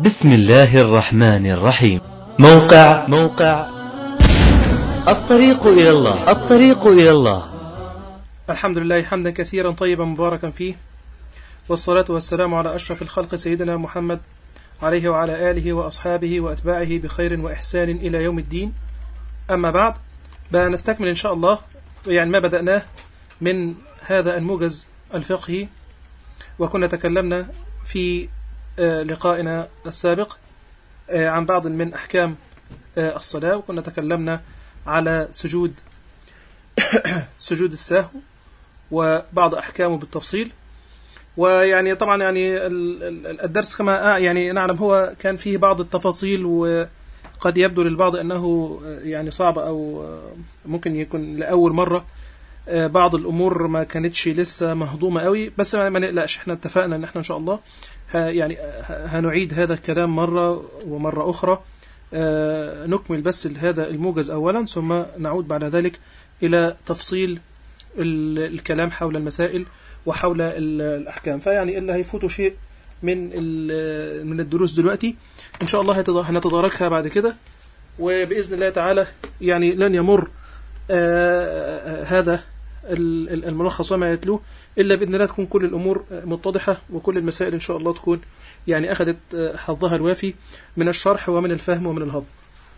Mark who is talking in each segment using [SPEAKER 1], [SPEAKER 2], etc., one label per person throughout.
[SPEAKER 1] بسم الله الرحمن الرحيم موقع
[SPEAKER 2] موقع
[SPEAKER 1] الطريق إلى الله
[SPEAKER 2] الطريق إلى الله
[SPEAKER 3] الحمد لله حمدا كثيرا طيبا مباركا فيه والصلاة والسلام على أشرف الخلق سيدنا محمد عليه وعلى آله وأصحابه وأتباعه بخير وإحسان إلى يوم الدين أما بعد بنستكمل إن شاء الله يعني ما بدأناه من هذا الموجز الفقهي وكنا تكلمنا في آه، لقائنا السابق آه، عن بعض من أحكام آه، الصلاة وكنا تكلمنا على سجود سجود السهو وبعض أحكامه بالتفصيل ويعني طبعا يعني ال- ال- الدرس كما آه يعني نعلم هو كان فيه بعض التفاصيل وقد يبدو للبعض أنه آه، يعني صعب أو آه، ممكن يكون لأول مرة آه، بعض الأمور ما كانتش لسه مهضومة قوي بس ما ما نقلقش احنا اتفقنا ان احنا ان شاء الله ه- يعني ه- هنعيد هذا الكلام مرة ومرة أخرى آه، نكمل بس هذا الموجز أولا ثم نعود بعد ذلك إلى تفصيل ال- الكلام حول المسائل وحول ال- الأحكام فيعني اللي هيفوتوا شيء من ال- من الدروس دلوقتي إن شاء الله هتض- هنتداركها بعد كده وبإذن الله تعالى يعني لن يمر آه، آه، هذا ال- ال- الملخص وما يتلوه إلا بإذن الله تكون كل الأمور آه، متضحة وكل المسائل إن شاء الله تكون يعني أخذت آه، حظها الوافي من الشرح ومن الفهم ومن الهضم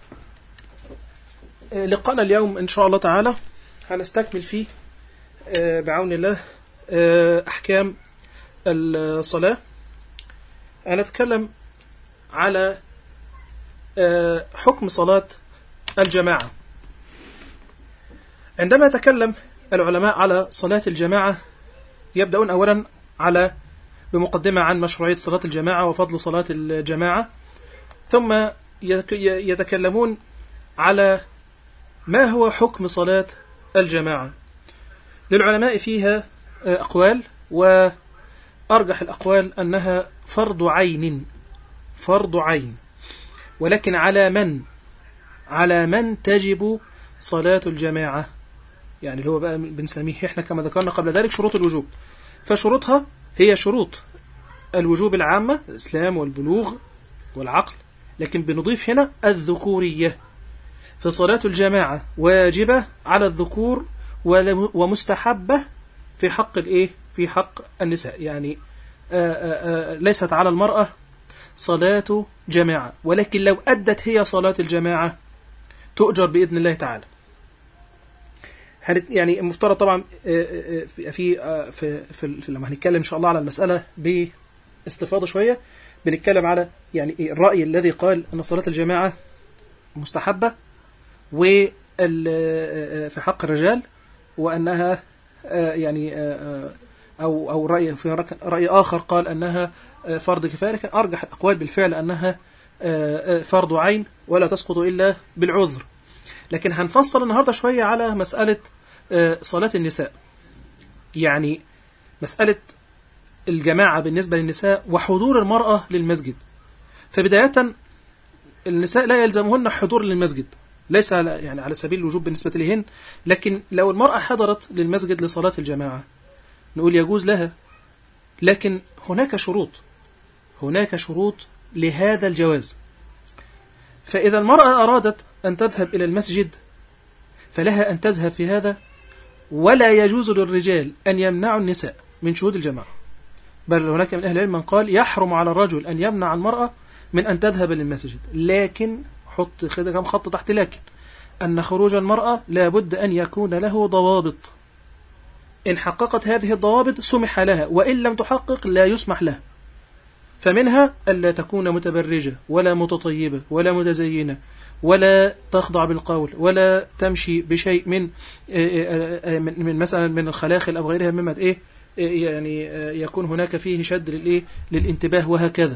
[SPEAKER 3] آه، لقاءنا اليوم إن شاء الله تعالى هنستكمل فيه آه، بعون الله آه، أحكام الصلاة هنتكلم على آه، حكم صلاة الجماعة عندما يتكلم العلماء على صلاة الجماعة يبدأون أولا على بمقدمة عن مشروعية صلاة الجماعة وفضل صلاة الجماعة ثم يك- يتكلمون على ما هو حكم صلاة الجماعة للعلماء فيها آه، أقوال وأرجح الأقوال أنها فرض عين فرض عين ولكن على من على من تجب صلاة الجماعة يعني اللي هو بقى بنسميه احنا كما ذكرنا قبل ذلك شروط الوجوب فشروطها هي شروط الوجوب العامة الإسلام والبلوغ والعقل لكن بنضيف هنا الذكورية فصلاة الجماعة واجبة على الذكور ولم- ومستحبة في حق الايه في حق النساء يعني آآ آآ ليست على المرأة صلاة جماعة ولكن لو أدت هي صلاة الجماعة تؤجر بإذن الله تعالى هنت يعني المفترض طبعا آه، آه، في في آه، في, في, في لما هنتكلم ان شاء الله على المساله باستفاضه شويه بنتكلم على يعني إيه الراي الذي قال ان صلاه الجماعه مستحبه وال آه، آه، في حق الرجال وانها آه، يعني آه، آه، او او راي في رك- راي اخر قال انها آه، فرض كفايه لكن ارجح الاقوال بالفعل انها آه، آه، فرض عين ولا تسقط الا بالعذر لكن هنفصل النهارده شويه على مساله آه، صلاه النساء يعني مساله الجماعه بالنسبه للنساء وحضور المراه للمسجد فبدايه النساء لا يلزمهن حضور للمسجد ليس على يعني على سبيل الوجوب بالنسبه لهن لكن لو المراه حضرت للمسجد لصلاه الجماعه نقول يجوز لها لكن هناك شروط هناك شروط لهذا الجواز فإذا المرأة أرادت أن تذهب إلى المسجد فلها أن تذهب في هذا ولا يجوز للرجال أن يمنعوا النساء من شهود الجماعة بل هناك من أهل العلم من قال يحرم على الرجل أن يمنع المرأة من أن تذهب للمسجد لكن حط كده كم خط تحت لكن أن خروج المرأة لابد أن يكون له ضوابط إن حققت هذه الضوابط سمح لها وإن لم تحقق لا يسمح لها فمنها ألا تكون متبرجة ولا متطيبة ولا متزينة ولا تخضع بالقول ولا تمشي بشيء من آه، آه، من من مثلا من الخلاخل أو غيرها مما إيه آه، يعني آه، يكون هناك فيه شد للإيه للانتباه وهكذا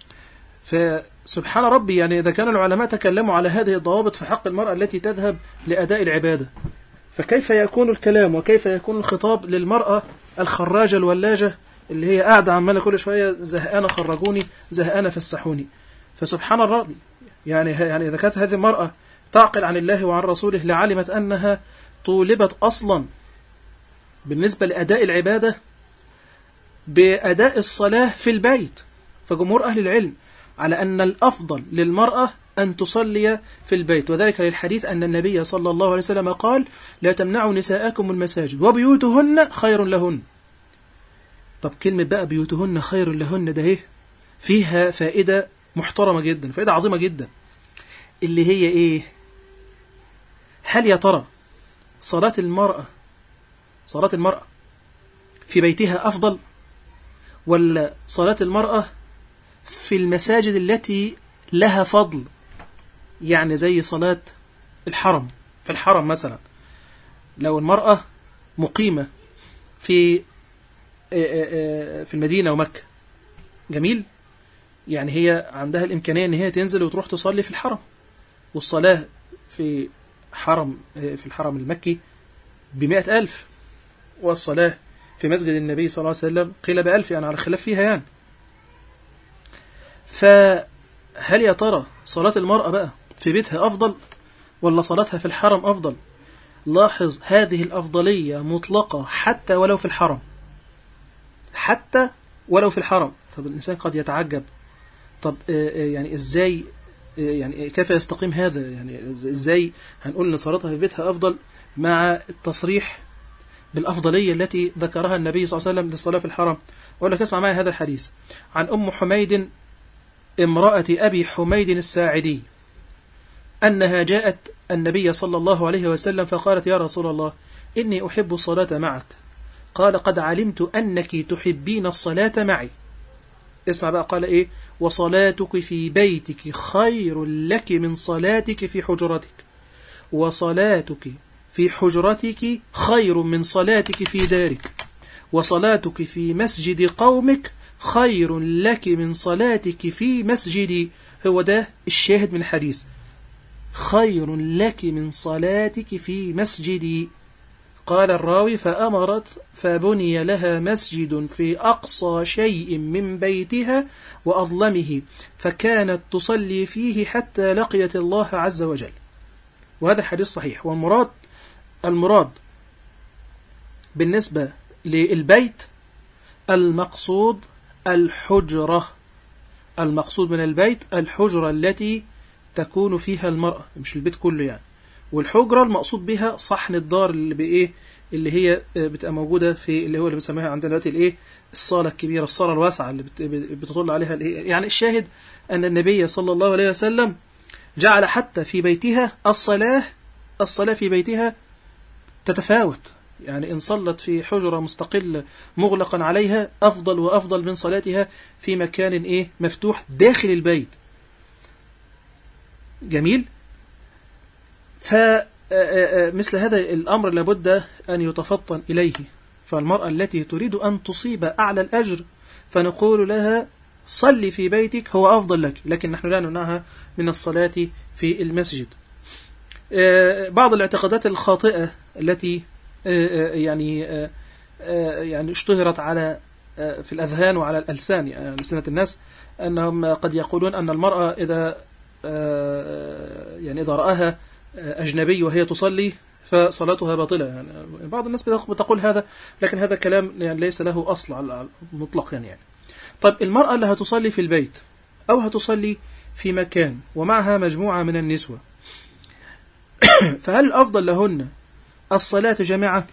[SPEAKER 3] فسبحان ربي يعني إذا كان العلماء تكلموا على هذه الضوابط في حق المرأة التي تذهب لأداء العبادة فكيف يكون الكلام وكيف يكون الخطاب للمرأة الخراجة الولاجة اللي هي قاعدة عمالة كل شوية زهقانة خرجوني زهقانة فسحوني فسبحان الرب يعني يعني إذا كانت هذه المرأة تعقل عن الله وعن رسوله لعلمت أنها طولبت أصلا بالنسبة لأداء العبادة بأداء الصلاة في البيت فجمهور أهل العلم على أن الأفضل للمرأة أن تصلي في البيت وذلك للحديث أن النبي صلى الله عليه وسلم قال لا تمنعوا نساءكم المساجد وبيوتهن خير لهن طب كلمة بقى بيوتهن خير لهن ده ايه فيها فائدة محترمة جدا فائدة عظيمة جدا اللي هي ايه هل يا ترى صلاة المرأة صلاة المرأة في بيتها أفضل ولا صلاة المرأة في المساجد التي لها فضل يعني زي صلاة الحرم في الحرم مثلا لو المرأة مقيمة في في المدينة ومكة جميل يعني هي عندها الإمكانية أن هي تنزل وتروح تصلي في الحرم والصلاة في حرم في الحرم المكي بمئة ألف والصلاة في مسجد النبي صلى الله عليه وسلم قيل بألف يعني على خلاف فيها يعني فهل يا ترى صلاة المرأة بقى في بيتها أفضل ولا صلاتها في الحرم أفضل لاحظ هذه الأفضلية مطلقة حتى ولو في الحرم حتى ولو في الحرم طب الإنسان قد يتعجب طب يعني إزاي يعني كيف يستقيم هذا يعني إزاي هنقول إن صلاتها في بيتها أفضل مع التصريح بالأفضلية التي ذكرها النبي صلى الله عليه وسلم للصلاة في الحرم أقول لك اسمع معي هذا الحديث عن أم حميد امرأة أبي حميد الساعدي أنها جاءت النبي صلى الله عليه وسلم فقالت يا رسول الله إني أحب الصلاة معك قال قد علمت أنك تحبين الصلاة معي اسمع بقى قال إيه وصلاتك في بيتك خير لك من صلاتك في حجرتك وصلاتك في حجرتك خير من صلاتك في دارك وصلاتك في مسجد قومك خير لك من صلاتك في مسجدي هو ده الشاهد من الحديث خير لك من صلاتك في مسجدي قال الراوي فأمرت فبني لها مسجد في أقصى شيء من بيتها وأظلمه فكانت تصلي فيه حتى لقيت الله عز وجل وهذا الحديث صحيح والمراد المراد بالنسبة للبيت المقصود الحجرة المقصود من البيت الحجرة التي تكون فيها المرأة مش البيت كله يعني والحجرة المقصود بها صحن الدار اللي بإيه اللي هي بتبقى موجودة في اللي هو اللي بنسميها عندنا دلوقتي الإيه الصالة الكبيرة الصالة الواسعة اللي بتطل عليها الإيه يعني الشاهد أن النبي صلى الله عليه وسلم جعل حتى في بيتها الصلاة الصلاة في بيتها تتفاوت يعني إن صلت في حجرة مستقلة مغلقا عليها أفضل وأفضل من صلاتها في مكان إيه مفتوح داخل البيت جميل فمثل هذا الأمر لابد أن يتفطن إليه فالمرأة التي تريد أن تصيب أعلى الأجر فنقول لها صلي في بيتك هو أفضل لك لكن نحن لا نمنعها من الصلاة في المسجد بعض الاعتقادات الخاطئة التي يعني يعني اشتهرت على في الأذهان وعلى الألسان يعني لسنة الناس أنهم قد يقولون أن المرأة إذا يعني إذا رآها أجنبي وهي تصلي فصلاتها باطلة يعني بعض الناس بتقول هذا لكن هذا كلام يعني ليس له أصل على مطلقا يعني طيب المرأة اللي هتصلي في البيت أو هتصلي في مكان ومعها مجموعة من النسوة فهل الأفضل لهن الصلاة جماعة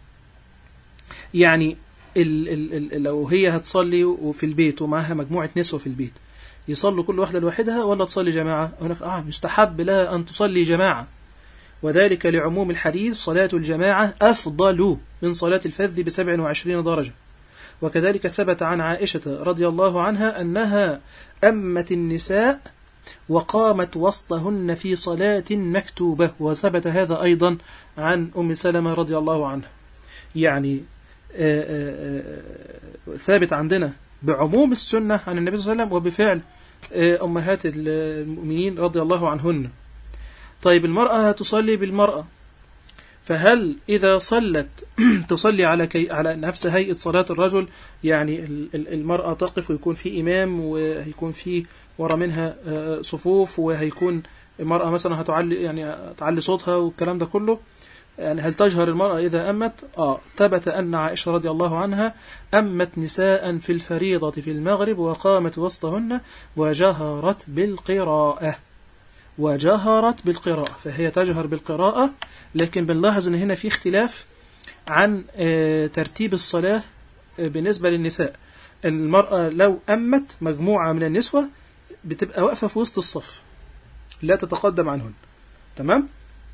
[SPEAKER 3] يعني ال ال ال لو هي هتصلي وفي البيت ومعها مجموعة نسوة في البيت يصلوا كل واحدة لوحدها ولا تصلي جماعة هناك آه يستحب لها أن تصلي جماعة وذلك لعموم الحديث صلاة الجماعة أفضل من صلاة الفذ بسبع وعشرين درجة وكذلك ثبت عن عائشة رضي الله عنها أنها أمت النساء وقامت وسطهن في صلاة مكتوبة وثبت هذا أيضا عن أم سلمة رضي الله عنها يعني آآ آآ ثابت عندنا بعموم السنة عن النبي صلى الله عليه وسلم وبفعل أمهات المؤمنين رضي الله عنهن طيب المرأة تصلي بالمرأة فهل إذا صلت تصلي على كي على نفس هيئة صلاة الرجل يعني المرأة تقف ويكون في إمام وهيكون في ورا منها صفوف وهيكون المرأة مثلا هتعلي يعني تعلي صوتها والكلام ده كله يعني هل تجهر المرأة إذا أمت آه ثبت أن عائشة رضي الله عنها أمت نساء في الفريضة في المغرب وقامت وسطهن وجهرت بالقراءة وجهرت بالقراءة فهي تجهر بالقراءة لكن بنلاحظ أن هنا في اختلاف عن آه، ترتيب الصلاة آه، بالنسبة للنساء المرأة لو أمت مجموعة من النسوة بتبقى واقفة في وسط الصف لا تتقدم عنهن تمام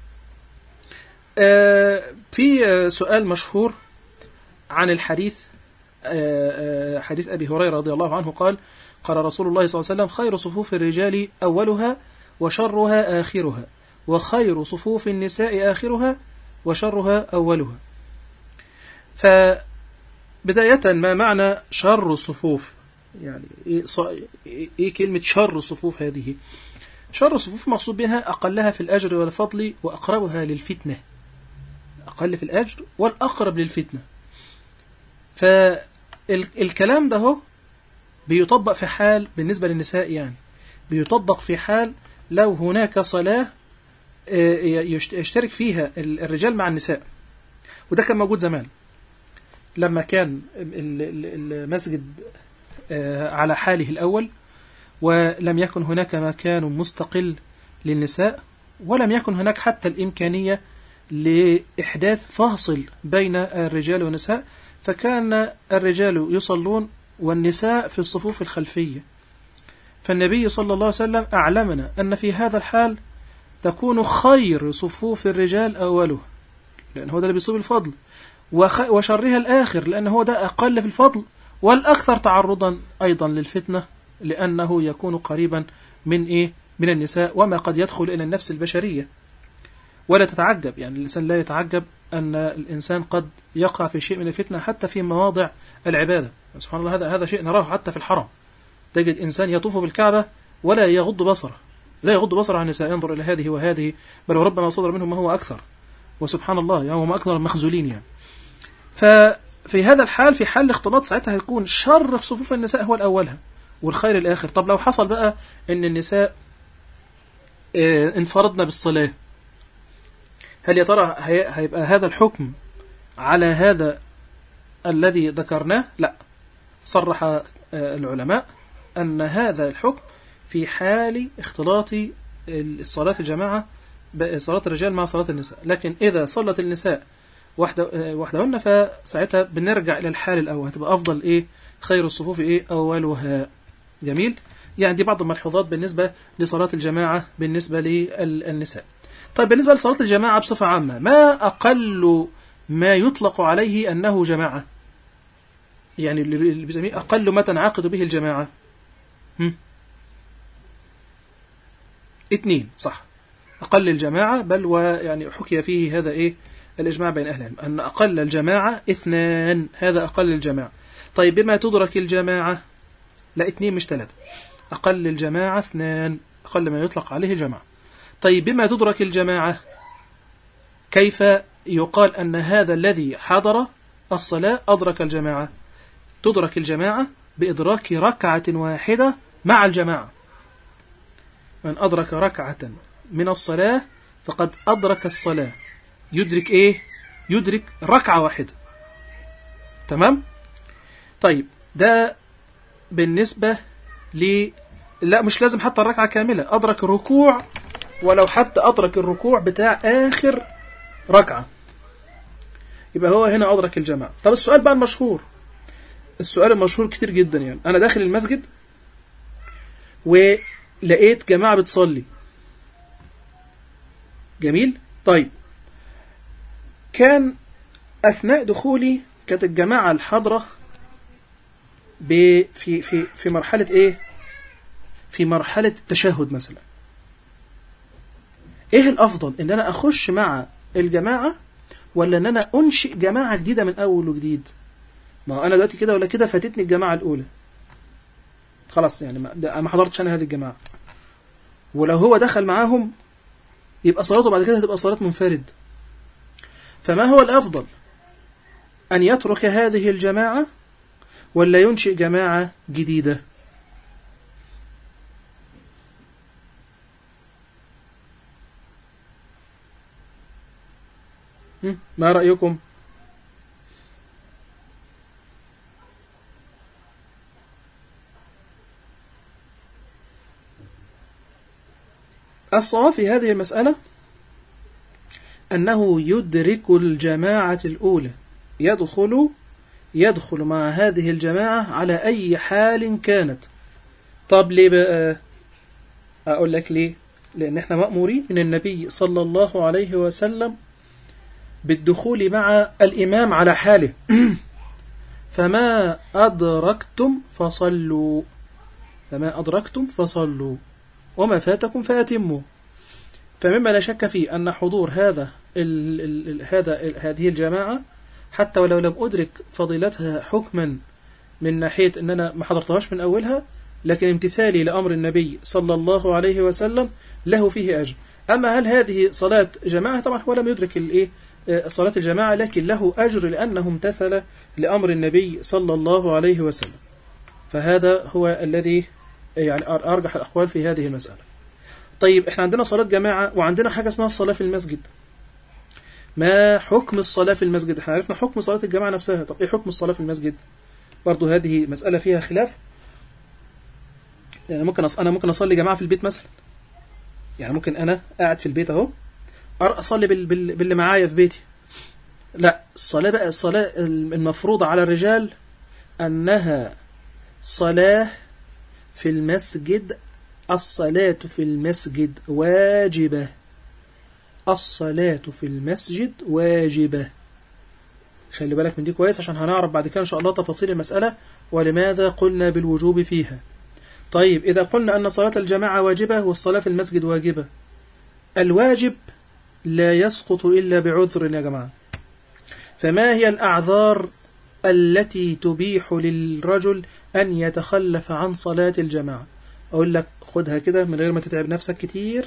[SPEAKER 3] آه، في آه، سؤال مشهور عن الحديث آه، آه، حديث أبي هريرة رضي الله عنه قال قال رسول الله صلى الله عليه وسلم خير صفوف الرجال أولها وشرها آخرها وخير صفوف النساء آخرها وشرها أولها فبداية ما معنى شر الصفوف يعني إيه, ص... إيه كلمة شر الصفوف هذه شر الصفوف مقصود بها أقلها في الأجر والفضل وأقربها للفتنة أقل في الأجر والأقرب للفتنة فالكلام ده هو بيطبق في حال بالنسبة للنساء يعني بيطبق في حال لو هناك صلاة آه، يشت- يشترك فيها ال- الرجال مع النساء وده كان موجود زمان لما كان ال- ال- المسجد آه، على حاله الأول ولم يكن هناك مكان مستقل للنساء ولم يكن هناك حتى الإمكانية لإحداث فاصل بين الرجال والنساء فكان الرجال يصلون والنساء في الصفوف الخلفية فالنبي صلى الله عليه وسلم أعلمنا أن في هذا الحال تكون خير صفوف الرجال أوله لأن هو ده اللي بيصيب الفضل وخ... وشرها الآخر لأن هو ده أقل في الفضل والأكثر تعرضا أيضا للفتنة لأنه يكون قريبا من إيه من النساء وما قد يدخل إلى النفس البشرية ولا تتعجب يعني الإنسان لا يتعجب أن الإنسان قد يقع في شيء من الفتنة حتى في مواضع العبادة سبحان الله هذا هذا شيء نراه حتى في الحرم تجد إنسان يطوف بالكعبة ولا يغض بصره لا يغض بصره عن النساء ينظر إلى هذه وهذه بل وربما صدر منهم ما هو أكثر وسبحان الله يعني هم أكثر المخزولين يعني ففي هذا الحال في حال الاختلاط ساعتها هيكون شر في صفوف النساء هو الأولها والخير الآخر طب لو حصل بقى أن النساء اه انفردنا بالصلاة هل يا ترى هي- هيبقى هذا الحكم على هذا الذي ذكرناه لا صرح اه العلماء أن هذا الحكم في حال اختلاط الصلاة الجماعة ب- صلاة الرجال مع صلاة النساء لكن إذا صلت النساء وحده آه، وحدهن فساعتها بنرجع إلى الحال الأول هتبقى أفضل إيه خير الصفوف إيه أولها جميل يعني دي بعض الملحوظات بالنسبة لصلاة الجماعة بالنسبة للنساء طيب بالنسبة لصلاة الجماعة بصفة عامة ما أقل ما يطلق عليه أنه جماعة يعني اللي اللي بيسميه أقل ما تنعقد به الجماعة هم؟ اثنين صح أقل الجماعة بل ويعني حكي فيه هذا إيه الإجماع بين أهل العلم أن أقل الجماعة اثنان هذا أقل الجماعة طيب بما تدرك الجماعة لا اثنين مش ثلاثة أقل الجماعة اثنان أقل ما يطلق عليه جماعة طيب بما تدرك الجماعة كيف يقال أن هذا الذي حضر الصلاة أدرك الجماعة تدرك الجماعة بإدراك ركعة واحدة مع الجماعة من أدرك ركعة من الصلاة فقد أدرك الصلاة يدرك إيه؟ يدرك ركعة واحدة تمام؟ طيب ده بالنسبة ل لا مش لازم حتى الركعة كاملة أدرك الركوع ولو حتى أدرك الركوع بتاع آخر ركعة يبقى هو هنا أدرك الجماعة طب السؤال بقى المشهور السؤال المشهور كتير جدا يعني أنا داخل المسجد ولقيت جماعة بتصلي جميل طيب كان أثناء دخولي كانت الجماعة الحاضرة ب- في في في مرحلة إيه؟ في مرحلة التشهد مثلا. إيه الأفضل؟ إن أنا أخش مع الجماعة ولا إن أنا أنشئ جماعة جديدة من أول وجديد؟ ما هو أنا دلوقتي كده ولا كده فاتتني الجماعة الأولى. خلاص يعني ما, ده- ما حضرتش أنا هذه الجماعة. ولو هو دخل معاهم يبقى صلاته بعد كده هتبقى صلاة منفرد. فما هو الأفضل؟ أن يترك هذه الجماعة ولا ينشئ جماعة جديدة هم؟ ما رأيكم الصواب في هذه المسألة أنه يدرك الجماعة الأولى يدخل يدخل مع هذه الجماعة على أي حال كانت طب ليه بقى أقول لك ليه لأن احنا مأمورين من النبي صلى الله عليه وسلم بالدخول مع الإمام على حاله فما أدركتم فصلوا فما أدركتم فصلوا وما فاتكم فأتموا فمما لا شك فيه أن حضور هذا ال ال ال هذا ال هذه الجماعة حتى ولو لم أدرك فضيلتها حكما من ناحية أن أنا ما حضرتهاش من أولها لكن امتثالي لأمر النبي صلى الله عليه وسلم له فيه أجر أما هل هذه صلاة جماعة طبعا هو لم يدرك الإيه صلاة الجماعة لكن له أجر لأنه امتثل لأمر النبي صلى الله عليه وسلم فهذا هو الذي يعني أرجح الأقوال في هذه المسألة طيب احنا عندنا صلاة جماعة وعندنا حاجة اسمها الصلاة في المسجد ما حكم الصلاة في المسجد احنا عرفنا حكم صلاة الجماعة نفسها طب ايه حكم الصلاة في المسجد برضو هذه مسألة فيها خلاف يعني ممكن أص... أنا ممكن أصلي جماعة في البيت مثلا يعني ممكن أنا قاعد في البيت أهو أصلي بال... بال... باللي معايا في بيتي لا الصلاة بقى الصلاة المفروضة على الرجال أنها صلاة في المسجد الصلاة في المسجد واجبة الصلاة في المسجد واجبة خلي بالك من دي كويس عشان هنعرف بعد كده إن شاء الله تفاصيل المسألة ولماذا قلنا بالوجوب فيها طيب إذا قلنا أن صلاة الجماعة واجبة والصلاة في المسجد واجبة الواجب لا يسقط إلا بعذر يا جماعة فما هي الأعذار التي تبيح للرجل أن يتخلف عن صلاة الجماعة أقول لك خدها كده من غير ما تتعب نفسك كتير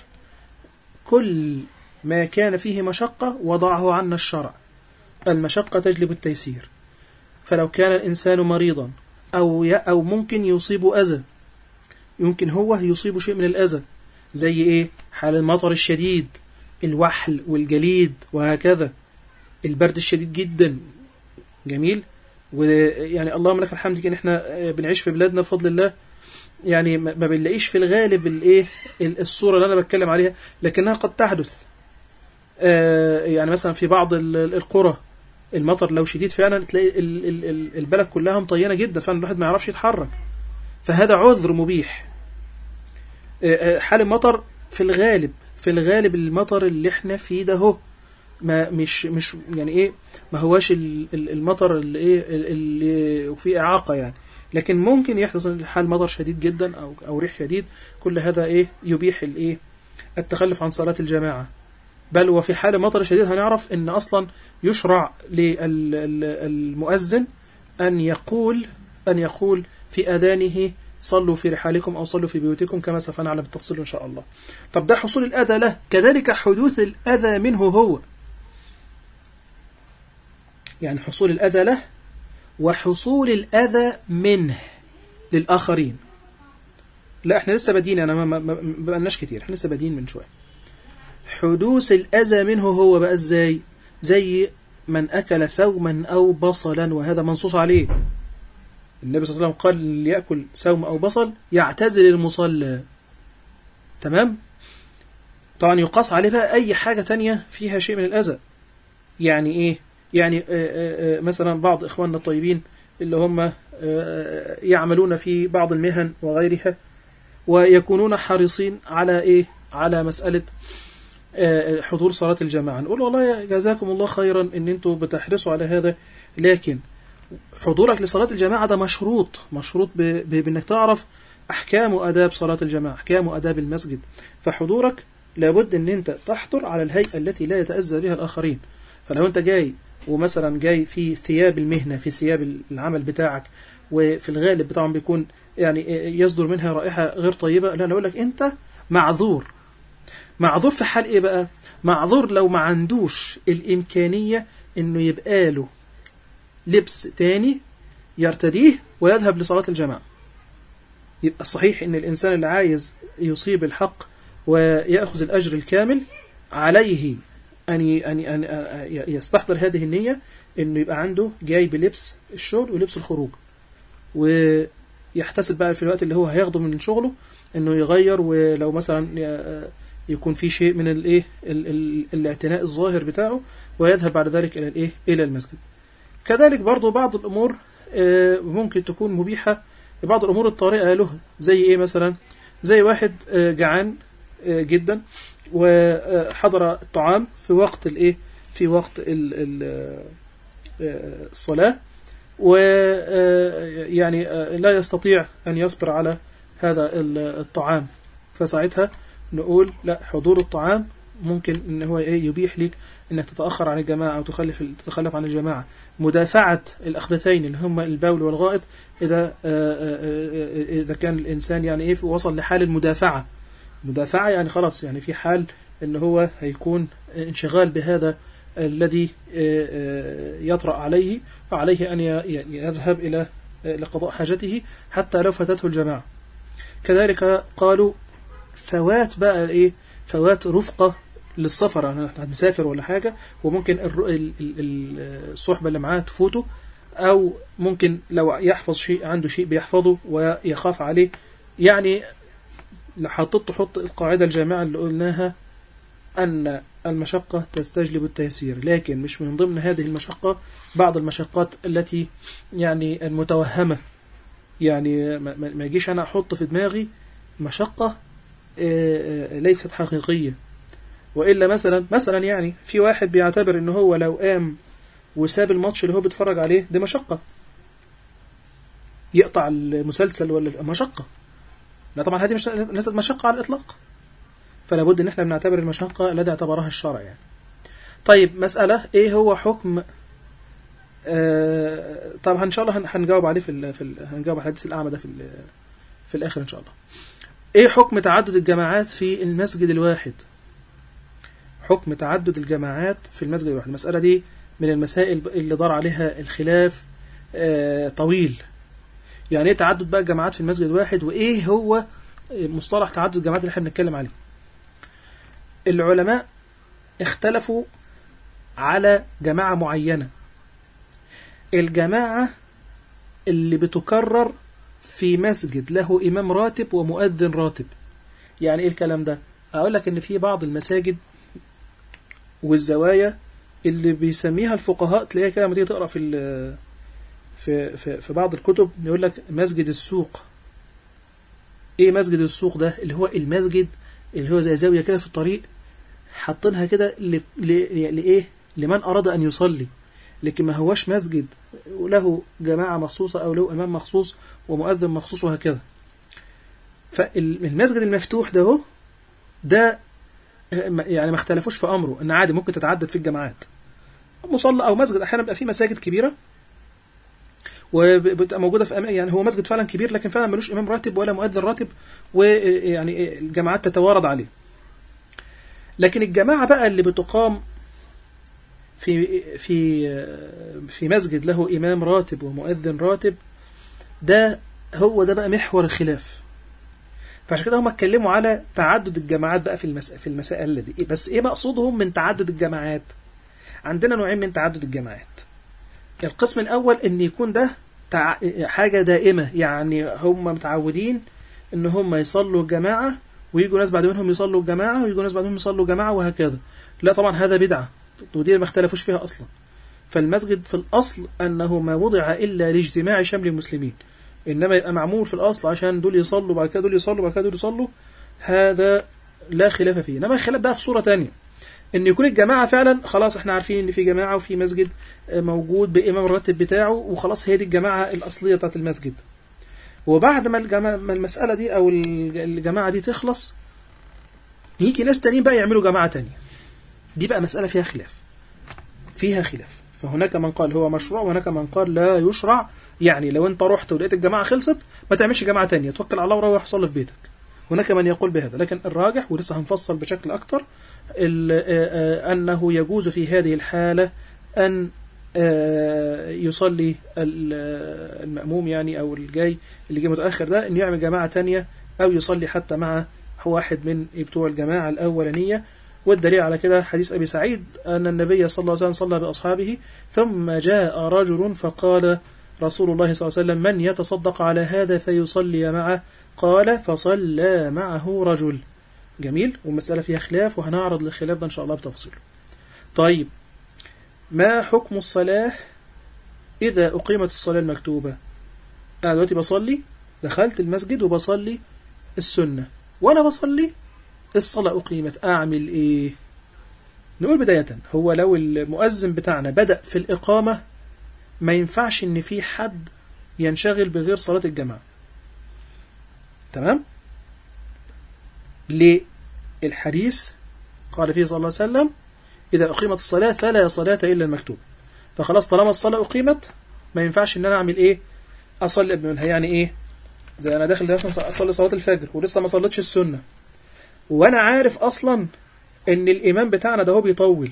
[SPEAKER 3] كل ما كان فيه مشقة وضعه عنا الشرع المشقة تجلب التيسير فلو كان الإنسان مريضا أو أو ممكن يصيب أذى يمكن هو يصيب شيء من الأذى زي إيه حال المطر الشديد الوحل والجليد وهكذا البرد الشديد جدا جميل ويعني اللهم لك الحمد كان احنا بنعيش في بلادنا بفضل الله يعني ما بنلاقيش في الغالب الايه الصوره اللي انا بتكلم عليها لكنها قد تحدث يعني مثلا في بعض القرى المطر لو شديد فعلا تلاقي البلد كلها مطينه جدا فعلا الواحد ما يعرفش يتحرك فهذا عذر مبيح حال المطر في الغالب في الغالب المطر اللي احنا فيه ده هو ما مش مش يعني ايه ما هواش المطر اللي ايه اللي فيه اعاقه يعني لكن ممكن يحدث حال مطر شديد جدا او او ريح شديد كل هذا ايه يبيح الايه التخلف عن صلاه الجماعه بل وفي حال مطر شديد هنعرف ان اصلا يشرع للمؤذن ان يقول ان يقول في اذانه صلوا في رحالكم او صلوا في بيوتكم كما سوف نعلم بالتفصيل ان شاء الله. طب ده حصول الاذى له، كذلك حدوث الاذى منه هو. يعني حصول الاذى له وحصول الاذى منه للاخرين. لا احنا لسه بادين انا ما, ما, ما بقالناش كتير، احنا لسه بادين من شويه. حدوث الأذى منه هو بقى ازاي زي من أكل ثوما أو بصلا وهذا منصوص عليه النبي صلى الله عليه وسلم قال اللي يأكل ثوم أو بصل يعتزل المصلى تمام طبعا يقاس عليه بقى أي حاجة تانية فيها شيء من الأذى يعني إيه يعني آآ آآ مثلا بعض إخواننا الطيبين اللي هم يعملون في بعض المهن وغيرها ويكونون حريصين على إيه على مسألة حضور صلاة الجماعة نقول والله جزاكم الله خيرا ان انتوا بتحرصوا على هذا لكن حضورك لصلاة الجماعة ده مشروط مشروط بانك تعرف احكام واداب صلاة الجماعة احكام واداب المسجد فحضورك لابد ان انت تحضر على الهيئة التي لا يتأذى بها الاخرين فلو انت جاي ومثلا جاي في ثياب المهنة في ثياب العمل بتاعك وفي الغالب طبعا بيكون يعني يصدر منها رائحة غير طيبة لا انا اقول لك انت معذور معذور في حال ايه بقى معذور لو ما عندوش الامكانية انه يبقى له لبس تاني يرتديه ويذهب لصلاة الجماعة يبقى الصحيح ان الانسان اللي عايز يصيب الحق ويأخذ الاجر الكامل عليه أن ي- أن أن أن يستحضر هذه النية إنه يبقى عنده جاي بلبس الشغل ولبس الخروج ويحتسب بقى في الوقت اللي هو هياخده من شغله إنه يغير ولو مثلا ي- يكون في شيء من الايه ال- ال- الاعتناء الظاهر بتاعه ويذهب بعد ذلك الى الايه الى المسجد كذلك برضو بعض الامور آه، ممكن تكون مبيحه بعض الامور الطارئه له زي ايه مثلا زي واحد آه، جعان آه، جدا وحضر الطعام في وقت الايه في وقت ال ال آه، الصلاه ويعني لا يستطيع ان يصبر على هذا ال- الطعام فساعتها نقول لا حضور الطعام ممكن ان هو ايه يبيح لك انك تتاخر عن الجماعه او تخلف تتخلف عن الجماعه مدافعه الاخبثين اللي هما البول والغائط اذا آه، آه، آه، اذا كان الانسان يعني ايه وصل لحال المدافعه مدافعه يعني خلاص يعني في حال ان هو هيكون انشغال بهذا الذي آه، آه، يطرأ عليه فعليه ان ي- ي- يذهب الى آه، لقضاء حاجته حتى لو فاتته الجماعه كذلك قالوا فوات بقى ايه فوات رفقه للسفر انا مسافر ولا حاجه وممكن الر- ال- ال- ال- الصحبه اللي معاه تفوته او ممكن لو يحفظ شيء عنده شيء بيحفظه ويخاف عليه يعني لو حطيت تحط القاعده الجامعه اللي قلناها ان المشقه تستجلب التيسير لكن مش من ضمن هذه المشقه بعض المشقات التي يعني المتوهمه يعني ما ما- ما يجيش انا احط في دماغي مشقه آه، آه، ليست حقيقية وإلا مثلا مثلا يعني في واحد بيعتبر إن هو لو قام وساب الماتش اللي هو بيتفرج عليه دي مشقة يقطع المسلسل ولا مشقة لا طبعا هذه مش ليست مشقة على الإطلاق فلا بد إن احنا بنعتبر المشقة التي اعتبرها الشرع يعني طيب مسألة إيه هو حكم آه طبعا إن شاء الله هن- هنجاوب عليه في ال في ال هنجاوب على الحديث الأعمى ده في ال- في الآخر إن شاء الله ايه حكم تعدد الجماعات في المسجد الواحد حكم تعدد الجماعات في المسجد الواحد المسألة دي من المسائل اللي دار عليها الخلاف آه، طويل يعني ايه تعدد بقى الجماعات في المسجد الواحد وايه هو مصطلح تعدد الجماعات اللي احنا بنتكلم عليه العلماء اختلفوا على جماعة معينة الجماعة اللي بتكرر في مسجد له إمام راتب ومؤذن راتب يعني إيه الكلام ده أقول لك إن في بعض المساجد والزوايا اللي بيسميها الفقهاء تلاقيها كده لما تيجي تقرا في ال- في في في بعض الكتب يقول لك مسجد السوق ايه مسجد السوق ده اللي هو المسجد اللي هو زي زاويه كده في الطريق حاطينها كده ل- ل- لايه لمن اراد ان يصلي لكن ما هوش مسجد له جماعه مخصوصه او له امام مخصوص ومؤذن مخصوص وهكذا فالمسجد المفتوح ده هو ده يعني ما اختلفوش في امره ان عادي ممكن تتعدد في الجماعات مصلى او مسجد احيانا بيبقى في مساجد كبيره وبتبقى موجوده في أم... يعني هو مسجد فعلا كبير لكن فعلا ملوش امام راتب ولا مؤذن راتب ويعني الجماعات تتوارد عليه لكن الجماعه بقى اللي بتقام في في في مسجد له امام راتب ومؤذن راتب ده هو ده بقى محور الخلاف فعشان كده هم اتكلموا على تعدد الجماعات بقى في المس... في المسائل دي بس ايه مقصودهم من تعدد الجماعات عندنا نوعين من تعدد الجماعات القسم الاول ان يكون ده تع... حاجه دائمه يعني هم متعودين ان هم يصلوا الجماعه ويجوا ناس بعد منهم يصلوا الجماعه ويجوا ناس بعد منهم يصلوا جماعه وهكذا لا طبعا هذا بدعه ودي ما اختلفوش فيها اصلا فالمسجد في الاصل انه ما وضع الا لاجتماع شمل المسلمين انما يبقى معمول في الاصل عشان دول يصلوا بعد كده دول يصلوا بعد كده دول يصلوا هذا لا خلاف فيه انما الخلاف بقى في صوره تانية ان يكون الجماعه فعلا خلاص احنا عارفين ان في جماعه وفي مسجد موجود بامام الراتب بتاعه وخلاص هي دي الجماعه الاصليه بتاعت المسجد وبعد ما, الجماعة ما المساله دي او الجماعه دي تخلص يجي ناس تانيين بقى يعملوا جماعه تانية دي بقى مساله فيها خلاف فيها خلاف فهناك من قال هو مشروع وهناك من قال لا يشرع يعني لو انت رحت ولقيت الجماعه خلصت ما تعملش جماعه تانية توكل على الله وروح صلي في بيتك هناك من يقول بهذا لكن الراجح ولسه هنفصل بشكل اكتر انه يجوز في هذه الحاله ان يصلي المأموم يعني او الجاي اللي جه متاخر ده انه يعمل جماعه تانية او يصلي حتى مع واحد من بتوع الجماعه الاولانيه والدليل على كده حديث أبي سعيد أن النبي صلى الله عليه وسلم صلى بأصحابه ثم جاء رجل فقال رسول الله صلى الله عليه وسلم من يتصدق على هذا فيصلي معه قال فصلى معه رجل جميل والمسألة فيها خلاف وهنعرض للخلاف ده إن شاء الله بتفصيل طيب ما حكم الصلاة إذا أقيمت الصلاة المكتوبة أنا دلوقتي بصلي دخلت المسجد وبصلي السنة وأنا بصلي الصلاة أقيمت أعمل إيه نقول بداية هو لو المؤذن بتاعنا بدأ في الإقامة ما ينفعش إن في حد ينشغل بغير صلاة الجماعة تمام للحديث قال فيه صلى الله عليه وسلم إذا أقيمت الصلاة فلا صلاة إلا المكتوب فخلاص طالما الصلاة أقيمت ما ينفعش إن أنا أعمل إيه أصلي منها يعني إيه زي أنا داخل مثلا أصلي صلاة الفجر ولسه ما صليتش السنة وأنا عارف أصلا إن الإمام بتاعنا ده هو بيطول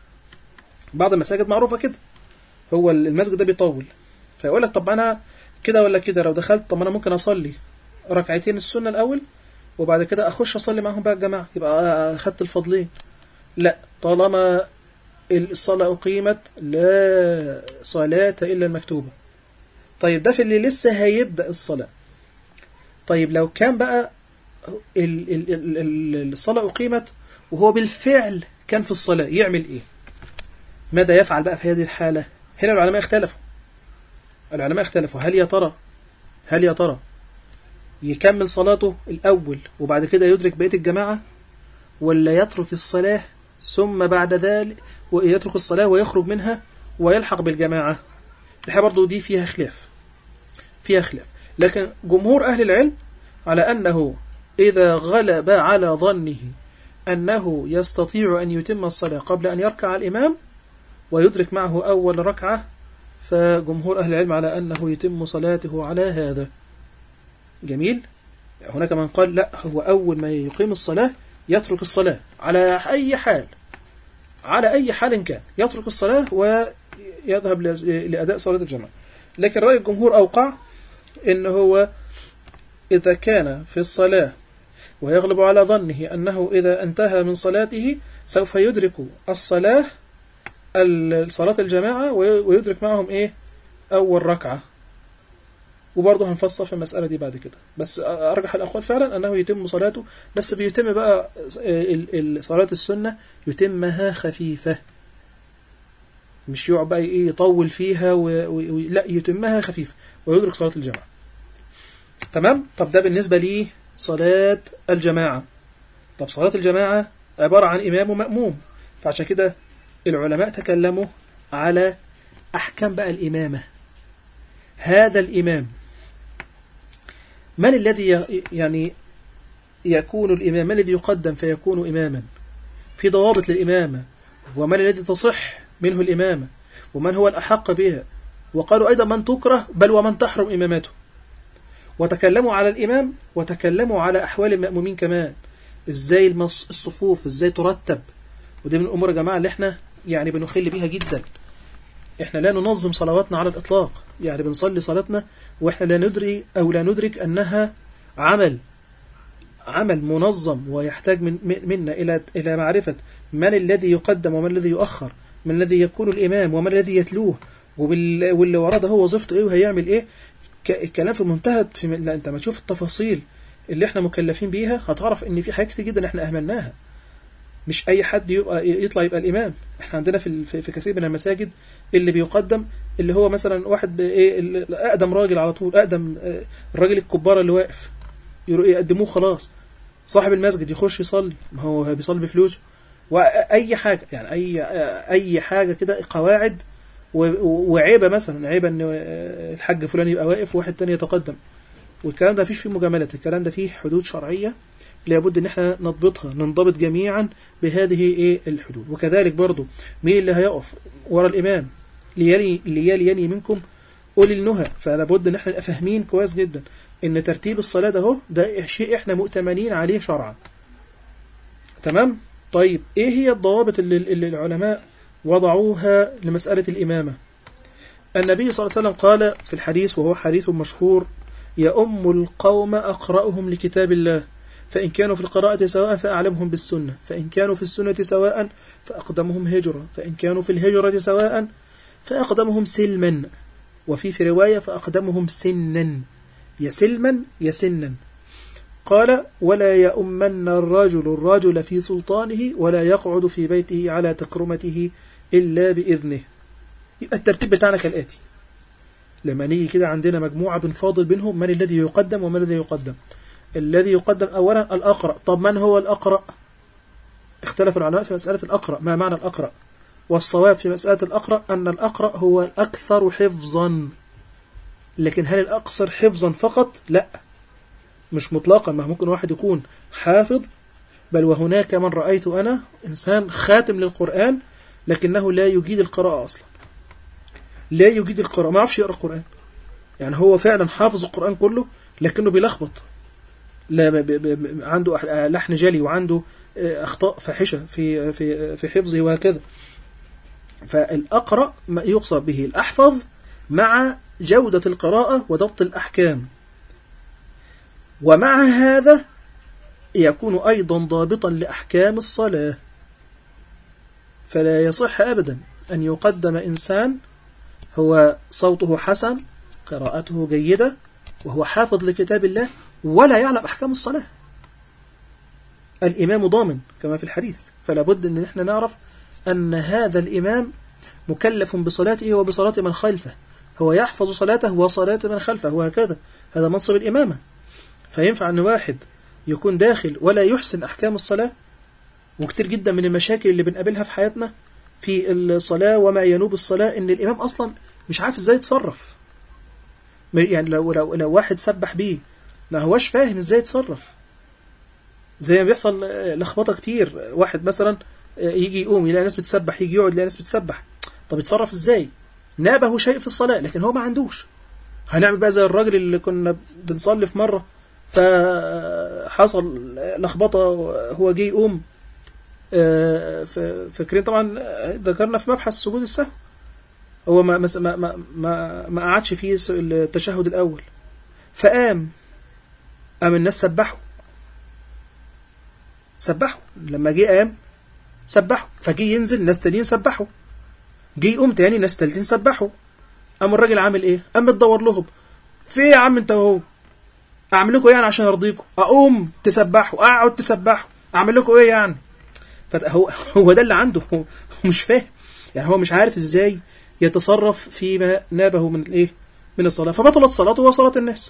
[SPEAKER 3] بعض المساجد معروفة كده هو المسجد ده بيطول فيقول لك طب أنا كده ولا كده لو دخلت طب أنا ممكن أصلي ركعتين السنة الأول وبعد كده أخش أصلي معاهم بقى الجماعة يبقى أخدت الفضلين لا طالما الصلاة أقيمت لا صلاة إلا المكتوبة طيب ده في اللي لسه هيبدأ الصلاة طيب لو كان بقى ال ال ال ال الصلاة أقيمت وهو بالفعل كان في الصلاة يعمل إيه ماذا يفعل بقى في هذه الحالة هنا العلماء اختلفوا العلماء اختلفوا هل يا ترى هل يا ترى يكمل صلاته الأول وبعد كده يدرك بقية الجماعة ولا يترك الصلاة ثم بعد ذلك يترك الصلاة ويخرج منها ويلحق بالجماعة الحقيقة برضو دي فيها خلاف فيها خلاف لكن جمهور أهل العلم على أنه إذا غلب على ظنه أنه يستطيع أن يتم الصلاة قبل أن يركع الإمام ويدرك معه أول ركعة فجمهور أهل العلم على أنه يتم صلاته على هذا جميل هناك من قال لا هو أول ما يقيم الصلاة يترك الصلاة على أي حال على أي حال كان يترك الصلاة ويذهب لأداء صلاة الجماعة لكن رأي الجمهور أوقع إن هو إذا كان في الصلاة ويغلب على ظنه أنه إذا انتهى من صلاته سوف يدرك الصلاة صلاة الجماعة ويدرك معهم إيه أول ركعة وبرضه هنفصل في المسألة دي بعد كده بس أرجح الأقوال فعلا أنه يتم صلاته بس بيتم بقى صلاة السنة يتمها خفيفة مش يقعد بقى إيه يطول فيها و... و... لا يتمها خفيفة ويدرك صلاة الجماعة تمام طب ده بالنسبة لي صلاة الجماعة طب صلاة الجماعة عبارة عن إمام ومأموم فعشان كده العلماء تكلموا على أحكام بقى الإمامة هذا الإمام من الذي يعني يكون الإمام من الذي يقدم فيكون إماما في ضوابط للإمامة ومن الذي تصح منه الإمامة ومن هو الأحق بها وقالوا أيضا من تكره بل ومن تحرم إمامته وتكلموا على الإمام وتكلموا على أحوال المأمومين كمان إزاي الصفوف إزاي ترتب ودي من الأمور يا جماعة اللي احنا يعني بنخل بيها جدا احنا لا ننظم صلواتنا على الإطلاق يعني بنصلي صلاتنا واحنا لا ندري أو لا ندرك أنها عمل عمل منظم ويحتاج من منا إلى إلى معرفة من الذي يقدم ومن الذي يؤخر من الذي يكون الإمام ومن الذي يتلوه واللي وراه ده هو وظيفته إيه وهيعمل إيه الكلام في منتهى في لا أنت ما تشوف التفاصيل اللي احنا مكلفين بيها هتعرف إن في حاجات كتير جدا احنا أهملناها مش أي حد يبقى يطلع يبقى الإمام احنا عندنا في في كثير من المساجد اللي بيقدم اللي هو مثلا واحد ايه أقدم راجل على طول أقدم الراجل الكبار اللي واقف يقدموه خلاص صاحب المسجد يخش يصلي ما هو بيصلي بفلوسه واي حاجه يعني اي اي حاجه كده قواعد وعيبه مثلا عيبه ان الحاج فلان يبقى واقف وواحد تاني يتقدم والكلام ده مفيش فيه مجاملات الكلام ده فيه حدود شرعيه لابد ان احنا نضبطها ننضبط جميعا بهذه ايه الحدود وكذلك برضو مين اللي هيقف ورا الامام ليلي ليلي يلي منكم أولي النهى فلا بد ان احنا نبقى فاهمين كويس جدا ان ترتيب الصلاة ده هو ده شيء احنا مؤتمنين عليه شرعا تمام طيب ايه هي الضوابط اللي, اللي العلماء وضعوها لمسألة الإمامة النبي صلى الله عليه وسلم قال في الحديث وهو حديث مشهور يا أم القوم أقرأهم لكتاب الله فإن كانوا في القراءة سواء فأعلمهم بالسنة فإن كانوا في السنة سواء فأقدمهم هجرة فإن كانوا في الهجرة سواء فأقدمهم سلما وفي في رواية فأقدمهم سنا يا سلما يا سنا قال ولا يؤمن الرجل الرجل في سلطانه ولا يقعد في بيته على تكرمته إلا بإذنه يبقى الترتيب بتاعنا كالآتي لما نيجي كده عندنا مجموعة بنفاضل بينهم من الذي يقدم ومن الذي يقدم الذي يقدم أولا الأقرأ طب من هو الأقرأ اختلف العلماء في مسألة الأقرأ ما معنى الأقرأ والصواب في مسألة الأقرأ أن الأقرأ هو الأكثر حفظا لكن هل الأكثر حفظا فقط لا مش مطلقا ما ممكن واحد يكون حافظ بل وهناك من رأيت أنا إنسان خاتم للقرآن لكنه لا يجيد القراءة أصلا لا يجيد القراءة ما يعرفش يقرأ القرآن يعني هو فعلا حافظ القرآن كله لكنه بيلخبط لا ب ب ب عنده لحن جلي وعنده أخطاء فاحشة في في في حفظه وهكذا فالأقرأ ما يقصد به الأحفظ مع جودة القراءة وضبط الأحكام ومع هذا يكون أيضا ضابطا لأحكام الصلاة فلا يصح أبدا أن يقدم إنسان هو صوته حسن قراءته جيدة وهو حافظ لكتاب الله ولا يعلم أحكام الصلاة الإمام ضامن كما في الحديث فلا بد أن نحن نعرف أن هذا الإمام مكلف بصلاته وبصلاة من خلفه هو يحفظ صلاته وصلاة من خلفه وهكذا هذا منصب الإمامة فينفع أن واحد يكون داخل ولا يحسن أحكام الصلاة وكتير جدا من المشاكل اللي بنقابلها في حياتنا في الصلاة وما ينوب الصلاة إن الإمام أصلا مش عارف إزاي يتصرف يعني لو, لو, لو واحد سبح بيه ما هوش فاهم إزاي يتصرف زي ما بيحصل لخبطة كتير واحد مثلا يجي يقوم يلاقي ناس بتسبح يجي يقعد يلاقي ناس بتسبح طب يتصرف إزاي نابه شيء في الصلاة لكن هو ما عندوش هنعمل بقى زي الراجل اللي كنا بنصلي في مرة فحصل لخبطة هو جه يقوم فاكرين طبعا ذكرنا في مبحث سجود السهو هو ما ما ما ما, ما قعدش فيه التشهد الأول فقام قام الناس سبحوا سبحوا لما جه قام سبحوا فجه ينزل ناس تانيين سبحوا جه يقوم تاني ناس تالتين سبحوا قام الراجل عامل ايه قام بتدور لهم في ايه يا عم انت وهو اعمل لكم ايه يعني عشان ارضيكم اقوم تسبحوا اقعد تسبحوا اعمل لكم ايه يعني فهو هو ده اللي عنده هو مش فاهم يعني هو مش عارف ازاي يتصرف فيما نابه من الايه من الصلاه فبطلت صلاته وصلاه الناس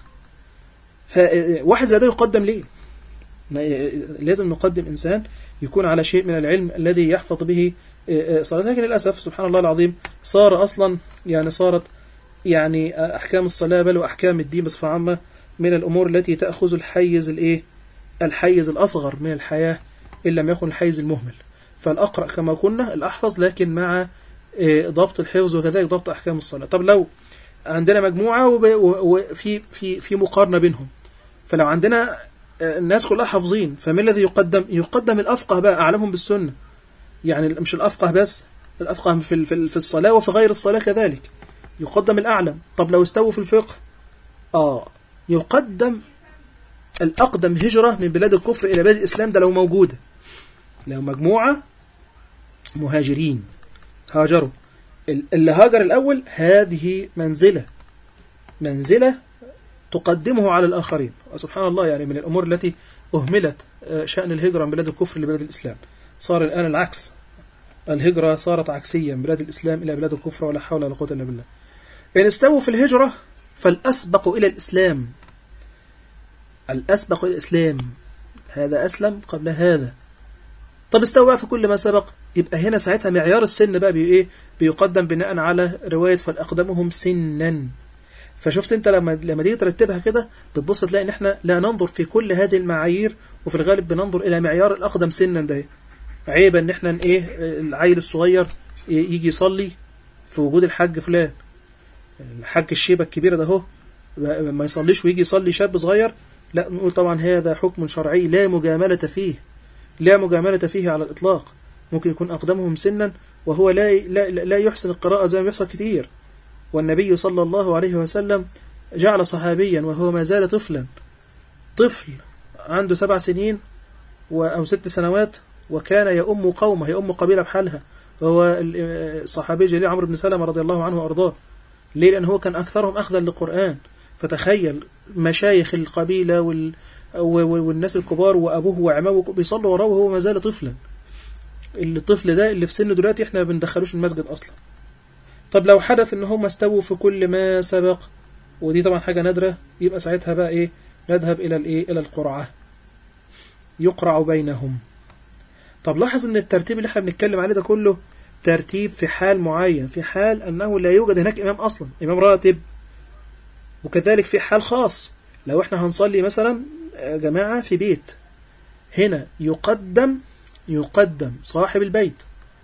[SPEAKER 3] فواحد زي ده يقدم ليه لازم نقدم انسان يكون على شيء من العلم الذي يحفظ به صلاة لكن للأسف سبحان الله العظيم صار أصلا يعني صارت يعني أحكام الصلاة بل وأحكام الدين بصفة عامة من الأمور التي تأخذ الحيز الإيه الحيز الأصغر من الحياة إن لم يكن الحيز المهمل فالأقرأ كما قلنا الأحفظ لكن مع ضبط الحفظ وكذلك ضبط أحكام الصلاة طب لو عندنا مجموعة وفي في في مقارنة بينهم فلو عندنا الناس كلها حافظين فمن الذي يقدم يقدم الأفقه بقى أعلمهم بالسنة يعني مش الأفقه بس الأفقه في في الصلاة وفي غير الصلاة كذلك يقدم الأعلم طب لو استووا في الفقه آه يقدم الأقدم هجرة من بلاد الكفر إلى بلاد الإسلام ده لو موجودة لو مجموعة مهاجرين هاجروا اللي هاجر الأول هذه منزلة منزلة تقدمه على الآخرين سبحان الله يعني من الأمور التي أهملت شأن الهجرة من بلاد الكفر لبلاد الإسلام صار الآن العكس الهجرة صارت عكسية من بلاد الإسلام إلى بلاد الكفر ولا حول ولا قوة إلا بالله إن استووا في الهجرة فالأسبق إلى الإسلام الأسبق إلى الإسلام هذا أسلم قبل هذا طب استوى في كل ما سبق يبقى هنا ساعتها معيار السن بقى بي إيه بيقدم بناء على رواية فالأقدمهم سنا فشفت انت لما لما تيجي ترتبها كده بتبص تلاقي ان احنا لا ننظر في كل هذه المعايير وفي الغالب بننظر الى معيار الاقدم سنا ده عيب ان احنا ايه العيل الصغير يجي يصلي في وجود الحاج فلان الحاج الشيبه الكبيره ده اهو ما يصليش ويجي يصلي شاب صغير لا نقول طبعا هذا حكم شرعي لا مجامله فيه لا مجامله فيه على الاطلاق ممكن يكون اقدمهم سنا وهو لا لا لا يحسن القراءه زي ما بيحصل كتير والنبي صلى الله عليه وسلم جعل صحابيا وهو ما زال طفلا طفل عنده سبع سنين و- أو ست سنوات وكان يؤم قومه يؤم قبيلة بحالها هو ال- الصحابي الجليل عمرو بن سلمة رضي الله عنه وأرضاه ليه لأن هو كان أكثرهم أخذا للقرآن فتخيل مشايخ القبيلة وال و- و- والناس الكبار وأبوه وعمامه بيصلوا وراه وهو ما زال طفلا الطفل ده اللي في سنه دلوقتي احنا ما بندخلوش المسجد أصلا طب لو حدث ان هم استووا في كل ما سبق ودي طبعا حاجة نادرة يبقى ساعتها بقى ايه نذهب الى الايه الى القرعة يقرع بينهم طب لاحظ ان الترتيب اللي احنا بنتكلم عليه ده كله ترتيب في حال معين في حال انه لا يوجد هناك امام اصلا امام راتب وكذلك في حال خاص لو احنا هنصلي مثلا آه، جماعة في بيت هنا يقدم يقدم صاحب البيت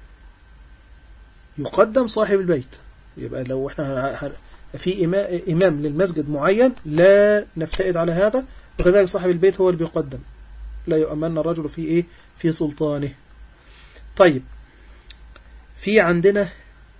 [SPEAKER 3] يقدم صاحب البيت يبقى لو احنا ه- ه- في إما- إمام للمسجد معين لا نفتئد على هذا وكذلك صاحب البيت هو اللي بيقدم لا يؤمن الرجل في إيه في سلطانه طيب في عندنا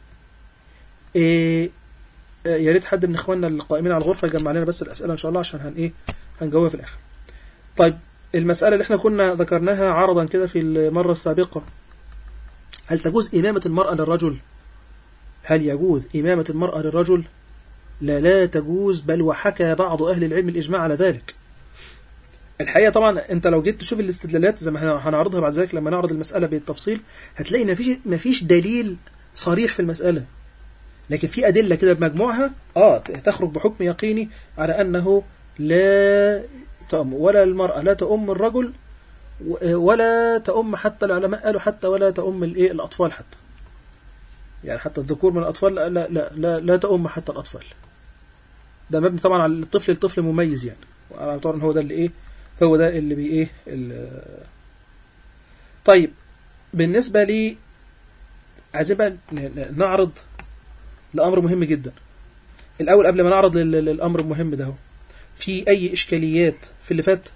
[SPEAKER 3] إيه آه، يا ريت حد من اخواننا القائمين على الغرفه يجمع لنا بس الاسئله ان شاء الله عشان هن ايه هنجاوبها في الاخر طيب المساله اللي احنا كنا ذكرناها عرضا كده في المره السابقه هل تجوز امامه المراه للرجل هل يجوز إمامة المرأة للرجل؟ لا لا تجوز بل وحكى بعض أهل العلم الإجماع على ذلك الحقيقة طبعا أنت لو جيت تشوف الاستدلالات زي ما هن- هنعرضها بعد ذلك لما نعرض المسألة بالتفصيل هتلاقي ما فيش ما فيش دليل صريح في المسألة لكن في أدلة كده بمجموعها آه ت- تخرج بحكم يقيني على أنه لا تأم ولا المرأة لا تأم الرجل و- ولا تأم حتى العلماء قالوا حتى ولا تأم الإيه الأطفال حتى يعني حتى الذكور من الأطفال لا لا لا, لا, لا تأم حتى الأطفال ده مبني طبعا على الطفل الطفل مميز يعني وعلى اعتبار ان هو ده اللي ايه هو ده اللي بي ايه ال- طيب بالنسبة لي عايزين بقى ن- ن- نعرض لأمر مهم جدا الأول قبل ما نعرض لل- للأمر المهم ده هو. في أي إشكاليات في اللي فات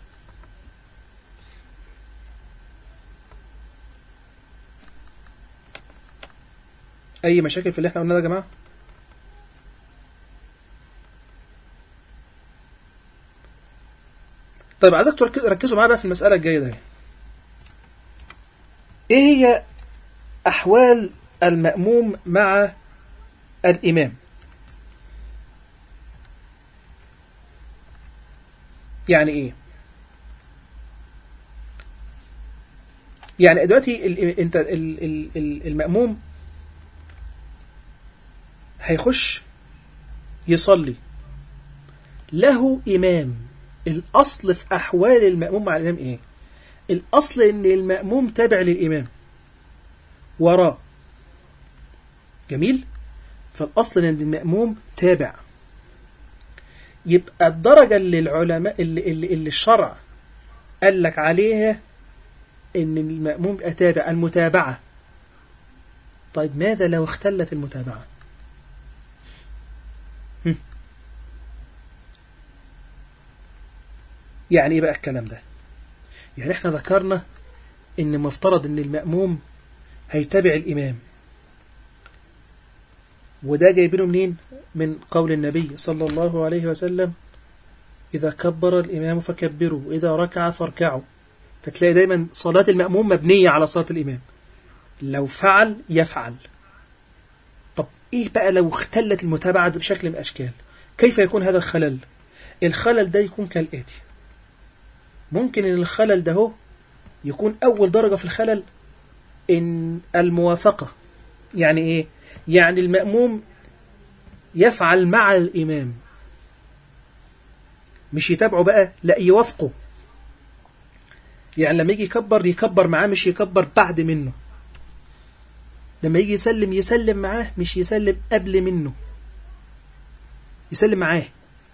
[SPEAKER 3] أي مشاكل في اللي احنا قلناه ده يا جماعة طيب عايزك تركز- ركزوا معايا بقى في المسألة الجاية ده ايه هي أحوال المأموم مع الإمام يعني ايه يعني دلوقتي ال- انت ال- ال- ال- المأموم هيخش يصلي له إمام الأصل في أحوال المأموم مع الإمام إيه؟ الأصل إن المأموم تابع للإمام وراه جميل؟ فالأصل إن المأموم تابع يبقى الدرجة اللي العلماء اللي, اللي, اللي الشرع قال لك عليها إن المأموم يبقى تابع المتابعة طيب ماذا لو اختلت المتابعة؟ هم. يعني ايه بقى الكلام ده يعني احنا ذكرنا ان مفترض ان المأموم هيتابع الامام وده جايبينه منين من قول النبي صلى الله عليه وسلم إذا كبر الإمام فكبروا وإذا ركع فاركعوا فتلاقي دايما صلاة المأموم مبنية على صلاة الإمام لو فعل يفعل طب إيه بقى لو اختلت المتابعة بشكل من الأشكال كيف يكون هذا الخلل الخلل ده يكون كالآتي ممكن ان الخلل ده هو يكون اول درجة في الخلل ان الموافقة يعني ايه يعني المأموم يفعل مع الامام مش يتابعه بقى لا يوافقه يعني لما يجي يكبر يكبر معاه مش يكبر بعد منه لما يجي يسلم يسلم معاه مش يسلم قبل منه يسلم معاه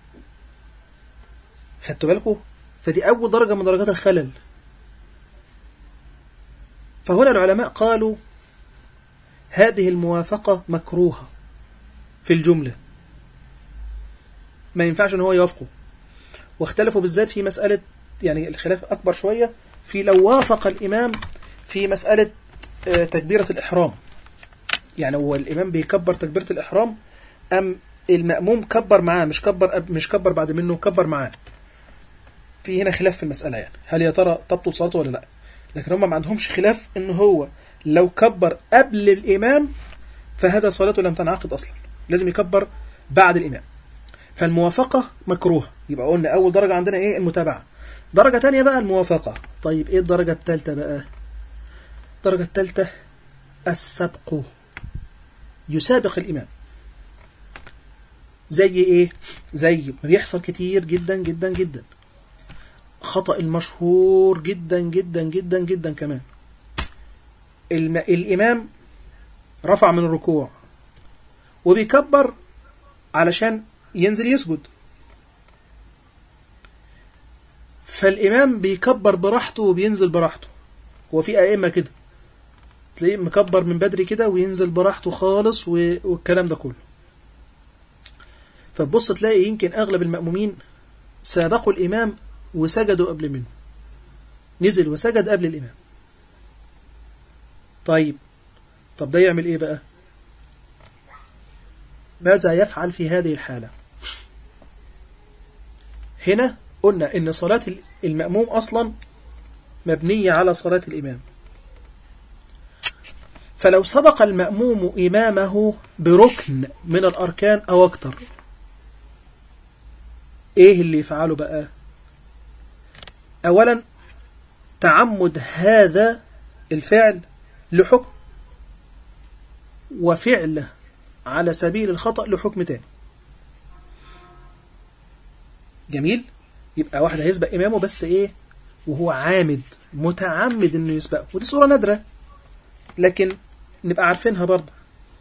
[SPEAKER 3] خدتوا بالكم فدي أول درجة من درجات الخلل فهنا العلماء قالوا هذه الموافقة مكروهة في الجملة ما ينفعش ان هو يوافقه واختلفوا بالذات في مسألة يعني الخلاف أكبر شوية في لو وافق الإمام في مسألة آه، تكبيرة الإحرام يعني هو الإمام بيكبر تكبيرة الإحرام أم المأموم كبر معاه مش كبر مش كبر بعد منه كبر معاه في هنا خلاف في المسألة يعني هل يا ترى تبطل صلاته ولا لا لكن هم ما عندهمش خلاف ان هو لو كبر قبل الإمام فهذا صلاته لم تنعقد أصلا لازم يكبر بعد الإمام فالموافقة مكروهة يبقى قلنا أول درجة عندنا إيه المتابعة درجة تانية بقى الموافقة طيب إيه الدرجة التالتة بقى الدرجة التالتة السبق يسابق الإمام زي إيه زي ما بيحصل كتير جدا جدا جدا خطأ المشهور جدا جدا جدا جدا كمان الم... الإمام رفع من الركوع وبيكبر علشان ينزل يسجد فالإمام بيكبر براحته وبينزل براحته هو في أئمة كده تلاقيه مكبر من بدري كده وينزل براحته خالص و... والكلام ده كله فتبص تلاقي يمكن أغلب المأمومين سابقوا الإمام وسجدوا قبل منه نزل وسجد قبل الإمام طيب طب ده يعمل إيه بقى ماذا يفعل في هذه الحالة هنا قلنا إن صلاة المأموم أصلا مبنية على صلاة الإمام فلو سبق المأموم إمامه بركن من الأركان أو أكتر إيه اللي يفعله بقى أولا تعمد هذا الفعل لحكم وفعله على سبيل الخطأ لحكم تاني جميل يبقى واحد هيسبق إمامه بس إيه وهو عامد متعمد إنه يسبقه ودي صورة نادرة لكن نبقى عارفينها برضه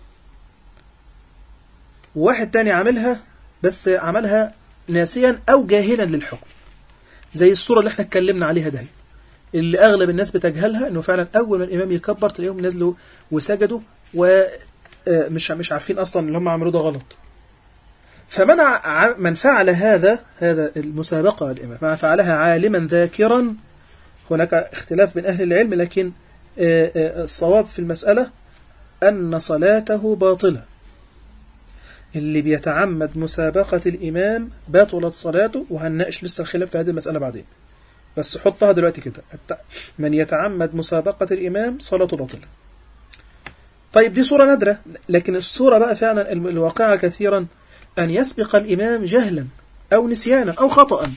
[SPEAKER 3] وواحد تاني عاملها بس عملها ناسيا أو جاهلا للحكم زي الصورة اللي احنا اتكلمنا عليها ده اللي أغلب الناس بتجهلها إنه فعلا أول ما الإمام يكبر تلاقيهم نزلوا وسجدوا ومش مش عارفين أصلا اللي هم عملوه ده غلط فمن من فعل هذا هذا المسابقة الإمام من فعلها عالما ذاكرا هناك اختلاف بين أهل العلم لكن الصواب في المسألة أن صلاته باطلة اللي بيتعمد مسابقة الإمام باطلت صلاته وهنناقش لسه الخلاف في هذه المسألة بعدين بس حطها دلوقتي كده من يتعمد مسابقة الإمام صلاته باطلة طيب دي صورة نادرة لكن الصورة بقى فعلا الواقعة كثيرا أن يسبق الإمام جهلا أو نسيانا أو خطأ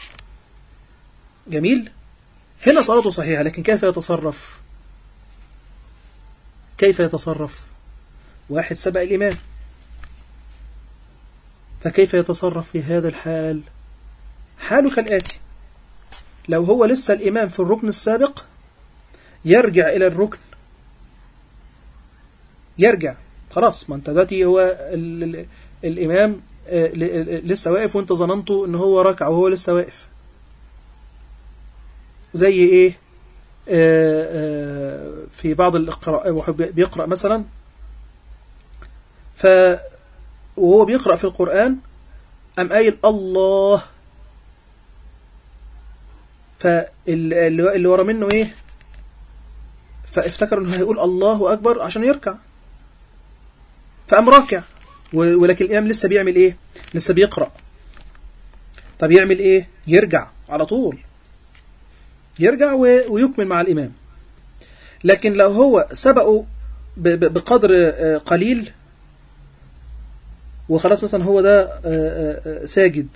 [SPEAKER 3] جميل هنا صلاته صحيحة لكن كيف يتصرف كيف يتصرف واحد سبق الإمام فكيف يتصرف في هذا الحال حاله كالآتي لو هو لسه الإمام في الركن السابق يرجع إلى الركن يرجع خلاص ما انت دلوقتي هو ال ال الإمام لسه واقف وانت ظننته ان هو ركع وهو لسه واقف زي ايه آآ آآ في بعض القراء بيقرأ مثلا ف وهو بيقرأ في القرآن أم قايل الله فاللي ورا منه ايه فافتكر انه هيقول الله اكبر عشان يركع فقام راكع ولكن الامام لسه بيعمل ايه لسه بيقرا طب يعمل ايه يرجع على طول يرجع ويكمل مع الامام لكن لو هو سبقه بقدر قليل وخلاص مثلا هو ده ساجد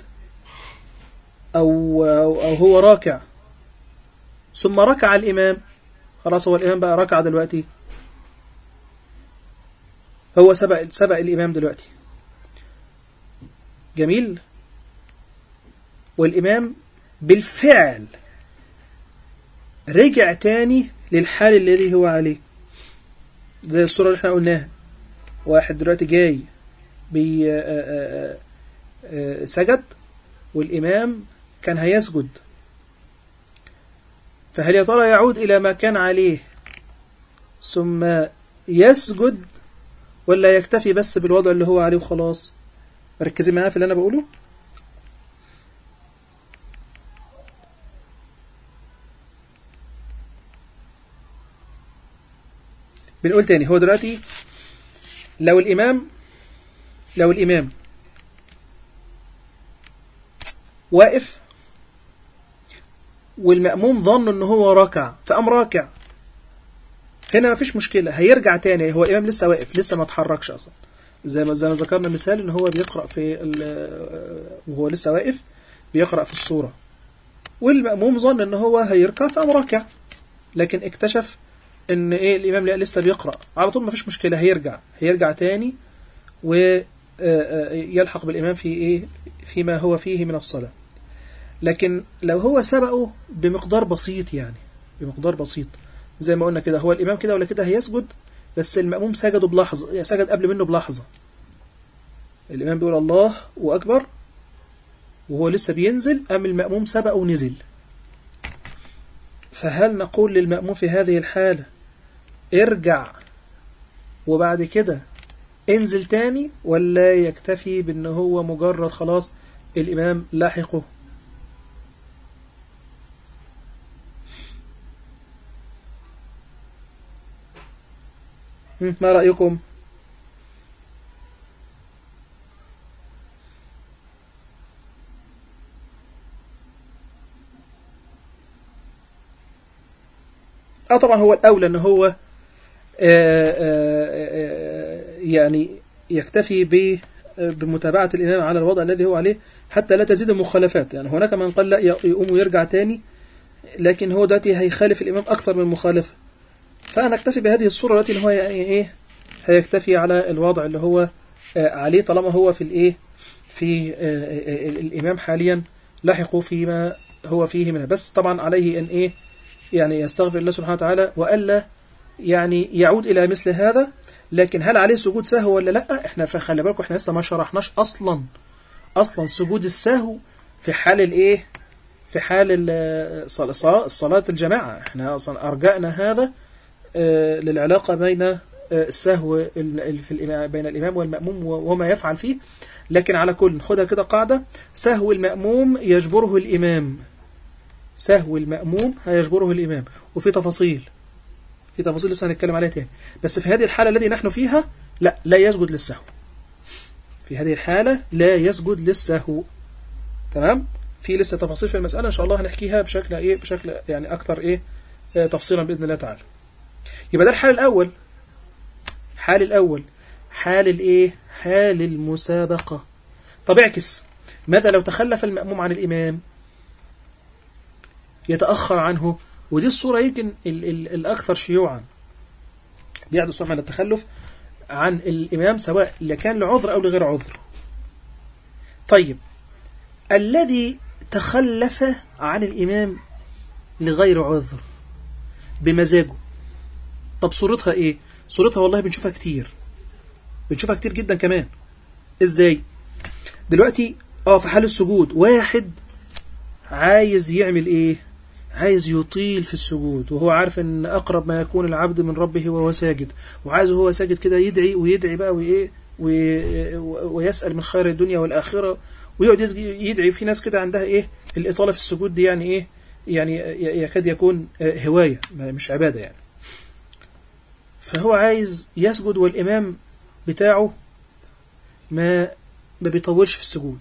[SPEAKER 3] أو, أو هو راكع ثم ركع الإمام خلاص هو الإمام بقى ركع دلوقتي هو سبق سبق الإمام دلوقتي جميل والإمام بالفعل رجع تاني للحال الذي هو عليه زي الصورة اللي احنا قلناها واحد دلوقتي جاي بي سجد والإمام كان هيسجد فهل يا ترى يعود إلى ما كان عليه ثم يسجد ولا يكتفي بس بالوضع اللي هو عليه وخلاص ركزي معايا في اللي أنا بقوله بنقول تاني هو دلوقتي لو الإمام لو الإمام واقف والمأموم ظن ان هو ركع فقام راكع هنا ما فيش مشكلة هيرجع تاني هو الإمام لسه واقف لسه ما اتحركش أصلا زي ما زي ما ذكرنا مثال ان هو بيقرأ في ال- وهو لسه واقف بيقرأ في السورة والمأموم ظن ان هو هيركع فقام راكع لكن اكتشف ان ايه الامام لا لسه بيقرأ على طول ما فيش مشكلة هيرجع هيرجع تاني ويلحق بالامام في ايه فيما هو فيه من الصلاة لكن لو هو سبقه بمقدار بسيط يعني بمقدار بسيط زي ما قلنا كده هو الامام كده ولا كده هيسجد بس المأموم سجده بلحظة يعني سجد قبل منه بلحظة الإمام بيقول الله وأكبر وهو لسه بينزل أم المأموم سبق ونزل فهل نقول للمأموم في هذه الحالة ارجع وبعد كده انزل تاني ولا يكتفي بأن هو مجرد خلاص الإمام لاحقه هم، ما رأيكم اه طبعا هو الأولى أن هو آه، آه، آه، يعني يكتفي ب بمتابعة الإمام على الوضع الذي هو عليه حتى لا تزيد المخالفات يعني هناك من قال لا يقوم ويرجع تاني لكن هو دلوقتي هيخالف الإمام أكثر من مخالفة فأنا أكتفي بهذه الصورة التي هو يعني إيه هيكتفي على الوضع اللي هو آه، عليه طالما هو في الإيه في آه، آه، آه، الإمام حاليا لحقوا فيما هو فيه منها بس طبعا عليه أن إيه يعني يستغفر الله سبحانه وتعالى وألا يعني يعود إلى مثل هذا لكن هل عليه سجود سهو ولا لا احنا خلي بالكم احنا لسه ما شرحناش اصلا اصلا سجود السهو في حال الايه في حال ال- صل- صلاة صلاة الجماعة احنا اصلا ارجأنا هذا آه، للعلاقة بين آه، السهو ال- ال- في الإمام بين الإمام والمأموم و- وما يفعل فيه لكن على كل خدها كده قاعدة سهو المأموم يجبره الإمام سهو المأموم هيجبره الإمام وفي تفاصيل في تفاصيل لسه هنتكلم عليها تاني بس في هذه الحالة التي نحن فيها لا لا يسجد للسهو في هذه الحالة لا يسجد للسهو تمام في لسه تفاصيل في المسألة إن شاء الله هنحكيها بشكل إيه بشكل يعني أكثر إيه آه، تفصيلا بإذن الله تعالى يبقى ده الحال الأول حال الأول حال الإيه حال المسابقة طب اعكس ماذا لو تخلف المأموم عن الإمام يتأخر عنه ودي الصورة يمكن ال ال الأكثر شيوعا بيحدث نوع من التخلف عن الإمام سواء كان لعذر أو لغير عذر طيب الذي تخلف عن الإمام لغير عذر بمزاجه طب صورتها إيه؟ صورتها والله بنشوفها كتير بنشوفها كتير جدا كمان إزاي؟ دلوقتي اه في حال السجود واحد عايز يعمل ايه عايز يطيل في السجود وهو عارف ان اقرب ما يكون العبد من ربه وهو ساجد وعايز وهو ساجد كده يدعي ويدعي بقى وايه وي- ويسأل من خير الدنيا والآخرة ويقعد يسج- يدعي في ناس كده عندها ايه الإطالة في السجود دي يعني ايه يعني ي- يكاد يكون آه، هواية ما- مش عبادة يعني فهو عايز يسجد والإمام بتاعه ما ما بيطولش في السجود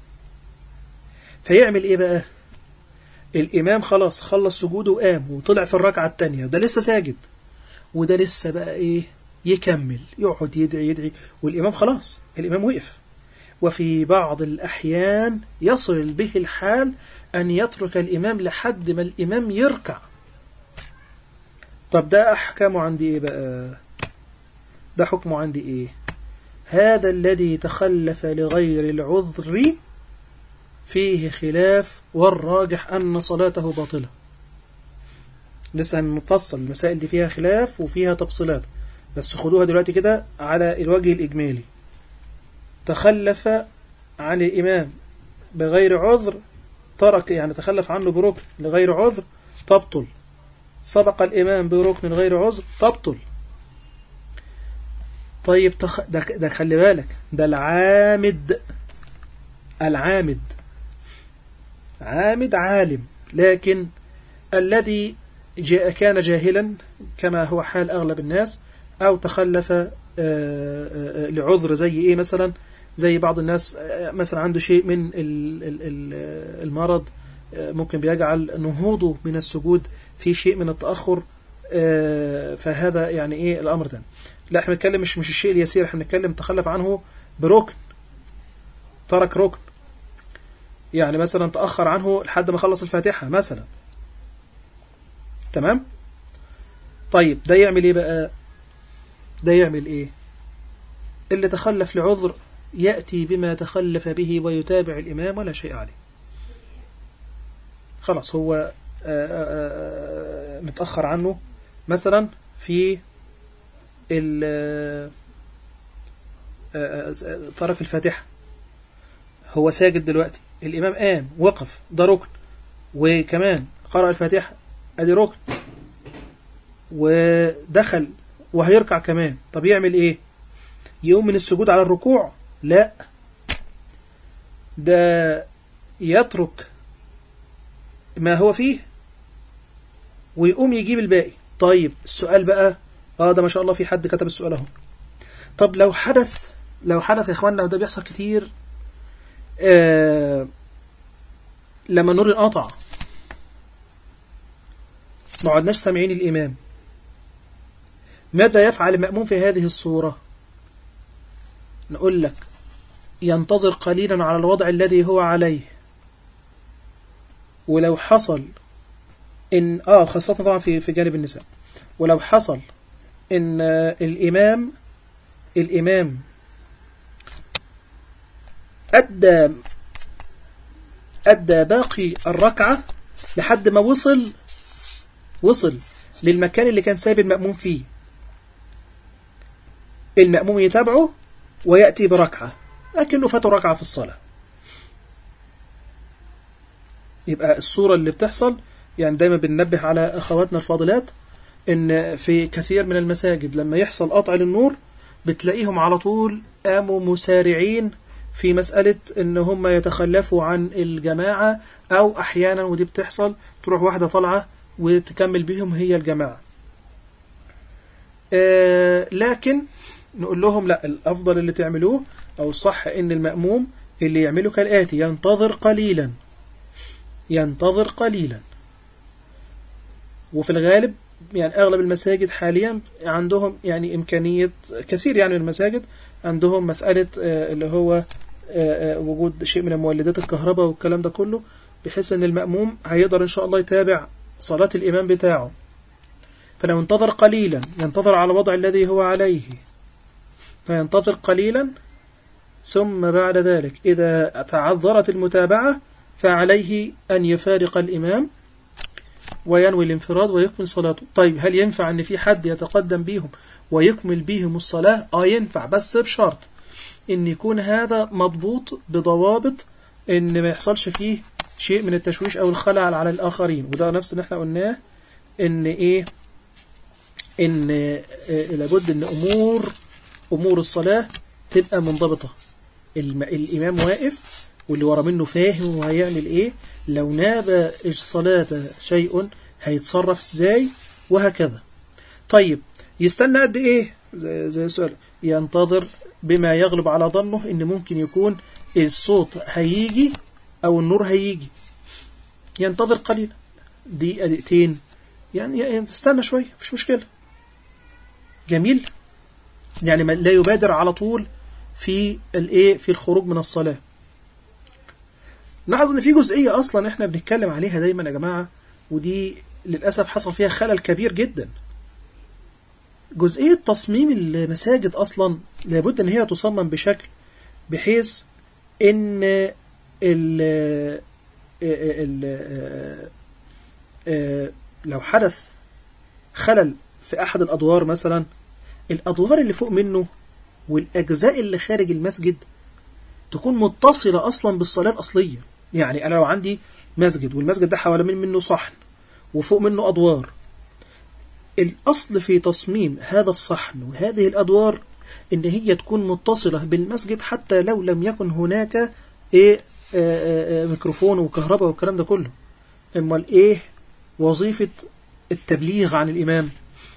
[SPEAKER 3] فيعمل ايه بقى الامام خلاص خلص سجوده وقام وطلع في الركعه الثانيه ده لسه ساجد وده لسه بقى ايه يكمل يقعد يدعي يدعي والامام خلاص الامام وقف وفي بعض الاحيان يصل به الحال ان يترك الامام لحد ما الامام يركع طب ده احكامه عندي ايه بقى ده حكمه عندي ايه هذا الذي تخلف لغير العذر فيه خلاف والراجح أن صلاته باطلة لسه هنفصل المسائل دي فيها خلاف وفيها تفصيلات بس خدوها دلوقتي كده على الوجه الإجمالي تخلف عن الإمام بغير عذر ترك يعني تخلف عنه بركن لغير عذر تبطل سبق الإمام بركن غير عذر تبطل طيب تخ... ده, ده خلي بالك ده العامد العامد عامد عالم لكن الذي جاء كان جاهلا كما هو حال أغلب الناس أو تخلف آه، آه، لعذر زي إيه مثلا زي بعض الناس آه، مثلا عنده شيء من ال- ال- ال- المرض آه، ممكن بيجعل نهوضه من السجود في شيء من التأخر آه، فهذا يعني ايه الامر ده لا احنا بنتكلم مش مش الشيء اليسير احنا بنتكلم تخلف عنه بركن ترك ركن يعني مثلا تأخر عنه لحد ما خلص الفاتحة مثلا تمام طيب ده يعمل ايه بقى ده يعمل ايه اللي تخلف لعذر يأتي بما تخلف به ويتابع الإمام ولا شيء عليه خلاص هو آآ آآ متأخر عنه مثلا في ال- آآ ترك الفاتحة هو ساجد دلوقتي الإمام قام وقف ده ركن وكمان قرأ الفاتحة أدي ركن ودخل وهيركع كمان طب يعمل إيه يقوم من السجود على الركوع لا ده يترك ما هو فيه ويقوم يجيب الباقي طيب السؤال بقى اه ده ما شاء الله في حد كتب السؤال اهو طب لو حدث لو حدث يا اخواننا وده بيحصل كتير آه لما النور انقطع ما عدناش سامعين الامام ماذا يفعل المأموم في هذه الصورة نقول لك ينتظر قليلا على الوضع الذي هو عليه ولو حصل إن آه خاصة طبعا في في جانب النساء ولو حصل إن آه، الإمام الإمام أدى أدى باقي الركعة لحد ما وصل وصل للمكان اللي كان سايب المأموم فيه المأموم يتابعه ويأتي بركعة لكنه فاته ركعة في الصلاة يبقى الصورة اللي بتحصل يعني دايما بننبه على أخواتنا الفاضلات إن في كثير من المساجد لما يحصل قطع للنور بتلاقيهم على طول قاموا مسارعين في مسألة إن هم يتخلفوا عن الجماعة أو أحيانا ودي بتحصل تروح واحدة طالعة وتكمل بهم هي الجماعة آه لكن نقول لهم لا الأفضل اللي تعملوه أو الصح إن المأموم اللي يعمله كالآتي ينتظر قليلا ينتظر قليلا وفي الغالب يعني أغلب المساجد حاليا عندهم يعني إمكانية كثير يعني من المساجد عندهم مسألة آه، اللي هو آه، آه، وجود شيء من مولدات الكهرباء والكلام ده كله بحيث ان المأموم هيقدر ان شاء الله يتابع صلاة الإمام بتاعه فلو انتظر قليلا ينتظر على الوضع الذي هو عليه فينتظر قليلا ثم بعد ذلك إذا تعذرت المتابعة فعليه أن يفارق الإمام وينوي الانفراد ويكمل صلاته طيب هل ينفع أن في حد يتقدم بيهم ويكمل بيهم الصلاة آه ينفع بس بشرط أن يكون هذا مضبوط بضوابط أن ما يحصلش فيه شيء من التشويش أو الخلل على الآخرين وده نفس اللي احنا قلناه أن إيه أن آه، لابد أن أمور أمور الصلاة تبقى منضبطة الم... الإمام واقف واللي ورا منه فاهم وهيعمل إيه لو ناب الصلاة شيء هيتصرف إزاي وهكذا طيب يستنى قد إيه زي, زي سؤال ينتظر بما يغلب على ظنه إن ممكن يكون الصوت هيجي أو النور هيجي ينتظر قليلا دقيقة دقيقتين يعني يعني تستنى شوية مفيش مشكلة جميل يعني ما- لا يبادر على طول في الايه في الخروج من الصلاة لاحظ ان في جزئية اصلا احنا بنتكلم عليها دايما يا جماعة ودي للأسف حصل فيها خلل كبير جدا جزئية تصميم المساجد اصلا لابد ان هي تصمم بشكل بحيث ان ال ال ال لو حدث خلل في احد الادوار مثلا الادوار اللي فوق منه والاجزاء اللي خارج المسجد تكون متصلة اصلا بالصلاة الاصلية يعني انا لو عندي مسجد والمسجد ده حوالين منه صحن وفوق منه ادوار الاصل في تصميم هذا الصحن وهذه الادوار ان هي تكون متصلة بالمسجد حتى لو لم يكن هناك ايه آآ آآ ميكروفون وكهرباء والكلام ده كله امال ايه وظيفة التبليغ عن الامام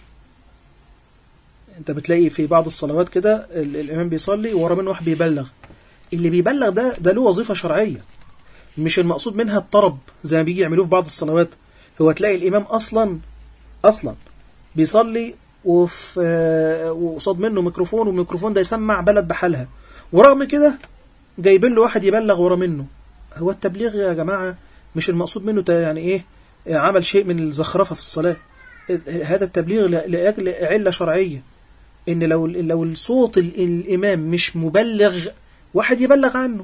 [SPEAKER 3] انت بتلاقي في بعض الصلوات كده ال- الامام بيصلي ورا منه واحد بيبلغ اللي بيبلغ ده ده له وظيفة شرعية مش المقصود منها الطرب زي ما بيجي يعملوه في بعض الصلوات هو تلاقي الإمام أصلا أصلا بيصلي وفي آه، وقصاد منه ميكروفون والميكروفون ده يسمع بلد بحالها ورغم كده جايبين له واحد يبلغ ورا منه هو التبليغ يا جماعة مش المقصود منه تا- يعني إيه عمل شيء من الزخرفة في الصلاة هذا التبليغ ل- لأجل علة شرعية إن لو لو الصوت ال- الإمام مش مبلغ واحد يبلغ عنه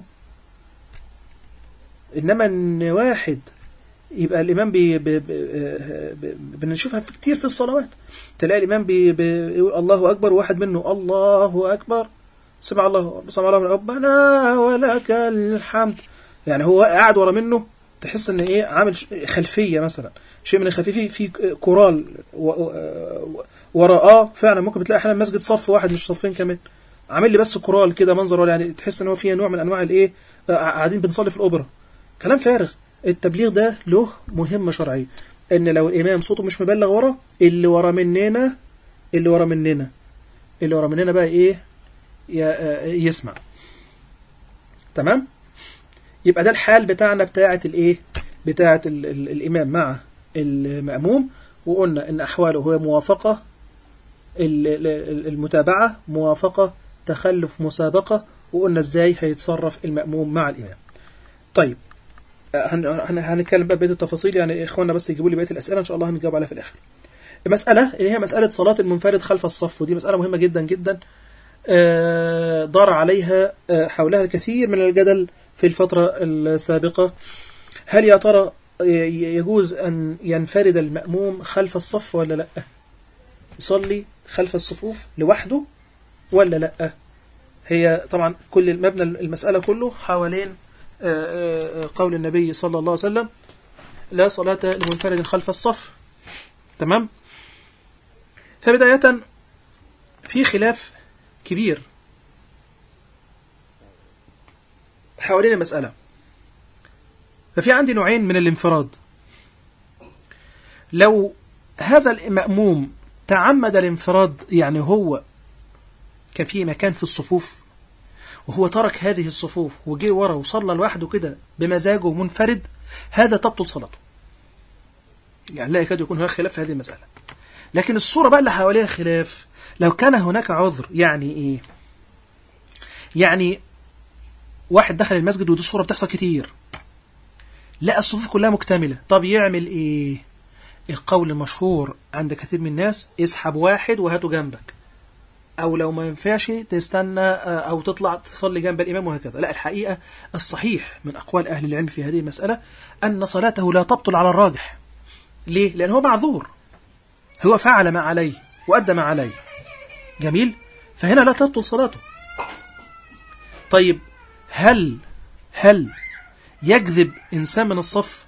[SPEAKER 3] إنما إن واحد يبقى الإمام بي بي بي بي بنشوفها في كتير في الصلوات تلاقي الإمام بي بيقول الله أكبر وواحد منه الله أكبر سمع الله سمع الله ربنا ولك الحمد يعني هو قاعد ورا منه تحس ان ايه عامل ش- خلفيه مثلا شيء من الخلفيه في في كورال و- و- وراءه فعلا ممكن بتلاقي احيانا مسجد صف واحد مش صفين كمان عامل لي بس كورال كده منظر ولا يعني تحس ان هو فيها نوع من انواع الايه آه، قاعدين بنصلي في الاوبرا كلام فارغ التبليغ ده له مهمه شرعيه ان لو الامام صوته مش مبلغ ورا اللي ورا مننا اللي ورا مننا اللي ورا مننا بقى ايه ي- آه، يسمع تمام يبقى ده الحال بتاعنا بتاعة الايه بتاعة ال ال الامام مع المأموم وقلنا ان احواله هو موافقة ال- ال- المتابعة موافقة تخلف مسابقة وقلنا ازاي هيتصرف المأموم مع الامام طيب هن- هن- هنتكلم بقى بقية التفاصيل يعني اخواننا بس يجيبوا لي بقية الاسئلة ان شاء الله هنجاوب عليها في الاخر المسألة اللي هي مسألة صلاة المنفرد خلف الصف ودي مسألة مهمة جدا جدا آه، دار عليها آه، حولها الكثير من الجدل في الفترة السابقة هل يا ترى ي- يجوز أن ينفرد المأموم خلف الصف ولا لا يصلي خلف الصفوف لوحده ولا لا هي طبعا كل المبنى المسألة كله حوالين آه، آه، قول النبي صلى الله عليه وسلم لا صلاة لمنفرد خلف الصف تمام فبداية في خلاف كبير حوالين المسألة ففي عندي نوعين من الانفراد لو هذا المأموم تعمد الانفراد يعني هو كان في مكان في الصفوف وهو ترك هذه الصفوف وجي ورا وصلى لوحده كده بمزاجه منفرد هذا تبطل صلاته يعني لا يكاد يكون هناك خلاف في هذه المسألة لكن الصورة بقى اللي حواليها خلاف لو كان هناك عذر يعني ايه يعني واحد دخل المسجد ودي الصورة بتحصل كتير لقى الصفوف كلها مكتملة طب يعمل ايه القول المشهور عند كثير من الناس اسحب واحد وهاته جنبك او لو ما ينفعش تستنى آه، او تطلع تصلي جنب الامام وهكذا لا الحقيقة الصحيح من اقوال اهل العلم في هذه المسألة ان صلاته لا تبطل على الراجح ليه لان هو معذور هو فعل ما عليه وادى ما عليه جميل فهنا لا تبطل صلاته طيب هل هل يكذب إنسان من الصف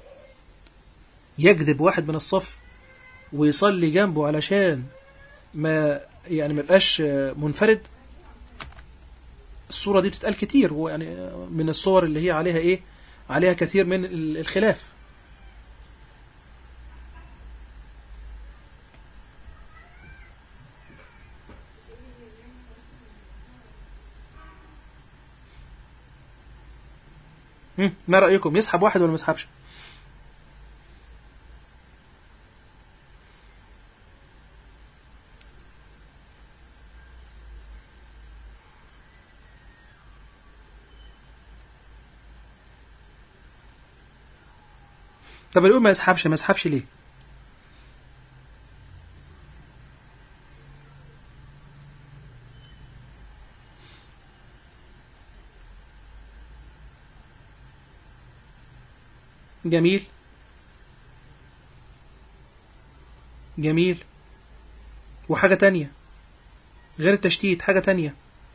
[SPEAKER 3] يكذب واحد من الصف ويصلي جنبه علشان ما يعني ما يبقاش منفرد الصورة دي بتتقال كتير ويعني من الصور اللي هي عليها ايه عليها كثير من ال- الخلاف هم، ما رأيكم يسحب واحد ولا ما يسحبش طب يقول ما يسحبش ما يسحبش ليه جميل جميل وحاجة تانية غير التشتيت حاجة تانية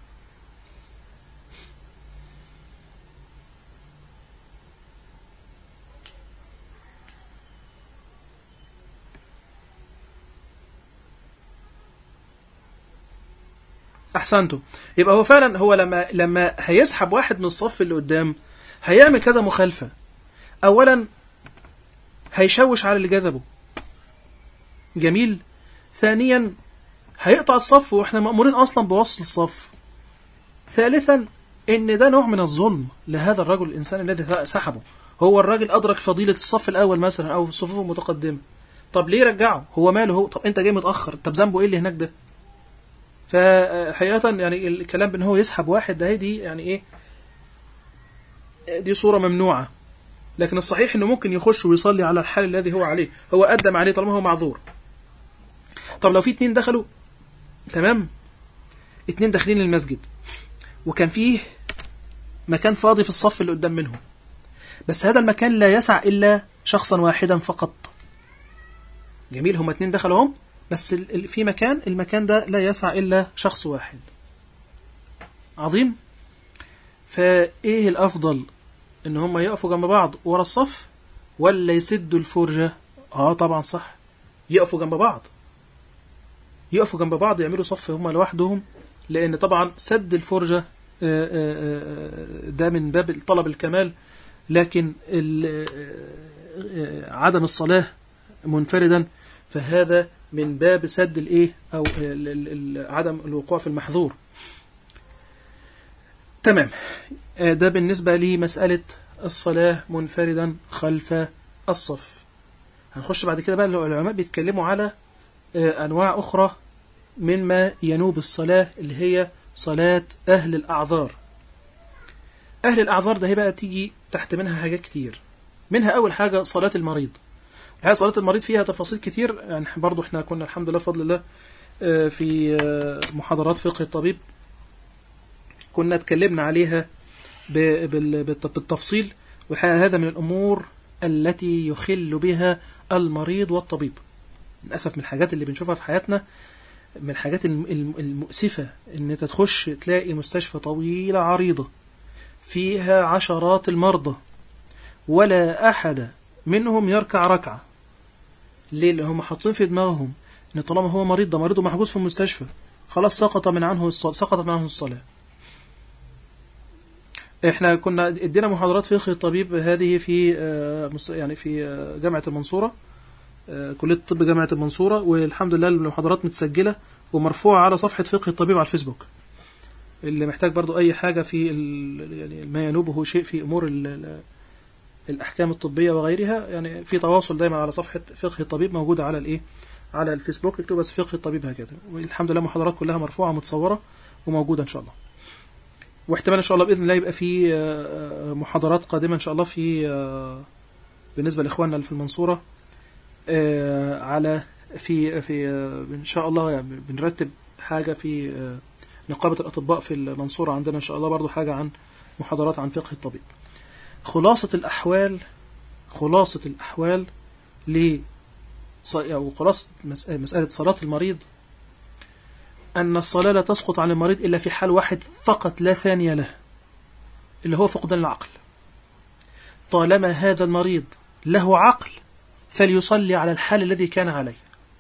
[SPEAKER 3] احسنتوا يبقى هو فعلا هو لما لما هيسحب واحد من الصف اللي قدام هيعمل كذا مخالفه اولا هيشوش على اللي جذبه جميل ثانيا هيقطع الصف واحنا مأمورين اصلا بوصل الصف ثالثا ان ده نوع من الظلم لهذا الرجل الانسان الذي سحبه هو الراجل ادرك فضيله الصف الاول مثلا او الصفوف المتقدمه طب ليه رجعه هو ماله هو طب انت جاي متاخر طب ذنبه ايه اللي هناك ده فحقيقه يعني الكلام بان هو يسحب واحد ده دي يعني ايه دي صوره ممنوعه لكن الصحيح انه ممكن يخش ويصلي على الحال الذي هو عليه هو قدم عليه طالما هو معذور طب لو في اتنين دخلوا تمام اتنين داخلين المسجد وكان فيه مكان فاضي في الصف اللي قدام منهم بس هذا المكان لا يسع إلا شخصا واحدا فقط جميل هما اتنين دخلوا هم بس في مكان المكان ده لا يسع إلا شخص واحد عظيم فإيه الأفضل إن هما يقفوا جنب بعض ورا الصف ولا يسدوا الفرجة آه طبعا صح يقفوا جنب بعض يقفوا جنب بعض يعملوا صف هما لوحدهم لأن طبعا سد الفرجة ده من باب طلب الكمال لكن عدم الصلاة منفردا فهذا من باب سد الايه او عدم الوقوع في المحظور تمام ده بالنسبة لمسألة الصلاة منفردا خلف الصف هنخش بعد كده بقى العلماء بيتكلموا على أنواع أخرى مما ينوب الصلاة اللي هي صلاة أهل الأعذار أهل الأعذار ده بقى تيجي تحت منها حاجات كتير منها أول حاجة صلاة المريض الحقيقة صلاة المريض فيها تفاصيل كتير يعني برضو احنا كنا الحمد لله بفضل الله في محاضرات فقه الطبيب كنا اتكلمنا عليها بالتفصيل والحقيقة هذا من الأمور التي يخل بها المريض والطبيب للأسف من الحاجات اللي بنشوفها في حياتنا من الحاجات المؤسفة ان انت تخش تلاقي مستشفى طويلة عريضة فيها عشرات المرضى ولا أحد منهم يركع ركعة ليه اللي هم حاطين في دماغهم ان طالما هو مريض ده مريض ومحجوز في المستشفى خلاص سقط من عنه الصلاة سقطت من عنه الصلاة احنا كنا ادينا محاضرات فقه الطبيب هذه في يعني في جامعة المنصورة كلية الطب جامعة المنصورة والحمد لله المحاضرات متسجلة ومرفوعة على صفحة فقه الطبيب على الفيسبوك اللي محتاج برضو أي حاجة في يعني ما ينوبه شيء في أمور الأحكام الطبية وغيرها يعني في تواصل دايما على صفحة فقه الطبيب موجودة على الإيه على الفيسبوك اكتب بس فقه الطبيب هكذا والحمد لله محاضرات كلها مرفوعة متصورة وموجودة إن شاء الله واحتمال إن شاء الله بإذن الله يبقى في محاضرات قادمة إن شاء الله في بالنسبة لإخواننا اللي في المنصورة على في في ان شاء الله يعني بنرتب حاجه في نقابه الاطباء في المنصوره عندنا ان شاء الله برضو حاجه عن محاضرات عن فقه الطبيب خلاصه الاحوال خلاصه الاحوال ل او خلاصه مساله صلاه المريض ان الصلاه لا تسقط عن المريض الا في حال واحد فقط لا ثاني له اللي هو فقدان العقل طالما هذا المريض له عقل فليصلي على الحال الذي كان عليه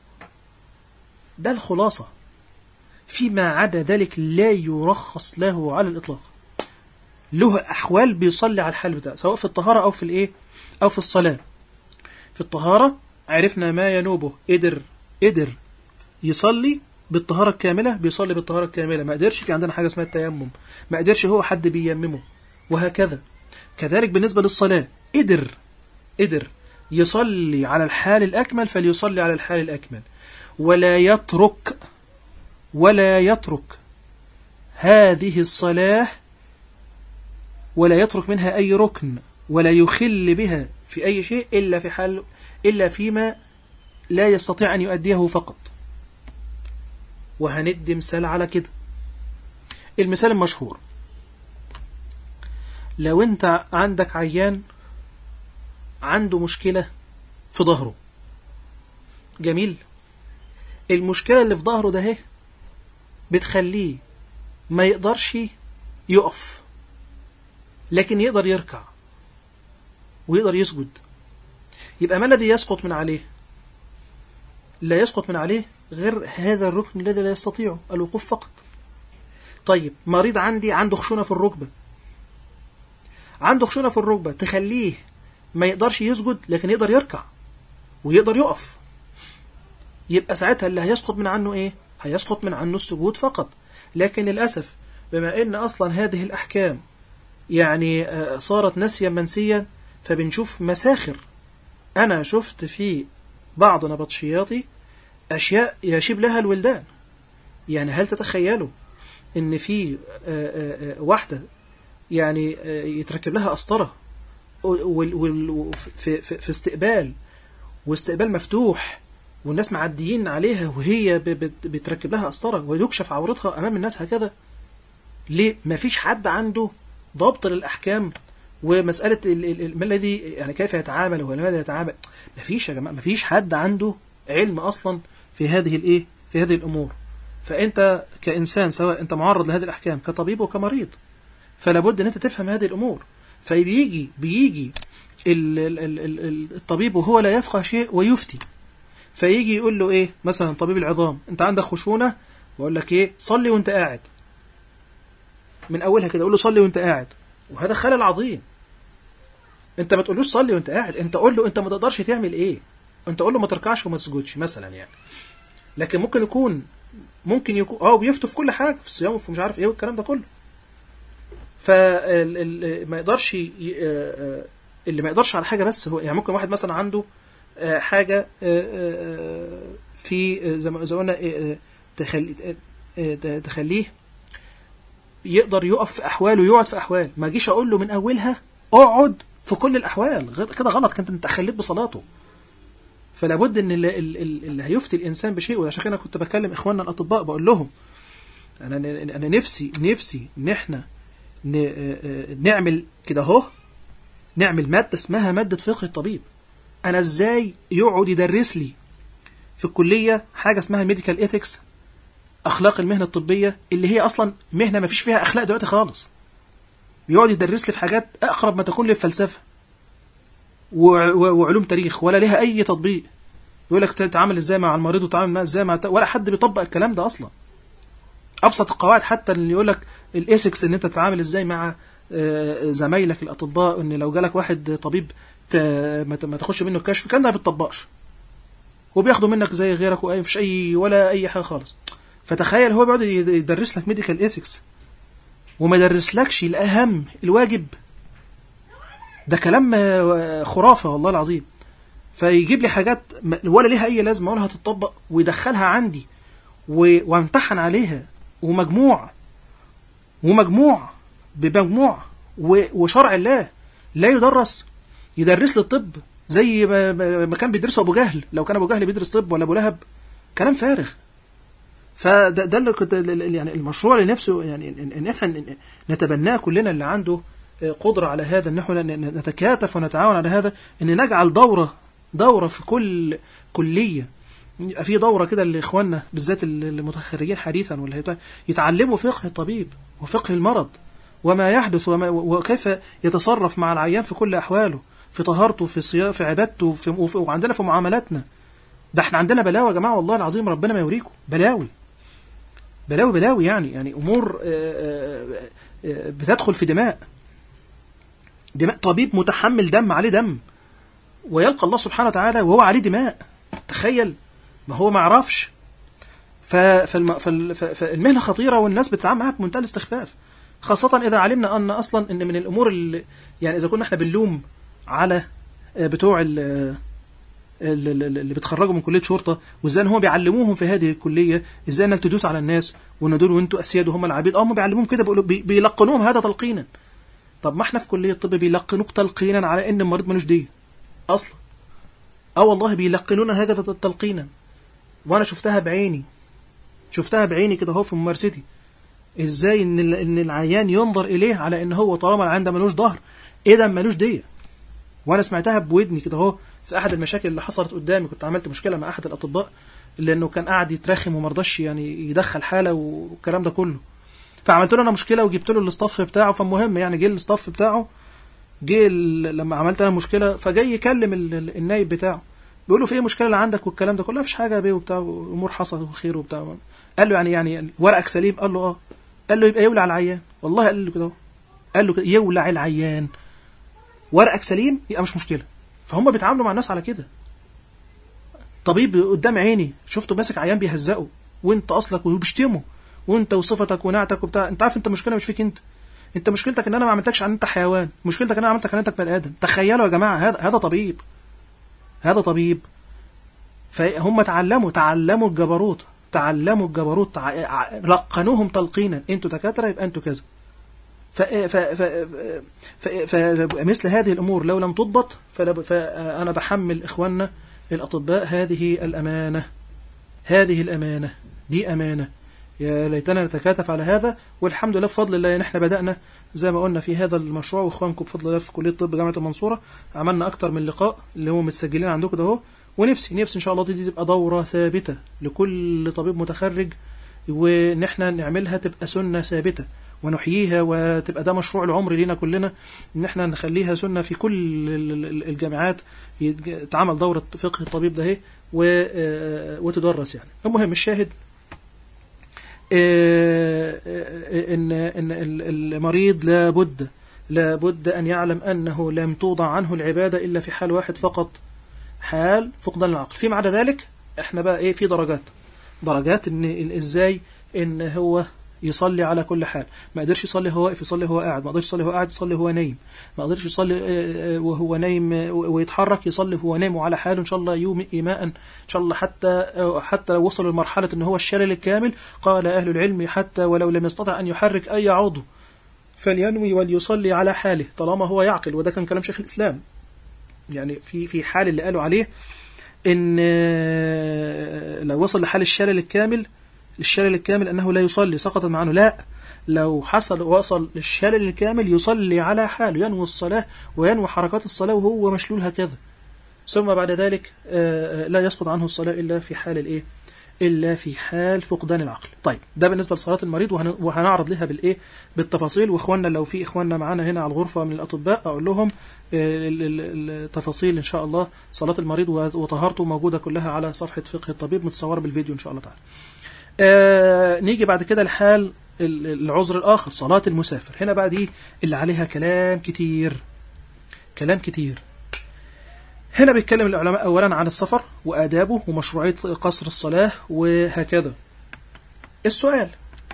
[SPEAKER 3] ده الخلاصة فيما عدا ذلك لا يرخص له على الإطلاق له أحوال بيصلي على الحال بتاعه سواء في الطهارة أو في الإيه أو في الصلاة في الطهارة عرفنا ما ينوبه قدر قدر يصلي بالطهارة الكاملة بيصلي بالطهارة الكاملة ما قدرش في عندنا حاجة اسمها التيمم ما قدرش هو حد بييممه وهكذا كذلك بالنسبة للصلاة قدر قدر يصلي على الحال الأكمل فليصلي على الحال الأكمل ولا يترك ولا يترك هذه الصلاة ولا يترك منها أي ركن ولا يخل بها في أي شيء إلا في حال إلا فيما لا يستطيع أن يؤديه فقط وهندي مثال على كده المثال المشهور لو أنت عندك عيان عنده مشكلة في ظهره جميل المشكلة اللي في ظهره ده اهي بتخليه ما يقدرش يقف لكن يقدر يركع ويقدر يسجد يبقى ما الذي يسقط من عليه لا يسقط من عليه غير هذا الركن الذي لا يستطيع الوقوف فقط طيب مريض عندي عنده خشونة في الركبة عنده خشونة في الركبة تخليه ما يقدرش يسجد لكن يقدر يركع ويقدر يقف يبقى ساعتها اللي هيسقط من عنه ايه هيسقط من عنه السجود فقط لكن للأسف بما ان اصلا هذه الاحكام يعني آه، صارت نسيا منسيا فبنشوف مساخر انا شفت في بعض نبطشياتي اشياء يشيب لها الولدان يعني هل تتخيلوا ان في آه، آه، آه، واحده يعني آه، يتركب لها قسطره وال- وال- في, في, في استقبال واستقبال مفتوح والناس معديين عليها وهي ب- بت- بتركب لها قسطره ويكشف عورتها امام الناس هكذا ليه ما فيش حد عنده ضبط للاحكام ومساله ال- ال- ال- ما الذي يعني كيف يتعامل ولماذا يتعامل ما فيش يا جماعه ما فيش حد عنده علم اصلا في هذه الايه في هذه الامور فانت كانسان سواء انت معرض لهذه الاحكام كطبيب وكمريض فلا بد ان انت تفهم هذه الامور فبيجي بيجي ال- ال- ال- ال- الطبيب وهو لا يفقه شيء ويفتي فيجي يقول له ايه مثلا طبيب العظام انت عندك خشونه واقول لك ايه صلي وانت قاعد من اولها كده اقول له صلي وانت قاعد وهذا خلل عظيم انت ما تقولوش صلي وانت قاعد انت قول له انت ما تقدرش تعمل ايه انت قول له ما تركعش وما تسجدش مثلا يعني لكن ممكن يكون ممكن يكون اه بيفتوا في كل حاجه في الصيام وفي مش عارف ايه والكلام ده كله فما يقدرش ي- آه، آه، اللي ما يقدرش على حاجه بس هو يعني ممكن واحد مثلا عنده آه، حاجه آه، آه، في آه، زي ما زي ما قلنا آه، آه، تخلي آه، آه، تخليه يقدر يقف في احوال ويقعد في احوال ما اجيش اقول له من اولها اقعد في كل الاحوال غ- كده غلط كنت انت خليت بصلاته فلا بد ان اللي, اللي اللي هيفتي الانسان بشيء وعشان كده كنت بكلم اخواننا الاطباء بقول لهم انا انا نفسي نفسي ان احنا ن- آه، آه، نعمل كده اهو نعمل ماده اسمها ماده فقه الطبيب انا ازاي يقعد يدرس لي في الكليه حاجه اسمها الميديكال ايثكس اخلاق المهنه الطبيه اللي هي اصلا مهنه ما فيش فيها اخلاق دلوقتي خالص بيقعد يدرس لي في حاجات اقرب ما تكون للفلسفه و- و- وعلوم تاريخ ولا لها اي تطبيق يقول لك تتعامل ازاي مع المريض وتتعامل معاه ازاي مع الت- ولا حد بيطبق الكلام ده اصلا ابسط القواعد حتى اللي يقول لك الايثكس ان انت تتعامل ازاي مع آه، زمايلك الاطباء ان لو جالك واحد طبيب ت- ما ت- ما تاخدش منه الكشف كان ما بتطبقش وبياخدوا منك زي غيرك واي مفيش اي ولا اي حاجه خالص فتخيل هو بيقعد يد- يدرس لك ميديكال ايثكس وما يدرسلكش الاهم الواجب ده كلام آه، خرافه والله العظيم فيجيب لي حاجات م- ولا ليها اي لازمه ولا هتطبق ويدخلها عندي و- وامتحن عليها ومجموع ومجموع بمجموع و- وشرع الله لا يدرس يدرس لي الطب زي ما- ما ما كان بيدرسه ابو جهل لو كان ابو جهل بيدرس طب ولا ابو لهب كلام فارغ فده ده اللي كنت يعني المشروع اللي نفسه يعني ان إن احنا نتبناه كلنا اللي عنده قدره على هذا ان احنا نتكاتف ونتعاون على هذا ان نجعل دوره دوره في كل كليه يبقى في دوره كده لاخواننا بالذات المتخرجين حديثا ولا هيبقى يتعلموا فقه الطبيب وفقه المرض وما يحدث وما وكيف يتصرف مع العيان في كل احواله في طهارته في صيام في عبادته في وفي- وعندنا في معاملاتنا ده احنا عندنا بلاوي يا جماعه والله العظيم ربنا ما يوريكم بلاوي بلاوي بلاوي يعني يعني امور آه، آه، آه، بتدخل في دماء دماء طبيب متحمل دم عليه دم ويلقى الله سبحانه وتعالى وهو عليه دماء تخيل ما هو ما يعرفش ف- فالم- فال- ف- فالمهنه خطيره والناس بتتعامل معاها بمنتهى الاستخفاف خاصة إذا علمنا أن أصلا إن من الأمور اللي يعني إذا كنا إحنا بنلوم على آه، بتوع ال- آه، ال- ال- اللي بيتخرجوا من كلية شرطة وإزاي إن هم بيعلموهم في هذه الكلية إزاي إنك تدوس على الناس وإن دول وأنتوا أسياد وهم العبيد أه هم بيعلموهم كده بيقولوا بي- بيلقنوهم هذا تلقينا طب ما إحنا في كلية الطب بيلقنوك تلقينا على إن المريض ملوش دية أصلا اه والله بيلقنونا هكذا تلقينا وانا شفتها بعيني شفتها بعيني كده اهو في ممارستي ازاي ان ال- ان العيان ينظر اليه على ان هو طالما العيان ده ملوش ظهر اذا ملوش ديه وانا سمعتها بودني كده اهو في احد المشاكل اللي حصلت قدامي كنت عملت مشكله مع احد الاطباء لانه كان قاعد يترخم ومرضاش يعني يدخل حاله والكلام ده كله فعملت له انا مشكله وجبت له الاستاف بتاعه فالمهم يعني جه الاستاف بتاعه جه ال- لما عملت انا مشكله فجاي يكلم ال- ال- النايب بتاعه بيقول له في ايه مشكله اللي عندك والكلام ده كله مفيش حاجه يا بيه وبتاع امور حصلت وخير وبتاع قال له يعني يعني ورقك سليم قال له اه قال له يبقى يولع العيان والله قال له كده اهو. قال له كده يولع العيان ورقك سليم يبقى مش مشكله فهم بيتعاملوا مع الناس على كده طبيب قدام عيني شفته ماسك عيان بيهزقه وانت اصلك وبيشتمه وانت وصفتك ونعتك وبتاع انت عارف انت مشكله مش فيك انت انت مشكلتك ان انا ما عملتكش عن انت حيوان مشكلتك ان انا عملتك عن انت بني ادم تخيلوا يا جماعه هذا هذا طبيب هذا طبيب فهم تعلموا تعلموا الجبروت تعلموا الجبروت تع... ع- لقنوهم تلقينا انتوا دكاتره يبقى انتوا كذا ف... ف... ف... ف... فمثل هذه الامور لو لم تضبط فلا... فانا بحمل اخواننا الاطباء هذه الامانه هذه الامانه دي امانه يا ليتنا نتكاتف على هذا والحمد لله بفضل الله ان احنا بدانا زي ما قلنا في هذا المشروع واخوانكم بفضل الله في كليه الطب جامعه المنصوره عملنا اكتر من لقاء اللي هم متسجلين عندكم ده اهو ونفسي نفسي ان شاء الله دي, دي تبقى دوره ثابته لكل طبيب متخرج وان احنا نعملها تبقى سنه ثابته ونحييها وتبقى ده مشروع العمر لينا كلنا ان احنا نخليها سنه في كل ال- ال- الجامعات يتج- تعمل دوره فقه الطبيب ده اهي و- آه، وتدرس يعني المهم الشاهد آه، آه، ان ان ال- المريض لابد لابد ان يعلم انه لم توضع عنه العباده الا في حال واحد فقط حال فقدان العقل فيما عدا ذلك احنا بقى ايه في درجات درجات ان إن ازاي ان هو يصلي على كل حال ما قدرش يصلي هو واقف يصلي هو قاعد ما قدرش يصلي هو قاعد يصلي هو نايم ما قدرش يصلي آه، آه، وهو نايم آه، ويتحرك يصلي وهو نايم وعلى حاله ان شاء الله يوم ايماء ان شاء الله حتى آه، حتى لو وصل لمرحله ان هو الشلل الكامل قال اهل العلم حتى ولو لم يستطع ان يحرك اي عضو فلينوي وليصلي على حاله طالما هو يعقل وده كان كلام شيخ الاسلام يعني في في حال اللي قالوا عليه ان آه، لو وصل لحال الشلل الكامل الشلل الكامل انه لا يصلي سقطت عنه لا لو حصل وصل للشلل الكامل يصلي على حاله ينوي الصلاة وينوي حركات الصلاة وهو مشلول هكذا ثم بعد ذلك آه، آه، لا يسقط عنه الصلاة إلا في حال الإيه إلا في حال فقدان العقل طيب ده بالنسبة لصلاة المريض وهن- وهنعرض لها بالإيه بالتفاصيل وإخواننا لو في إخواننا معانا هنا على الغرفة من الأطباء أقول لهم آه، ال- ال- التفاصيل إن شاء الله صلاة المريض وطهارته موجودة كلها على صفحة فقه الطبيب متصورة بالفيديو إن شاء الله تعالى آه نيجي بعد كده لحال ال- العذر الآخر صلاة المسافر هنا بقى دي اللي عليها كلام كتير كلام كتير هنا بيتكلم العلماء أولا عن السفر وآدابه ومشروعية قصر الصلاة وهكذا السؤال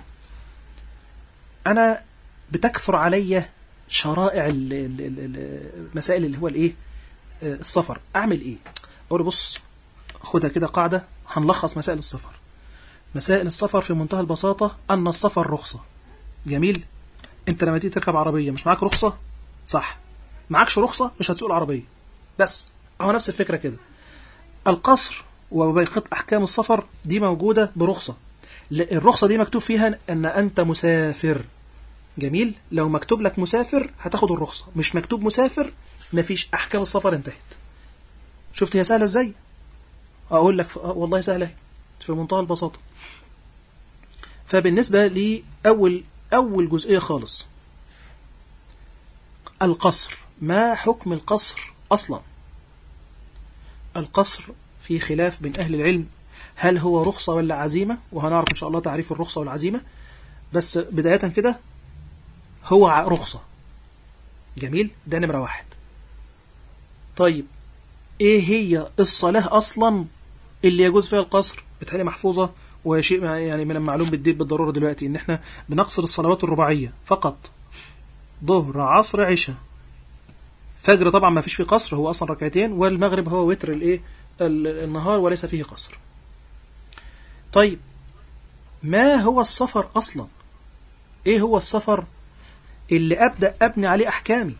[SPEAKER 3] أنا بتكثر علي شرائع ال- ال- ال- المسائل اللي هو الإيه آه، السفر أعمل إيه أقول بص خدها كده قاعدة هنلخص مسائل السفر مسائل السفر في منتهى البساطة أن السفر رخصة جميل أنت لما تيجي تركب عربية مش معاك رخصة صح معكش رخصة مش هتسوق العربية بس هو نفس الفكرة كده القصر وبقية أحكام السفر دي موجودة برخصة ل- الرخصة دي مكتوب فيها أن أنت مسافر جميل لو مكتوب لك مسافر هتاخد الرخصة مش مكتوب مسافر مفيش أحكام السفر انتهت شفت هي سهلة ازاي أقول لك ف- آه والله سهلة اهي. في منتهى البساطة فبالنسبة لأول أول جزئية خالص القصر ما حكم القصر أصلا القصر في خلاف بين أهل العلم هل هو رخصة ولا عزيمة وهنعرف إن شاء الله تعريف الرخصة والعزيمة بس بداية كده هو ع- رخصة جميل ده نمرة واحد طيب ايه هي الصلاة اصلا اللي يجوز فيها القصر بتهيألي محفوظة وشيء مع- يعني من المعلوم بالدين بالضرورة دلوقتي ان احنا بنقصر الصلوات الرباعية فقط ظهر عصر عشاء فجر طبعا ما فيش فيه قصر هو اصلا ركعتين والمغرب هو وتر الايه ال- النهار وليس فيه قصر طيب ما هو السفر اصلا ايه هو السفر اللي ابدا ابني عليه احكامي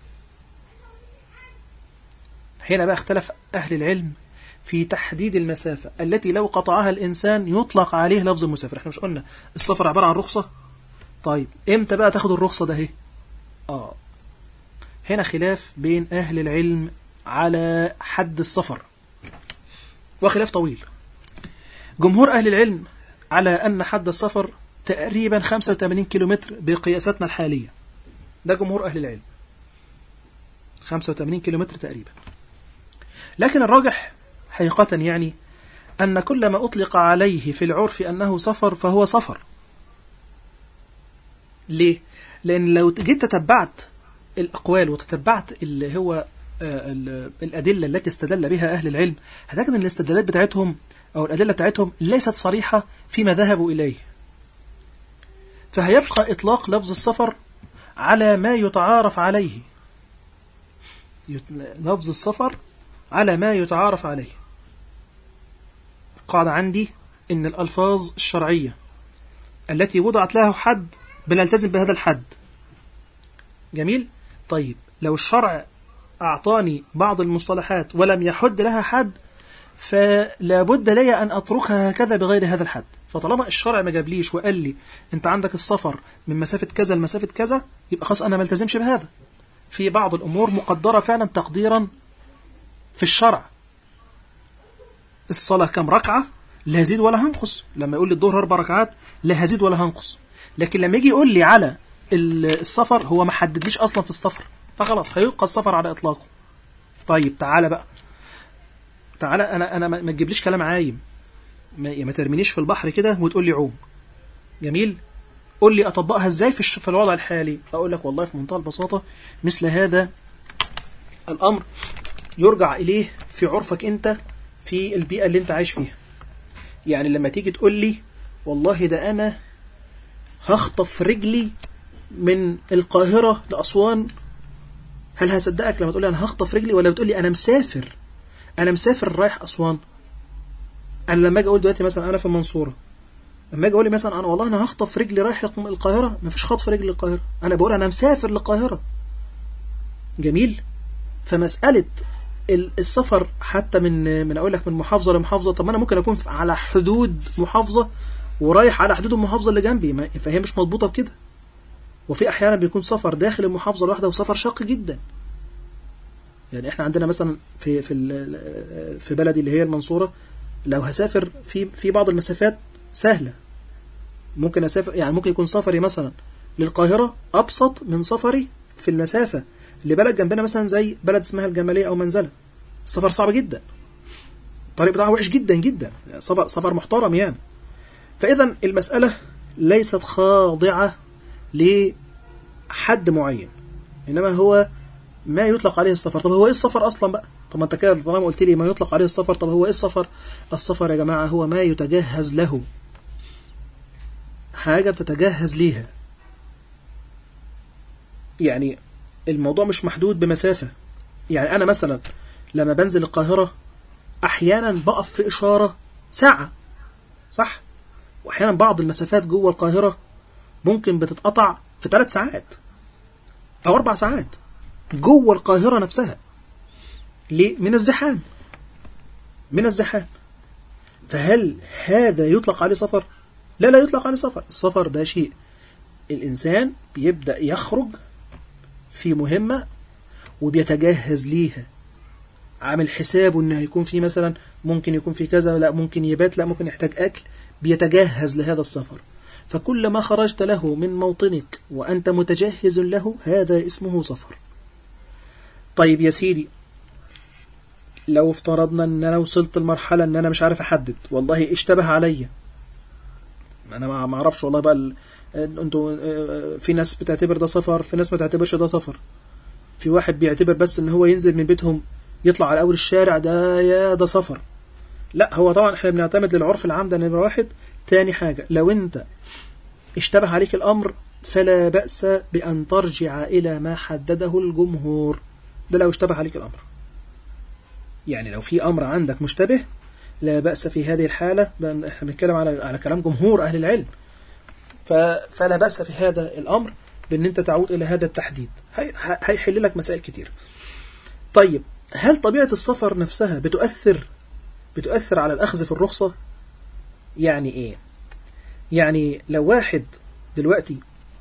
[SPEAKER 3] هنا بقى اختلف اهل العلم في تحديد المسافة التي لو قطعها الإنسان يطلق عليه لفظ المسافر احنا مش قلنا السفر عبارة عن رخصة طيب امتى بقى تاخد الرخصة ده اهي اه هنا خلاف بين أهل العلم على حد السفر وخلاف طويل جمهور أهل العلم على أن حد السفر تقريبا 85 كيلومتر بقياساتنا الحالية ده جمهور أهل العلم 85 كيلومتر تقريبا لكن الراجح حقيقة يعني أن كل ما أطلق عليه في العرف أنه سفر فهو سفر ليه؟ لأن لو جيت تتبعت الأقوال وتتبعت اللي هو آه، ال- الأدلة التي استدل بها أهل العلم هتجد أن الاستدلالات بتاعتهم أو الأدلة بتاعتهم ليست صريحة فيما ذهبوا إليه فهيبقى إطلاق لفظ السفر على ما يتعارف عليه يت- لفظ السفر على ما يتعارف عليه قاعدة عندي إن الألفاظ الشرعية التي وضعت لها حد بنلتزم بهذا الحد جميل طيب لو الشرع أعطاني بعض المصطلحات ولم يحد لها حد فلا بد لي أن أتركها هكذا بغير هذا الحد فطالما الشرع ما جابليش وقال لي أنت عندك السفر من مسافة كذا لمسافة كذا يبقى خلاص أنا ما التزمش بهذا في بعض الأمور مقدرة فعلا تقديرا في الشرع الصلاة كم ركعة لا هزيد ولا هنقص لما يقول لي الظهر أربع ركعات لا هزيد ولا هنقص لكن لما يجي يقول لي على ال- السفر هو ما حددليش أصلا في السفر فخلاص هيبقى السفر على إطلاقه طيب تعالى بقى تعالى أنا أنا ما ما تجيبليش كلام عايم ما, ما ترمينيش في البحر كده وتقول لي عوم جميل قول لي أطبقها إزاي في, الش- في الوضع الحالي أقول لك والله في منتهى البساطة مثل هذا الأمر يرجع إليه في عرفك أنت في البيئة اللي أنت عايش فيها يعني لما تيجي تقول لي والله ده أنا هخطف رجلي من القاهرة لأسوان هل هصدقك لما تقول لي أنا هخطف رجلي ولا بتقول لي أنا مسافر أنا مسافر رايح أسوان أنا لما أجي أقول دلوقتي مثلا أنا في المنصورة لما أجي أقول لي مثلا أنا والله أنا هخطف رجلي رايح القاهرة مفيش خطف رجلي للقاهرة أنا بقول أنا مسافر للقاهرة جميل فمسألة ال- السفر حتى من من اقول لك من محافظه لمحافظه طب ما انا ممكن اكون في- على حدود محافظه ورايح على حدود المحافظه اللي جنبي ما- فهي مش مضبوطه بكده وفي احيانا بيكون سفر داخل المحافظه الواحده وسفر شاق جدا يعني احنا عندنا مثلا في في ال- في بلدي اللي هي المنصوره لو هسافر في في بعض المسافات سهله ممكن اسافر يعني ممكن يكون سفري مثلا للقاهره ابسط من سفري في المسافه لبلد جنبنا مثلا زي بلد اسمها الجماليه او منزله السفر صعب جدا الطريق بتاعه وحش جدا جدا يعني سفر سفر محترم يعني فاذا المساله ليست خاضعه لحد معين انما هو ما يطلق عليه السفر طب هو ايه السفر اصلا بقى طب ما انت كده طالما قلت لي ما يطلق عليه السفر طب هو ايه السفر السفر يا جماعه هو ما يتجهز له حاجه بتتجهز ليها يعني الموضوع مش محدود بمسافة يعني أنا مثلا لما بنزل القاهرة أحيانا بقف في إشارة ساعة صح وأحيانا بعض المسافات جوه القاهرة ممكن بتتقطع في ثلاث ساعات أو أربع ساعات جوه القاهرة نفسها ليه؟ من الزحام من الزحام فهل هذا يطلق عليه سفر؟ لا لا يطلق عليه سفر السفر ده شيء الإنسان بيبدأ يخرج في مهمة وبيتجهز ليها عامل حسابه ان هيكون في مثلا ممكن يكون في كذا لا ممكن يبات لا ممكن يحتاج اكل بيتجهز لهذا السفر فكل ما خرجت له من موطنك وانت متجهز له هذا اسمه سفر طيب يا سيدي لو افترضنا ان انا وصلت لمرحلة ان انا مش عارف احدد والله اشتبه عليا انا ما ما اعرفش والله بقى ال- انتوا آه، في ناس بتعتبر ده سفر في ناس ما تعتبرش ده سفر في واحد بيعتبر بس ان هو ينزل من بيتهم يطلع على اول الشارع ده يا ده سفر لا هو طبعا احنا بنعتمد للعرف العام ده نمرة واحد تاني حاجة لو انت اشتبه عليك الامر فلا بأس بأن ترجع إلى ما حدده الجمهور ده لو اشتبه عليك الأمر يعني لو في أمر عندك مشتبه لا بأس في هذه الحالة ده احنا بنتكلم على على كلام جمهور أهل العلم ف- فلا بأس في هذا الأمر بأن أنت تعود إلى هذا التحديد هي- ه- هيحل لك مسائل كتير طيب هل طبيعة السفر نفسها بتؤثر بتؤثر على الأخذ في الرخصة يعني إيه يعني لو واحد دلوقتي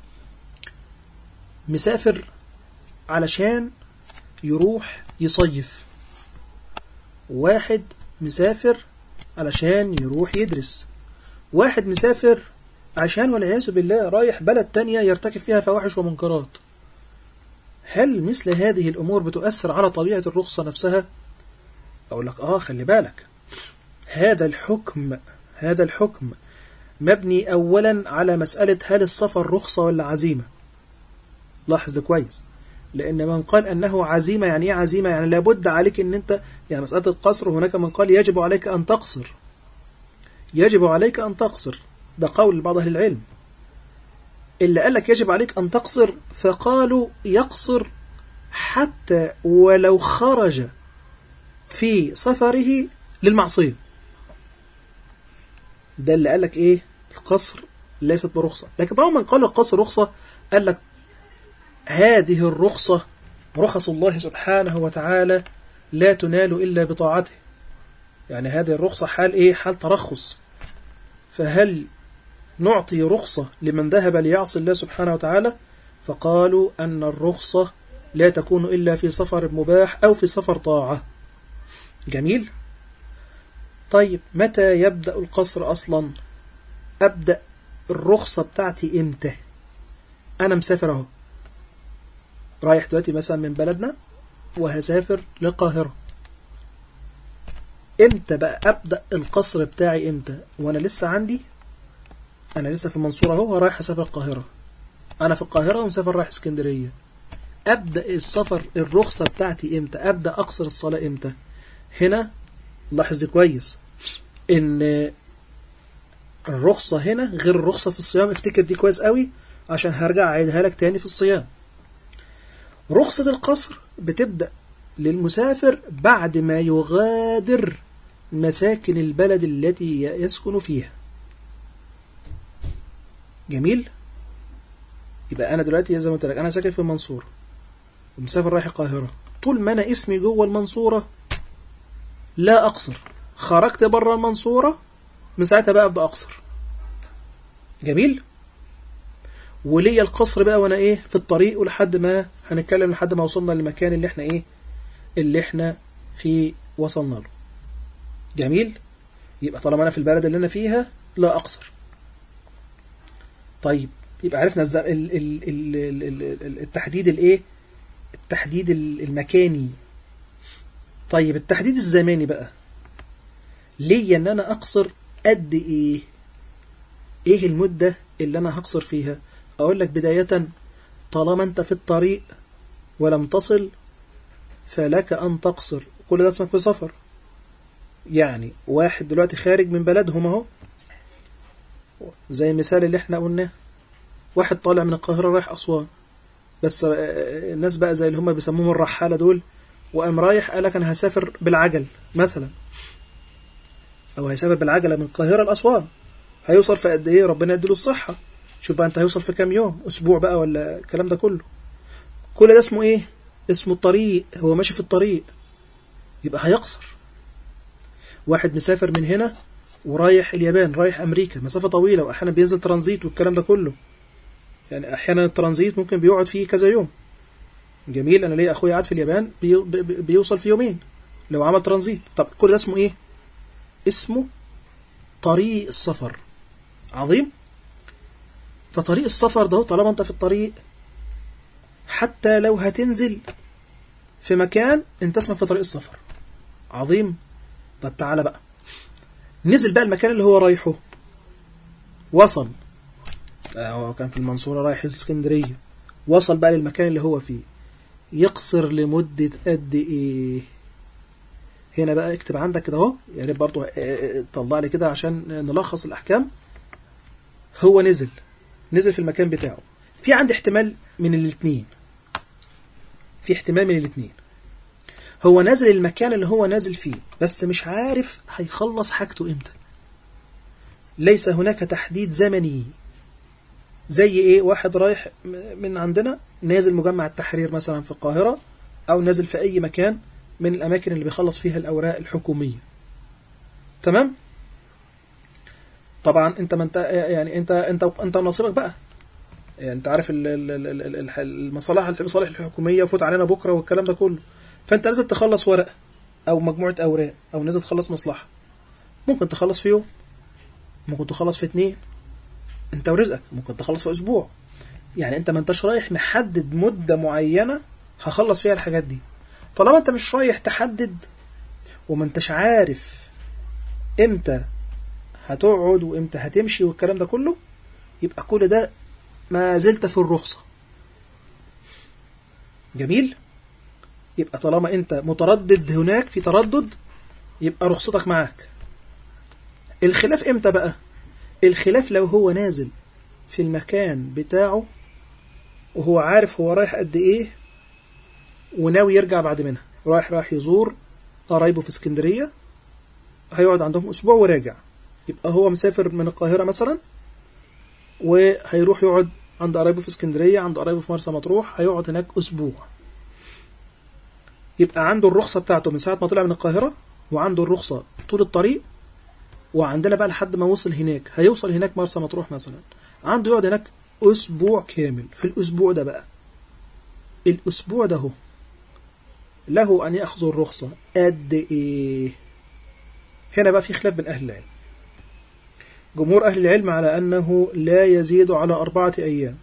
[SPEAKER 3] مسافر علشان يروح يصيف واحد مسافر علشان يروح يدرس واحد مسافر عشان والعياذ بالله رايح بلد تانية يرتكب فيها فواحش ومنكرات هل مثل هذه الأمور بتؤثر على طبيعة الرخصة نفسها؟ أقول لك آه خلي بالك هذا الحكم هذا الحكم مبني أولا على مسألة هل السفر رخصة ولا عزيمة لاحظ كويس لأن من قال أنه عزيمة يعني إيه عزيمة يعني لابد عليك أن أنت يعني مسألة القصر هناك من قال يجب عليك أن تقصر يجب عليك أن تقصر ده قول بعض أهل العلم اللي قال لك يجب عليك أن تقصر فقالوا يقصر حتى ولو خرج في سفره للمعصية ده اللي قال لك ايه القصر ليست برخصة لكن طبعا من قال القصر رخصة قال لك هذه الرخصة رخص الله سبحانه وتعالى لا تنال إلا بطاعته يعني هذه الرخصة حال إيه حال ترخص فهل نعطي رخصة لمن ذهب ليعصي الله سبحانه وتعالى فقالوا أن الرخصة لا تكون إلا في سفر مباح أو في سفر طاعة جميل طيب متى يبدأ القصر أصلا أبدأ الرخصة بتاعتي إمتى أنا مسافر أهو رايح دلوقتي مثلا من بلدنا وهسافر للقاهرة امتى بقى ابدا القصر بتاعي امتى وانا لسه عندي انا لسه في المنصوره اهو رايح اسافر القاهره انا في القاهره ومسافر رايح اسكندريه ابدا السفر الرخصه بتاعتي امتى ابدا اقصر الصلاه امتى هنا لاحظ دي كويس ان الرخصه هنا غير الرخصه في الصيام افتكر دي كويس قوي عشان هرجع اعيدها لك تاني في الصيام رخصه القصر بتبدا للمسافر بعد ما يغادر مساكن البلد التي يسكن فيها جميل يبقى انا دلوقتي زي ما قلت لك انا ساكن في المنصوره ومسافر رايح القاهره طول ما انا اسمي جوه المنصوره لا اقصر خرجت بره المنصوره من ساعتها بقى ابدا اقصر جميل وليا القصر بقى وانا ايه في الطريق ولحد ما هنتكلم لحد ما وصلنا للمكان اللي احنا ايه اللي احنا في وصلنا له جميل يبقى طالما انا في البلد اللي انا فيها لا اقصر طيب يبقى عرفنا الز... ال... ال... ال... ال... ال... التحديد الايه التحديد المكاني طيب التحديد الزماني بقى ليا ان انا اقصر قد ايه ايه المدة اللي انا هقصر فيها اقول لك بداية طالما انت في الطريق ولم تصل فلك أن تقصر كل ده اسمك في سفر يعني واحد دلوقتي خارج من بلدهم اهو زي المثال اللي احنا قلناه واحد طالع من القاهرة رايح أسوان بس الناس بقى زي اللي هم بيسموهم الرحالة دول وقام رايح قال لك أنا هسافر بالعجل مثلا أو هيسافر بالعجلة من القاهرة لأسوان هيوصل في قد إيه ربنا يديله الصحة شوف بقى أنت هيوصل في كام يوم أسبوع بقى ولا الكلام ده كله كل ده اسمه إيه اسمه الطريق هو ماشي في الطريق يبقى هيقصر واحد مسافر من هنا ورايح اليابان رايح أمريكا مسافة طويلة وأحيانا بينزل ترانزيت والكلام ده كله يعني أحيانا الترانزيت ممكن بيقعد فيه كذا يوم جميل أنا ليا أخويا قاعد في اليابان بي بيوصل في يومين لو عمل ترانزيت طب كل ده اسمه إيه اسمه طريق السفر عظيم فطريق السفر ده طالما أنت في الطريق حتى لو هتنزل في مكان انت اسمك في طريق السفر عظيم طب تعالى بقى نزل بقى المكان اللي هو رايحه وصل هو كان في المنصورة رايح الاسكندرية وصل بقى للمكان اللي هو فيه يقصر لمدة قد ايه هنا بقى اكتب عندك كده اهو يا ريت برضه طلع لي كده عشان نلخص الاحكام هو نزل نزل في المكان بتاعه في عندي احتمال من الاثنين في احتمال من الاثنين هو نازل المكان اللي هو نازل فيه بس مش عارف هيخلص حاجته امتى ليس هناك تحديد زمني زي ايه واحد رايح من عندنا نازل مجمع التحرير مثلا في القاهرة او نازل في اي مكان من الاماكن اللي بيخلص فيها الاوراق الحكومية تمام طبعا انت ما انت يعني انت انت انت نصيبك بقى يعني انت عارف المصالح المصالح الحكوميه وفوت علينا بكره والكلام ده كله فانت لازم تخلص ورقه او مجموعه اوراق او نازل تخلص مصلحه ممكن تخلص في يوم ممكن تخلص في اتنين انت ورزقك ممكن تخلص في اسبوع يعني انت ما انتش رايح محدد مده معينه هخلص فيها الحاجات دي طالما انت مش رايح تحدد وما انتش عارف امتى هتقعد وامتى هتمشي والكلام ده كله يبقى كل ده ما زلت في الرخصة جميل يبقى طالما انت متردد هناك في تردد يبقى رخصتك معاك الخلاف امتى بقى الخلاف لو هو نازل في المكان بتاعه وهو عارف هو رايح قد ايه وناوي يرجع بعد منها رايح رايح يزور قرايبه في اسكندرية هيقعد عندهم أسبوع وراجع يبقى هو مسافر من القاهرة مثلا وهيروح يقعد عند قرايبه في اسكندرية عند قرايبه في مرسى مطروح هيقعد هناك أسبوع يبقى عنده الرخصة بتاعته من ساعة ما طلع من القاهرة وعنده الرخصة طول الطريق وعندنا بقى لحد ما وصل هناك هيوصل هناك مرسى مطروح مثلا عنده يقعد هناك أسبوع كامل في الأسبوع ده بقى الأسبوع ده هو له أن يأخذ الرخصة قد إيه هنا بقى في خلاف بين أهل العلم جمهور أهل العلم على أنه لا يزيد على أربعة أيام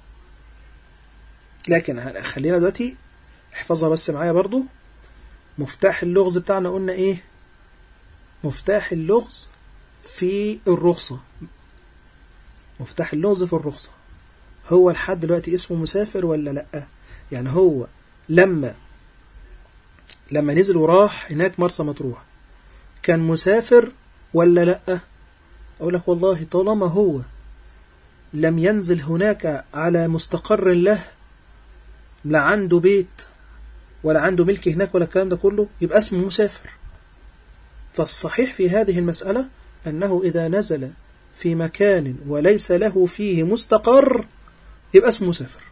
[SPEAKER 3] لكن خلينا دلوقتي احفظها بس معايا برضو مفتاح اللغز بتاعنا قلنا ايه مفتاح اللغز في الرخصة مفتاح اللغز في الرخصة هو لحد دلوقتي اسمه مسافر ولا لأ يعني هو لما لما نزل وراح هناك مرسى مطروح كان مسافر ولا لأ أقول لك والله طالما هو لم ينزل هناك على مستقر له لا عنده بيت ولا عنده ملك هناك ولا الكلام ده كله يبقى اسمه مسافر فالصحيح في هذه المسألة أنه إذا نزل في مكان وليس له فيه مستقر يبقى اسمه مسافر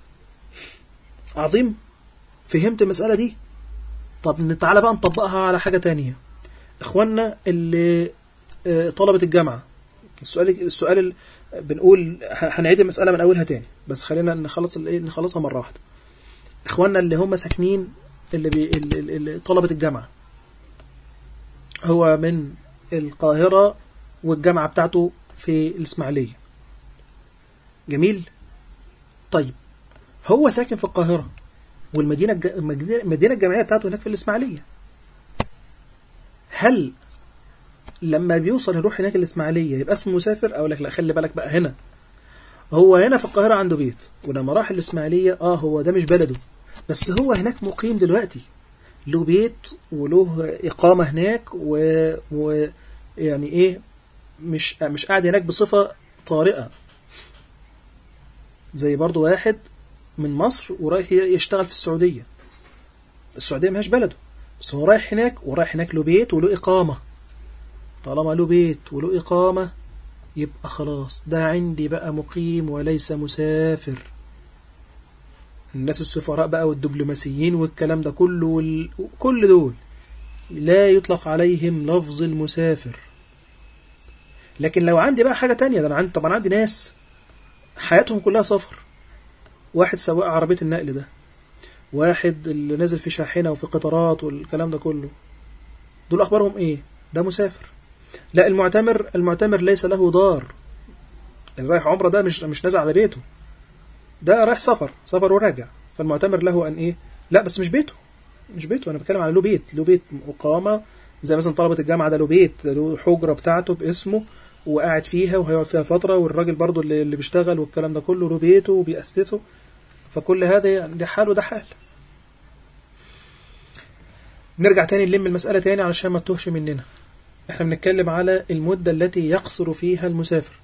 [SPEAKER 3] عظيم فهمت المسألة دي طب تعالى بقى نطبقها على حاجة تانية إخواننا اللي طلبة الجامعة السؤال السؤال ال... بنقول هنعيد المسألة من أولها تاني بس خلينا نخلص نخلصها مرة واحدة إخواننا اللي هم ساكنين اللي, بي... اللي طلبة الجامعة هو من القاهرة والجامعة بتاعته في الإسماعيلية جميل طيب هو ساكن في القاهرة والمدينة الج... المدينة الجامعية بتاعته هناك في الإسماعيلية هل لما بيوصل يروح هناك الإسماعيلية يبقى اسمه مسافر أو لك لا خلي بالك بقى هنا هو هنا في القاهرة عنده بيت ولما راح الإسماعيلية آه هو ده مش بلده بس هو هناك مقيم دلوقتي له بيت وله إقامة هناك و... و... يعني إيه مش مش قاعد هناك بصفة طارئة زي برضو واحد من مصر ورايح يشتغل في السعودية السعودية ماهيش بلده بس هو رايح هناك ورايح هناك له بيت وله إقامة طالما له بيت وله إقامة يبقى خلاص ده عندي بقى مقيم وليس مسافر الناس السفراء بقى والدبلوماسيين والكلام ده كله وال... كل دول لا يطلق عليهم لفظ المسافر لكن لو عندي بقى حاجة تانية ده أنا عندي طبعا عندي ناس حياتهم كلها سفر واحد سواق عربية النقل ده واحد اللي نازل في شاحنة وفي قطارات والكلام ده كله دول أخبارهم إيه ده مسافر لا المعتمر المعتمر ليس له دار اللي رايح عمره ده مش مش نازل على بيته ده رايح سفر سفر وراجع فالمعتمر له ان ايه لا بس مش بيته مش بيته انا بتكلم على له بيت له بيت اقامه زي مثلا طلبه الجامعه ده له بيت له حجره بتاعته باسمه وقاعد فيها وهيقعد فيها فتره والراجل برضو اللي, اللي بيشتغل والكلام ده كله له بيته وبيأسسه فكل هذا يعني ده حال وده حال نرجع تاني نلم المسألة تاني علشان ما تتوهش مننا احنا بنتكلم على المدة التي يقصر فيها المسافر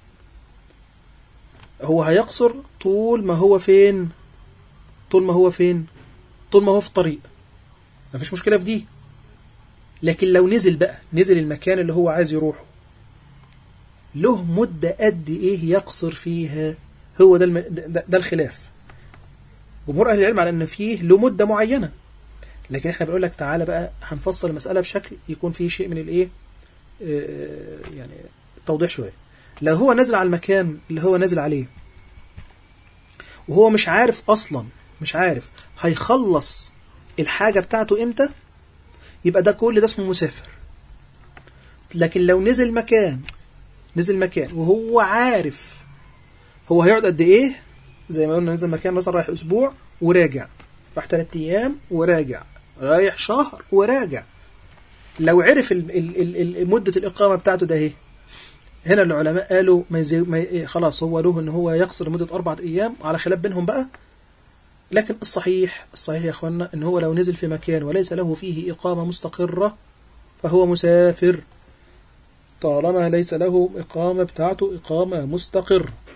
[SPEAKER 3] هو هيقصر طول ما هو فين طول ما هو فين طول ما هو في الطريق مفيش مشكلة في دي لكن لو نزل بقى نزل المكان اللي هو عايز يروحه له مدة قد ايه يقصر فيها هو ده, الم... ده, ده الخلاف جمهور أهل العلم على أن فيه له مدة معينة لكن احنا بنقول لك تعالى بقى هنفصل المسألة بشكل يكون فيه شيء من الايه يعني توضيح شوية لو هو نازل على المكان اللي هو نازل عليه وهو مش عارف أصلا مش عارف هيخلص الحاجة بتاعته إمتى يبقى ده كل ده اسمه مسافر لكن لو نزل مكان نزل مكان وهو عارف هو هيقعد قد إيه زي ما قلنا نزل مكان مثلا رايح أسبوع وراجع راح ثلاث أيام وراجع رايح شهر وراجع لو عرف ال ال ال مدة الإقامة بتاعته ده ايه هنا العلماء قالوا ما يزي ما ي... خلاص هو له ان هو يقصر مدة أربعة أيام على خلاف بينهم بقى لكن الصحيح الصحيح يا أخوانا ان هو لو نزل في مكان وليس له فيه إقامة مستقرة فهو مسافر طالما ليس له إقامة بتاعته إقامة مستقرة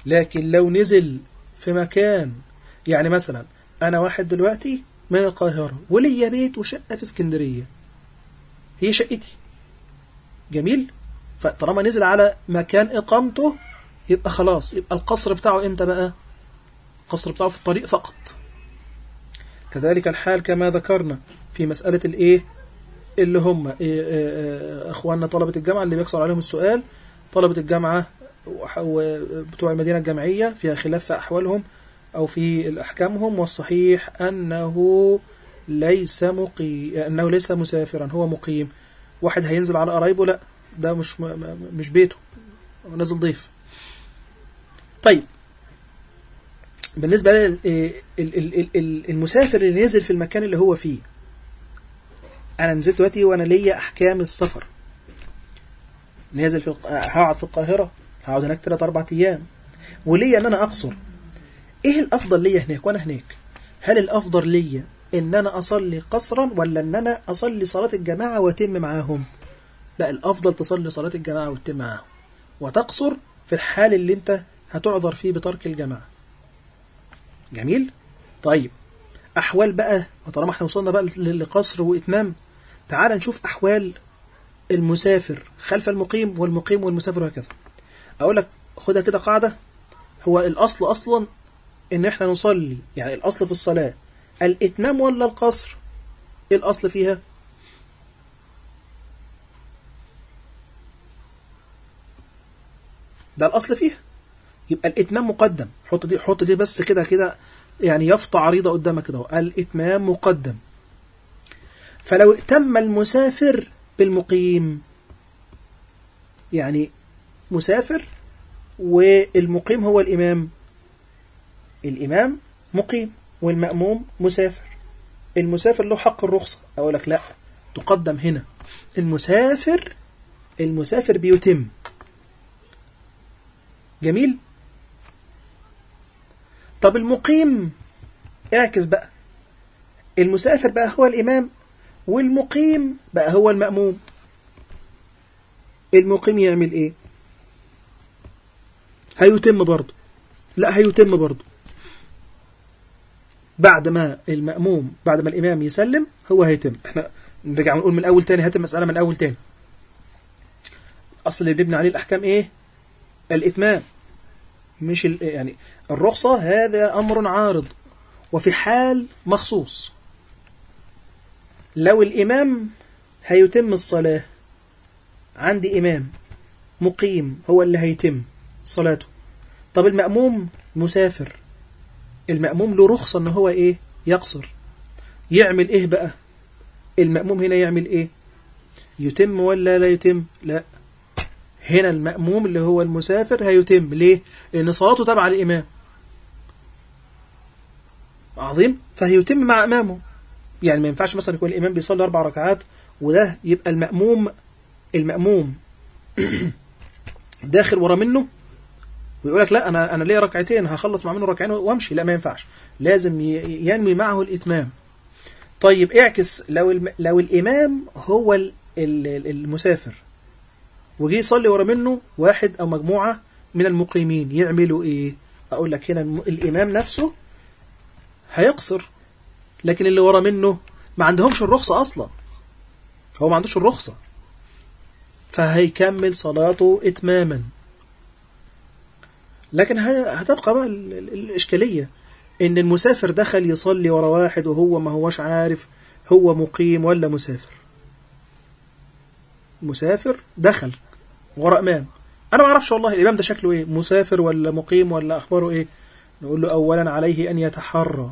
[SPEAKER 3] لكن لو نزل في مكان يعني مثلا أنا واحد دلوقتي من القاهرة وليا بيت وشقة في اسكندرية هي شقتي جميل فطالما نزل على مكان إقامته يبقى خلاص يبقى القصر بتاعه إمتى بقى القصر بتاعه في الطريق فقط كذلك الحال كما ذكرنا في مسألة الإيه اللي هم إيه إيه أخواننا طلبة الجامعة اللي بيكسر عليهم السؤال طلبة الجامعة وبتوع المدينة الجامعية فيها خلاف في أحوالهم أو في أحكامهم والصحيح أنه ليس مقي أنه ليس مسافرا هو مقيم واحد هينزل على قرايبه لا ده مش مش بيته هو نازل ضيف طيب بالنسبة للمسافر اللي نزل في المكان اللي هو فيه أنا نزلت دلوقتي وأنا ليا أحكام السفر نازل في الق... هقعد في القاهرة هقعد هناك 3 4 أيام وليا إن أنا أقصر إيه الأفضل ليا هناك وأنا هناك هل الأفضل ليا إن أنا أصلي قصرا ولا إن أنا أصلي صلاة الجماعة وأتم معاهم لا الأفضل تصلي صلاة الجماعة وتتم معاهم وتقصر في الحال اللي أنت هتعذر فيه بترك الجماعة جميل طيب أحوال بقى وطالما احنا وصلنا بقى لقصر وإتمام تعال نشوف أحوال المسافر خلف المقيم والمقيم والمسافر وهكذا أقول لك خدها كده قاعدة هو الأصل أصلا إن احنا نصلي يعني الأصل في الصلاة الإتمام ولا القصر إيه الأصل فيها ده الأصل فيها يبقى الإتمام مقدم حط دي حط دي بس كده كده يعني يفطع عريضة قدامك كده الإتمام مقدم فلو ائتم المسافر بالمقيم يعني مسافر والمقيم هو الإمام الإمام مقيم والمأموم مسافر المسافر له حق الرخصة أقول لك لا تقدم هنا المسافر المسافر بيتم جميل طب المقيم اعكس بقى المسافر بقى هو الإمام والمقيم بقى هو المأموم المقيم يعمل ايه هيتم برضه لا هيتم برضه بعد ما المأموم بعد ما الإمام يسلم هو هيتم احنا نرجع نقول من الأول تاني هات المسألة من الأول تاني أصل اللي بنبني عليه الأحكام إيه الإتمام مش يعني الرخصة هذا أمر عارض وفي حال مخصوص لو الإمام هيتم الصلاة عندي إمام مقيم هو اللي هيتم صلاته طب المأموم مسافر المأموم له رخصة ان هو ايه يقصر يعمل ايه بقى المأموم هنا يعمل ايه يتم ولا لا يتم لا هنا المأموم اللي هو المسافر هيتم ليه لأن صلاته تبع الإمام عظيم فهيتم مع إمامه يعني ما ينفعش مثلا يكون الإمام بيصلي أربع ركعات وده يبقى المأموم المأموم داخل ورا منه ويقول لك لا أنا أنا ليا ركعتين هخلص مع منه ركعتين وأمشي لا ما ينفعش لازم ينوي معه الإتمام طيب اعكس لو الم... لو الإمام هو المسافر وجي يصلي ورا منه واحد أو مجموعة من المقيمين يعملوا إيه أقول لك هنا الإمام نفسه هيقصر لكن اللي ورا منه ما عندهمش الرخصة أصلا هو ما عندوش الرخصة فهيكمل صلاته إتماما لكن هتبقى بقى الإشكالية إن المسافر دخل يصلي ورا واحد وهو ما هوش عارف هو مقيم ولا مسافر مسافر دخل ورا إمام أنا ما أعرفش والله الإمام ده شكله إيه مسافر ولا مقيم ولا أخباره إيه نقول له أولا عليه أن يتحرى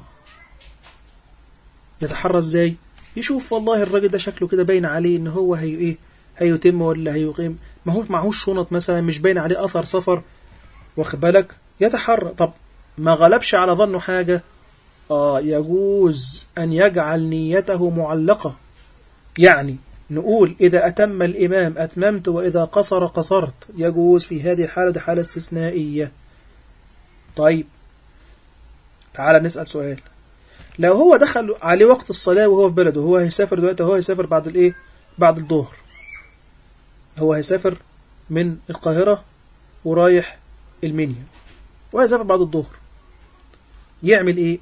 [SPEAKER 3] يتحرى إزاي يشوف والله الراجل ده شكله كده باين عليه إن هو هي إيه هيتم ولا هيقيم ما هوش معهوش شنط مثلا مش باين عليه أثر سفر واخد بالك يتحرى طب ما غلبش على ظنه حاجة آه يجوز أن يجعل نيته معلقة يعني نقول إذا أتم الإمام أتممت وإذا قصر قصرت يجوز في هذه الحالة دي حالة استثنائية طيب تعال نسأل سؤال لو هو دخل عليه وقت الصلاة وهو في بلده هو هيسافر دلوقتي هو هيسافر بعد الإيه بعد الظهر هو هيسافر من القاهرة ورايح المنيا وهيسافر بعد الظهر يعمل ايه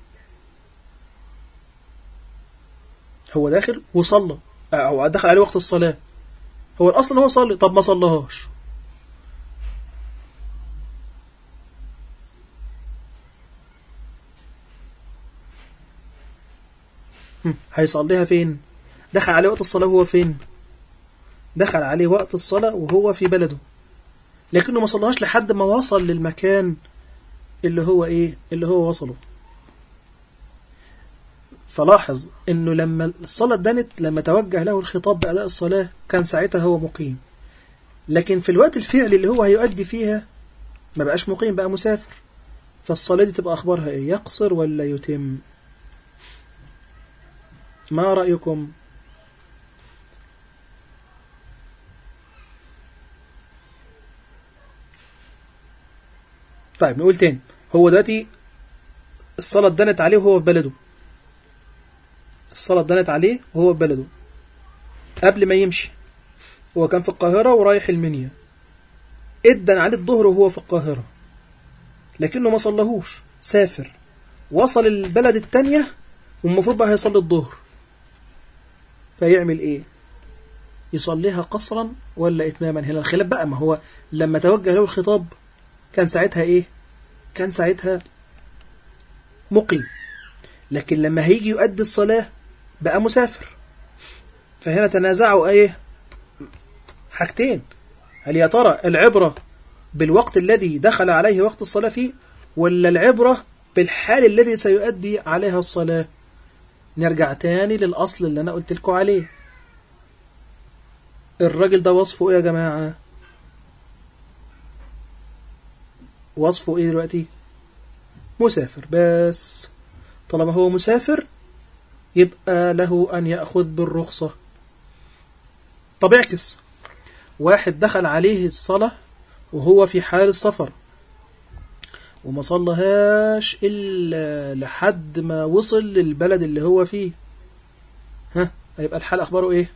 [SPEAKER 3] هو داخل وصلى او دخل عليه وقت الصلاة هو الاصل هو صلي طب ما صلىهاش هم، هيصليها فين دخل عليه وقت الصلاة وهو فين دخل عليه وقت الصلاة وهو في بلده لكنه ما صلىهاش لحد ما وصل للمكان اللي هو ايه اللي هو وصله فلاحظ انه لما الصلاة اتدنت لما توجه له الخطاب بأداء الصلاة كان ساعتها هو مقيم لكن في الوقت الفعلي اللي هو هيؤدي فيها ما بقاش مقيم بقى مسافر فالصلاة دي تبقى أخبارها إيه يقصر ولا يتم ما رأيكم طيب نقول تاني هو دلوقتي الصلاة اتدنت عليه وهو في بلده الصلاة اتدنت عليه وهو في بلده قبل ما يمشي هو كان في القاهرة ورايح المنيا ادن عليه الظهر وهو في القاهرة لكنه ما صلهوش سافر وصل البلد التانية والمفروض بقى هيصلي الظهر فيعمل ايه يصليها قصرا ولا اتماما هنا الخلاف بقى ما هو لما توجه له الخطاب كان ساعتها ايه كان ساعتها مقيم لكن لما هيجي يؤدي الصلاة بقى مسافر فهنا تنازعوا ايه حاجتين هل يا ترى العبرة بالوقت الذي دخل عليه وقت الصلاة فيه ولا العبرة بالحال الذي سيؤدي عليها الصلاة نرجع تاني للأصل اللي أنا قلت لكم عليه الراجل ده وصفه إيه يا جماعة وصفه إيه دلوقتي مسافر بس طالما هو مسافر يبقى له أن يأخذ بالرخصة طب اعكس واحد دخل عليه الصلاة وهو في حال السفر وما صلهاش إلا لحد ما وصل للبلد اللي هو فيه ها هيبقى الحال أخباره إيه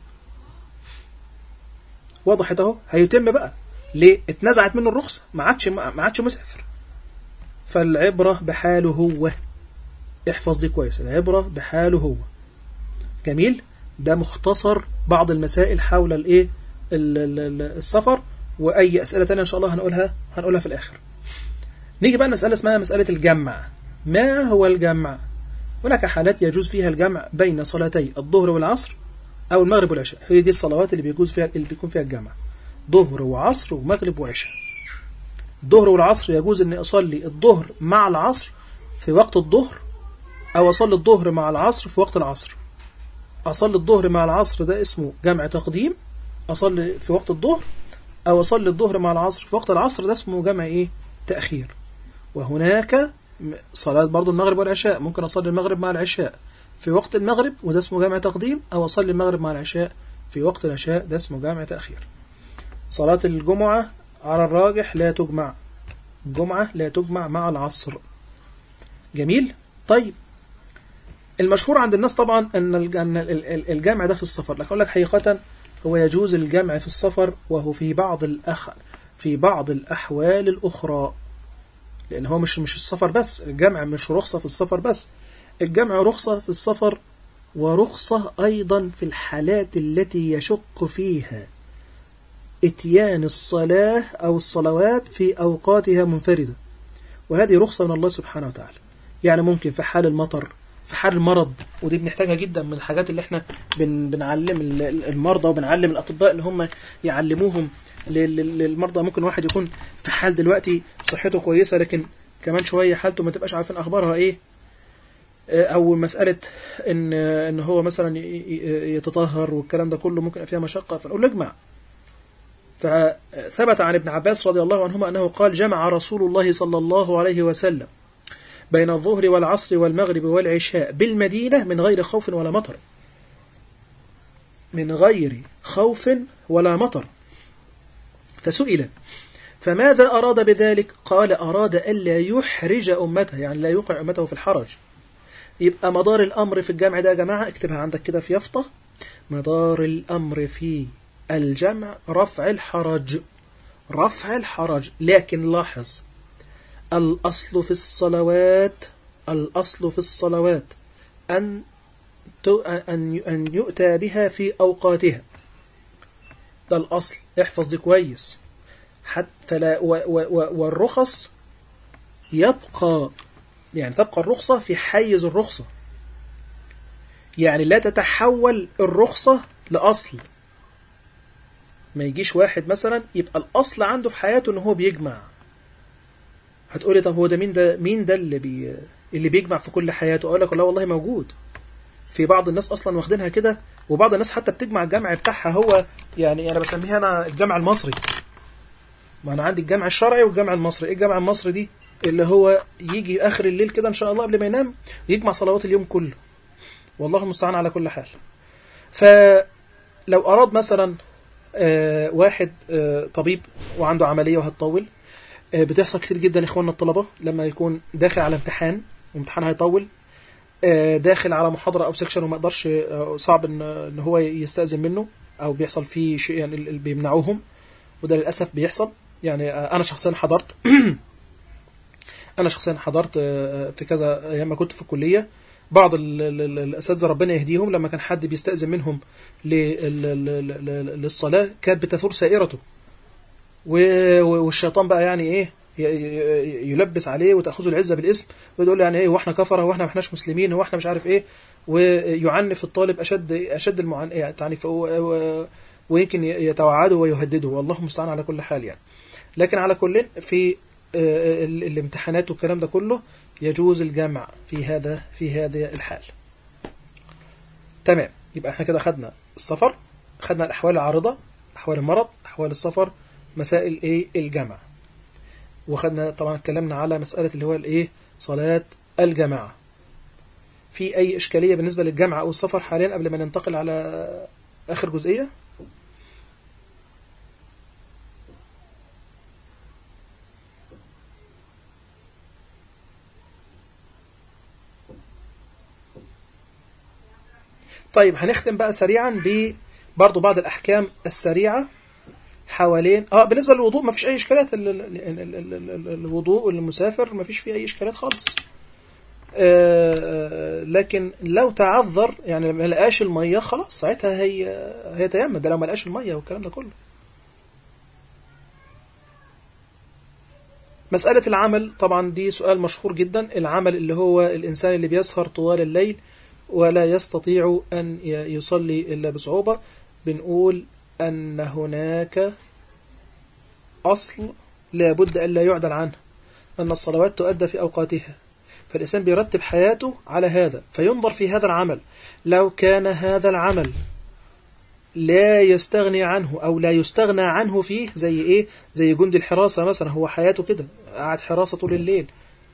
[SPEAKER 3] وضحت أهو هيتم بقى ليه اتنزعت منه الرخصة ما عادش ما عادش مسافر فالعبرة بحاله هو احفظ دي كويس العبرة بحاله هو جميل ده مختصر بعض المسائل حول الايه السفر واي اسئله تانية ان شاء الله هنقولها هنقولها في الاخر نيجي بقى المساله اسمها مساله الجمع ما هو الجمع هناك حالات يجوز فيها الجمع بين صلاتي الظهر والعصر او المغرب والعشاء هي دي الصلوات اللي بيجوز فيها اللي بيكون فيها الجمع ظهر وعصر ومغرب وعشاء الظهر والعصر يجوز اني اصلي الظهر مع العصر في وقت الظهر او اصلي الظهر مع العصر في وقت العصر اصلي الظهر مع العصر ده اسمه جمع تقديم أصلي في وقت الظهر أو أصلي الظهر مع العصر في وقت العصر ده اسمه جمع إيه؟ تأخير وهناك صلاة برضو المغرب والعشاء ممكن أصلي المغرب مع العشاء في وقت المغرب وده اسمه جمع تقديم أو أصلي المغرب مع العشاء في وقت العشاء ده اسمه جمع تأخير صلاة الجمعة على الراجح لا تجمع الجمعة لا تجمع مع العصر جميل طيب المشهور عند الناس طبعا أن الجمع ده في السفر لكن أقول لك حقيقة هو يجوز الجمع في السفر وهو في بعض الأخ في بعض الأحوال الأخرى لأن هو مش مش السفر بس الجمع مش رخصة في السفر بس الجمع رخصة في السفر ورخصة أيضا في الحالات التي يشق فيها اتيان الصلاة أو الصلوات في أوقاتها منفردة وهذه رخصة من الله سبحانه وتعالى يعني ممكن في حال المطر في حال المرض ودي بنحتاجها جدا من الحاجات اللي احنا بن بنعلم المرضى وبنعلم الأطباء اللي هم يعلموهم للمرضى ممكن واحد يكون في حال دلوقتي صحته كويسة لكن كمان شوية حالته ما تبقاش عارفين أخبارها إيه أو مسألة إن إن هو مثلا يتطهر والكلام ده كله ممكن فيها مشقة فنقول له اجمع فثبت عن ابن عباس رضي الله عنهما أنه قال جمع رسول الله صلى الله عليه وسلم بين الظهر والعصر والمغرب والعشاء بالمدينة من غير خوف ولا مطر من غير خوف ولا مطر فسئل فماذا أراد بذلك قال أراد ألا يحرج أمته يعني لا يوقع أمته في الحرج يبقى مدار الأمر في الجمع ده يا جماعة اكتبها عندك كده في يفطة مدار الأمر في الجمع رفع الحرج رفع الحرج لكن لاحظ الأصل في الصلوات الأصل في الصلوات أن أن أن يؤتى بها في أوقاتها ده الأصل احفظ دي كويس حتى فلا و و والرخص يبقى يعني تبقى الرخصة في حيز الرخصة يعني لا تتحول الرخصة لأصل ما يجيش واحد مثلا يبقى الأصل عنده في حياته إن هو بيجمع هتقولي طب هو ده مين ده مين ده اللي بي اللي بيجمع في كل حياته أقول لك لا والله موجود في بعض الناس أصلا واخدينها كده وبعض الناس حتى بتجمع الجمع بتاعها هو يعني أنا بسميها أنا الجمع المصري ما أنا عندي الجمع الشرعي والجمع المصري إيه الجمع المصري دي اللي هو يجي آخر الليل كده إن شاء الله قبل ما ينام يجمع صلوات اليوم كله والله المستعان على كل حال فلو أراد مثلا آه واحد آه طبيب وعنده عملية وهتطول آه بتحصل كتير جدا إخواننا الطلبة لما يكون داخل على امتحان وامتحان هيطول داخل على محاضرة أو سكشن وما يقدرش صعب إن, إن هو يستأذن منه أو بيحصل فيه شيء يعني اللي بيمنعوهم وده للأسف بيحصل يعني أنا شخصيا حضرت أنا شخصيا حضرت في كذا أيام ما كنت في الكلية بعض الأساتذة ربنا يهديهم لما كان حد بيستأذن منهم للصلاة كانت بتثور سائرته والشيطان بقى يعني إيه يلبس عليه وتأخذه العزة بالاسم ويقول يعني ايه واحنا كفره واحنا ما احناش مسلمين واحنا مش عارف ايه ويعنف الطالب اشد اشد المعن يعني ويمكن يتوعده ويهدده والله المستعان على كل حال يعني لكن على كل في الامتحانات والكلام ده كله يجوز الجمع في هذا في هذا الحال تمام يبقى احنا كده خدنا السفر خدنا الاحوال العارضه احوال المرض احوال السفر مسائل ايه الجمع وخدنا طبعا اتكلمنا على مسألة اللي هو الايه صلاة الجماعة في أي إشكالية بالنسبة للجمع أو السفر حاليا قبل ما ننتقل على آخر جزئية طيب هنختم بقى سريعا ب برضو بعض الأحكام السريعة حوالين اه بالنسبه للوضوء ما فيش اي اشكالات ال... ال... ال... الوضوء المسافر ما فيش فيه اي اشكالات خالص آه لكن لو تعذر يعني ما لقاش الميه خلاص ساعتها هي هيتيمم ده لو ما لقاش الميه والكلام ده كله مسألة العمل طبعا دي سؤال مشهور جدا العمل اللي هو الإنسان اللي بيسهر طوال الليل ولا يستطيع أن يصلي إلا بصعوبة بنقول أن هناك أصل لا بد أن لا يعدل عنه أن الصلوات تؤدى في أوقاتها فالإنسان بيرتب حياته على هذا فينظر في هذا العمل لو كان هذا العمل لا يستغني عنه أو لا يستغنى عنه فيه زي إيه زي جندي الحراسة مثلا هو حياته كده قاعد حراسة طول الليل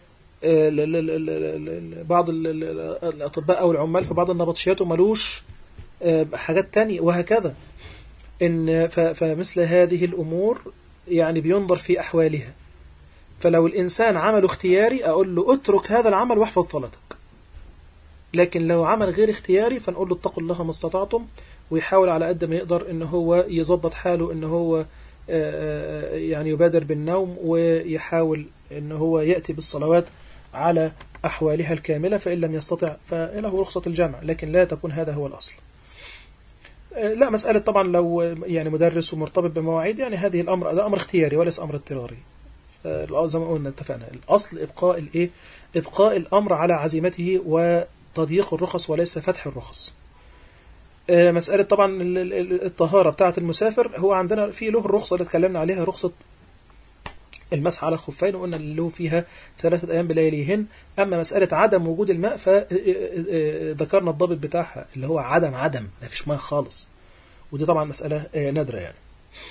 [SPEAKER 3] بعض الأطباء أو العمال في بعض النبطشيات ملوش حاجات تانية وهكذا إن فمثل هذه الأمور يعني بينظر في أحوالها فلو الإنسان عمله اختياري أقول له اترك هذا العمل واحفظ صلاتك لكن لو عمل غير اختياري فنقول له اتقوا الله ما استطعتم ويحاول على قد ما يقدر ان هو يظبط حاله ان هو يعني يبادر بالنوم ويحاول ان هو يأتي بالصلوات على أحوالها الكاملة فإن لم يستطع فله رخصة الجمع لكن لا تكون هذا هو الأصل لا مسألة طبعا لو يعني مدرس ومرتبط بمواعيد يعني هذه الأمر ده أمر اختياري وليس أمر اضطراري زي ما قلنا اتفقنا الأصل إبقاء الإيه إبقاء الأمر على عزيمته وتضييق الرخص وليس فتح الرخص مسألة طبعا الطهارة بتاعة المسافر هو عندنا في له الرخصة اللي اتكلمنا عليها رخصة المسح على الخفين وقلنا اللي له فيها ثلاثة أيام بلياليهن أما مسألة عدم وجود الماء فذكرنا الضابط بتاعها اللي هو عدم عدم ما فيش ماء خالص ودي طبعا مسألة نادرة يعني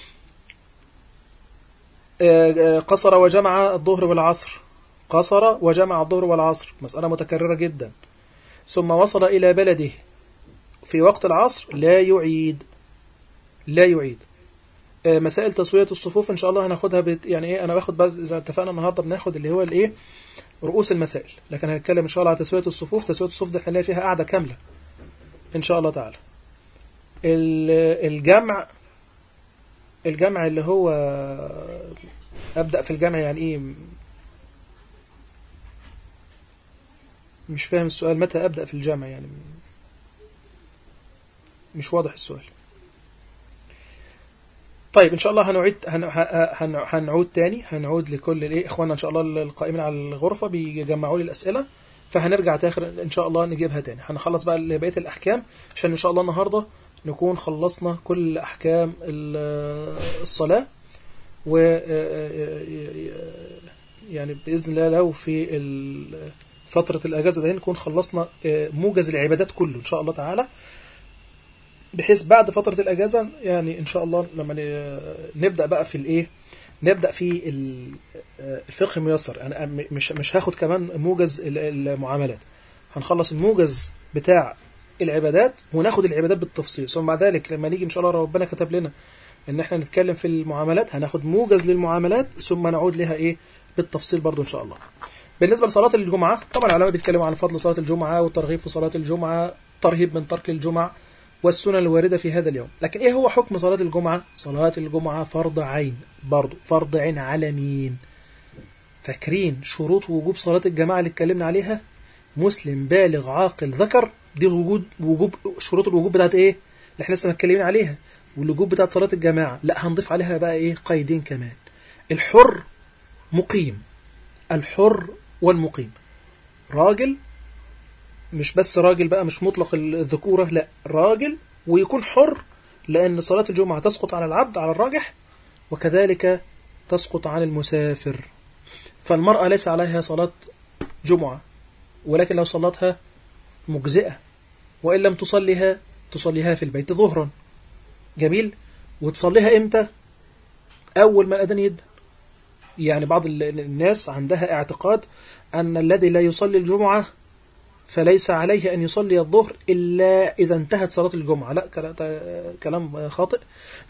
[SPEAKER 3] قصر وجمع الظهر والعصر قصر وجمع الظهر والعصر مسألة متكررة جدا ثم وصل إلى بلده في وقت العصر لا يعيد لا يعيد مسائل تسوية الصفوف إن شاء الله هناخدها بت... يعني إيه أنا باخد بس إذا اتفقنا النهاردة بناخد اللي هو الإيه رؤوس المسائل لكن هنتكلم إن شاء الله على تسوية الصفوف تسوية الصفوف دي هنلاقي فيها قاعدة كاملة إن شاء الله تعالى الجمع الجمع اللي هو أبدأ في الجمع يعني إيه مش فاهم السؤال متى أبدأ في الجامع يعني مش واضح السؤال طيب ان شاء الله هنعيد هن... هن... هنعود تاني هنعود لكل الايه اخواننا ان شاء الله القائمين على الغرفه بيجمعوا لي الاسئله فهنرجع تاخر ان شاء الله نجيبها تاني هنخلص بقى بقيه الاحكام عشان ان شاء الله النهارده نكون خلصنا كل احكام الصلاه و يعني باذن الله لو في فتره الاجازه دي نكون خلصنا موجز العبادات كله ان شاء الله تعالى بحيث بعد فترة الأجازة يعني إن شاء الله لما نبدأ بقى في الإيه نبدأ في الفقه الميسر أنا مش مش هاخد كمان موجز المعاملات هنخلص الموجز بتاع العبادات وناخد العبادات بالتفصيل ثم بعد ذلك لما نيجي إن شاء الله ربنا كتب لنا إن إحنا نتكلم في المعاملات هناخد موجز للمعاملات ثم نعود لها إيه بالتفصيل برضو إن شاء الله بالنسبة لصلاة الجمعة طبعا العلماء بيتكلموا عن فضل صلاة الجمعة والترغيب في صلاة الجمعة ترهيب من ترك الجمعة والسنن الواردة في هذا اليوم لكن إيه هو حكم صلاة الجمعة صلاة الجمعة فرض عين برضو فرض عين على مين فاكرين شروط وجوب صلاة الجماعة اللي اتكلمنا عليها مسلم بالغ عاقل ذكر دي وجود وجوب شروط الوجوب بتاعت ايه اللي احنا لسه متكلمين عليها والوجوب بتاعت صلاة الجماعة لا هنضيف عليها بقى ايه قيدين كمان الحر مقيم الحر والمقيم راجل مش بس راجل بقى مش مطلق الذكورة لا راجل ويكون حر لأن صلاة الجمعة تسقط على العبد على الراجح وكذلك تسقط عن المسافر فالمرأة ليس عليها صلاة جمعة ولكن لو صلتها مجزئة وإن لم تصليها تصليها في البيت ظهرا جميل وتصليها إمتى أول ما الأذان يدن يعني بعض الناس عندها اعتقاد أن الذي لا يصلي الجمعة فليس عليه أن يصلي الظهر إلا إذا انتهت صلاة الجمعة لا كلام خاطئ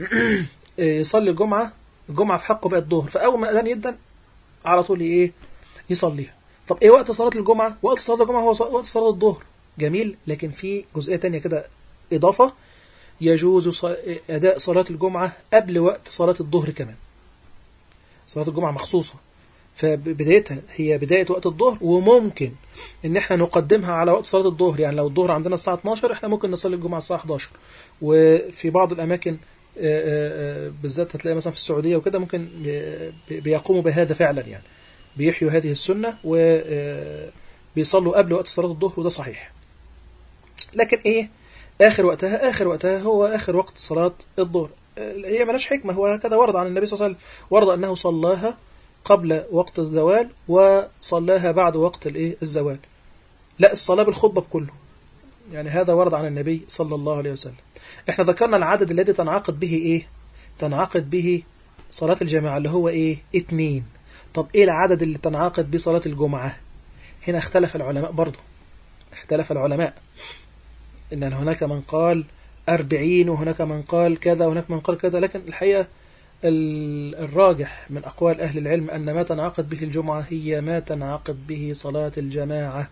[SPEAKER 3] يصلي الجمعة الجمعة في حقه بقت الظهر فأول ما الأذان يدن على طول إيه يصليها طب إيه وقت صلاة الجمعة وقت صلاة الجمعة هو وقت صلاة الظهر جميل لكن في جزئية تانية كده إضافة يجوز أداء صلاة الجمعة قبل وقت صلاة الظهر كمان صلاة الجمعة مخصوصة فبدايتها هي بداية وقت الظهر وممكن ان احنا نقدمها على وقت صلاة الظهر يعني لو الظهر عندنا الساعة 12 احنا ممكن نصلي الجمعة الساعة 11 وفي بعض الاماكن بالذات هتلاقي مثلا في السعودية وكده ممكن بيقوموا بهذا فعلا يعني بيحيوا هذه السنة وبيصلوا قبل وقت صلاة الظهر وده صحيح لكن ايه اخر وقتها اخر وقتها هو اخر وقت صلاة الظهر هي ملاش حكمة هو هكذا ورد عن النبي صلى الله عليه وسلم ورد انه صلاها قبل وقت الزوال وصلاها بعد وقت الايه الزوال لا الصلاة بالخطبة بكله يعني هذا ورد عن النبي صلى الله عليه وسلم احنا ذكرنا العدد الذي تنعقد به ايه تنعقد به صلاة الجماعة اللي هو ايه اتنين طب ايه العدد اللي تنعقد به صلاة الجمعة هنا اختلف العلماء برضو اختلف العلماء ان هناك من قال أربعين وهناك من قال كذا وهناك من قال كذا لكن الحقيقة الراجح من أقوال أهل العلم أن ما تنعقد به الجمعة هي ما تنعقد به صلاة الجماعة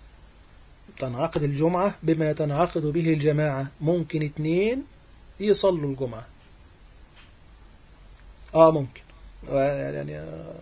[SPEAKER 3] تنعقد الجمعة بما تنعقد به الجماعة ممكن اثنين يصلوا الجمعة آه ممكن يعني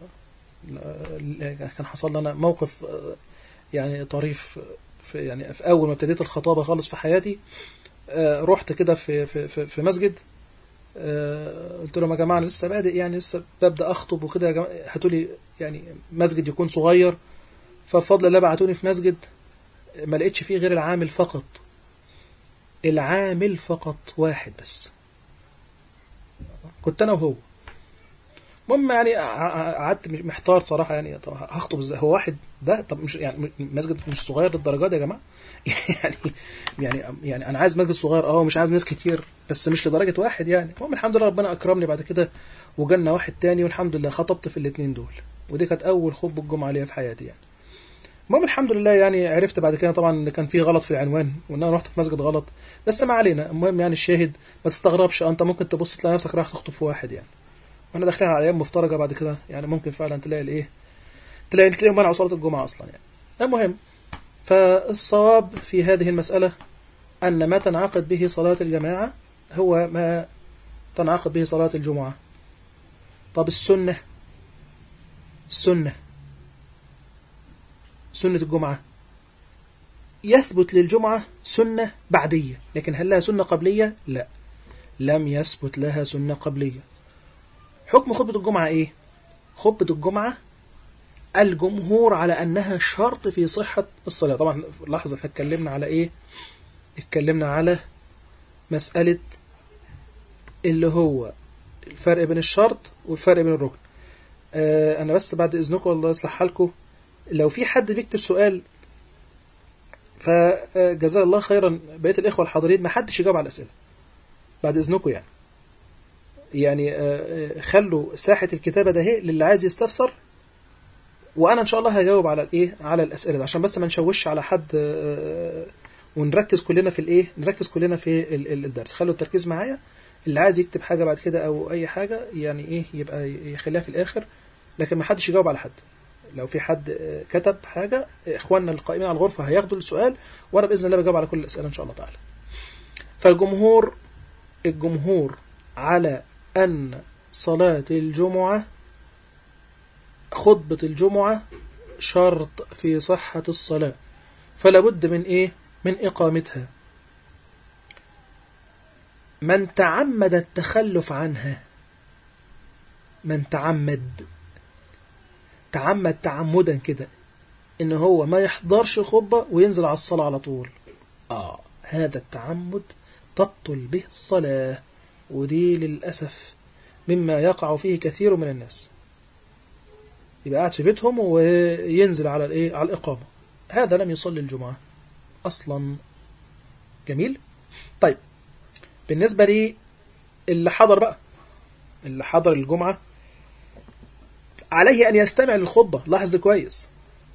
[SPEAKER 3] كان حصل لنا موقف يعني طريف في يعني في أول ما ابتديت الخطابة خالص في حياتي رحت كده في في في مسجد قلت لهم يا جماعة أنا لسه بادئ يعني لسه ببدأ أخطب وكده يا جماعة هاتوا لي يعني مسجد يكون صغير فبفضل الله بعتوني في مسجد ما لقيتش فيه غير العامل فقط العامل فقط واحد بس كنت أنا وهو المهم يعني قعدت محتار صراحة يعني طب هخطب ازاي هو واحد ده طب مش يعني مسجد مش صغير للدرجة دي يا جماعة يعني يعني يعني أنا عايز مسجد صغير اه مش عايز ناس كتير بس مش لدرجة واحد يعني المهم الحمد لله ربنا أكرمني بعد كده وجالنا واحد تاني والحمد لله خطبت في الاثنين دول ودي كانت أول خطبة الجمعة ليا في حياتي يعني المهم الحمد لله يعني عرفت بعد كده طبعا ان كان في غلط في العنوان وان انا رحت في مسجد غلط بس ما علينا المهم يعني الشاهد ما تستغربش انت ممكن تبص تلاقي نفسك رايح تخطب في واحد يعني واحنا داخلين على ايام مفترجه بعد كده يعني ممكن فعلا تلاقي الايه تلاقي تلاقيهم منعوا صلاه الجمعه اصلا يعني المهم فالصواب في هذه المساله ان ما تنعقد به صلاه الجماعه هو ما تنعقد به صلاه الجمعه طب السنه السنه سنه الجمعه يثبت للجمعة سنة بعدية لكن هل لها سنة قبلية؟ لا لم يثبت لها سنة قبلية حكم خطبة الجمعة إيه؟ خطبة الجمعة الجمهور على أنها شرط في صحة الصلاة طبعا لاحظ احنا اتكلمنا على إيه؟ اتكلمنا على مسألة اللي هو الفرق بين الشرط والفرق بين الركن آه أنا بس بعد إذنكم الله يصلح حالكم لو في حد بيكتب سؤال فجزاه الله خيرا بقيه الاخوه الحاضرين ما حدش يجاوب على الاسئله بعد اذنكم يعني يعني خلوا ساحه الكتابه ده هي للي عايز يستفسر وانا ان شاء الله هجاوب على الايه على الاسئله ده عشان بس ما نشوش على حد ونركز كلنا في الايه نركز كلنا في الدرس خلوا التركيز معايا اللي عايز يكتب حاجه بعد كده او اي حاجه يعني ايه يبقى يخليها في الاخر لكن ما حدش يجاوب على حد لو في حد كتب حاجة إخواننا القائمين على الغرفة هياخدوا السؤال وأنا بإذن الله بجاوب على كل الأسئلة إن شاء الله تعالى فالجمهور الجمهور على أن صلاة الجمعة خطبة الجمعة شرط في صحة الصلاة فلا بد من إيه من إقامتها من تعمد التخلف عنها من تعمد تعمد تعمدا كده ان هو ما يحضرش الخطبة وينزل على الصلاة على طول اه هذا التعمد تبطل به الصلاة ودي للأسف مما يقع فيه كثير من الناس يبقى قاعد في بيتهم وينزل على الايه على الإقامة هذا لم يصلي الجمعة أصلا جميل طيب بالنسبة لي اللي حضر بقى اللي حضر الجمعة عليه أن يستمع للخطبة لاحظ كويس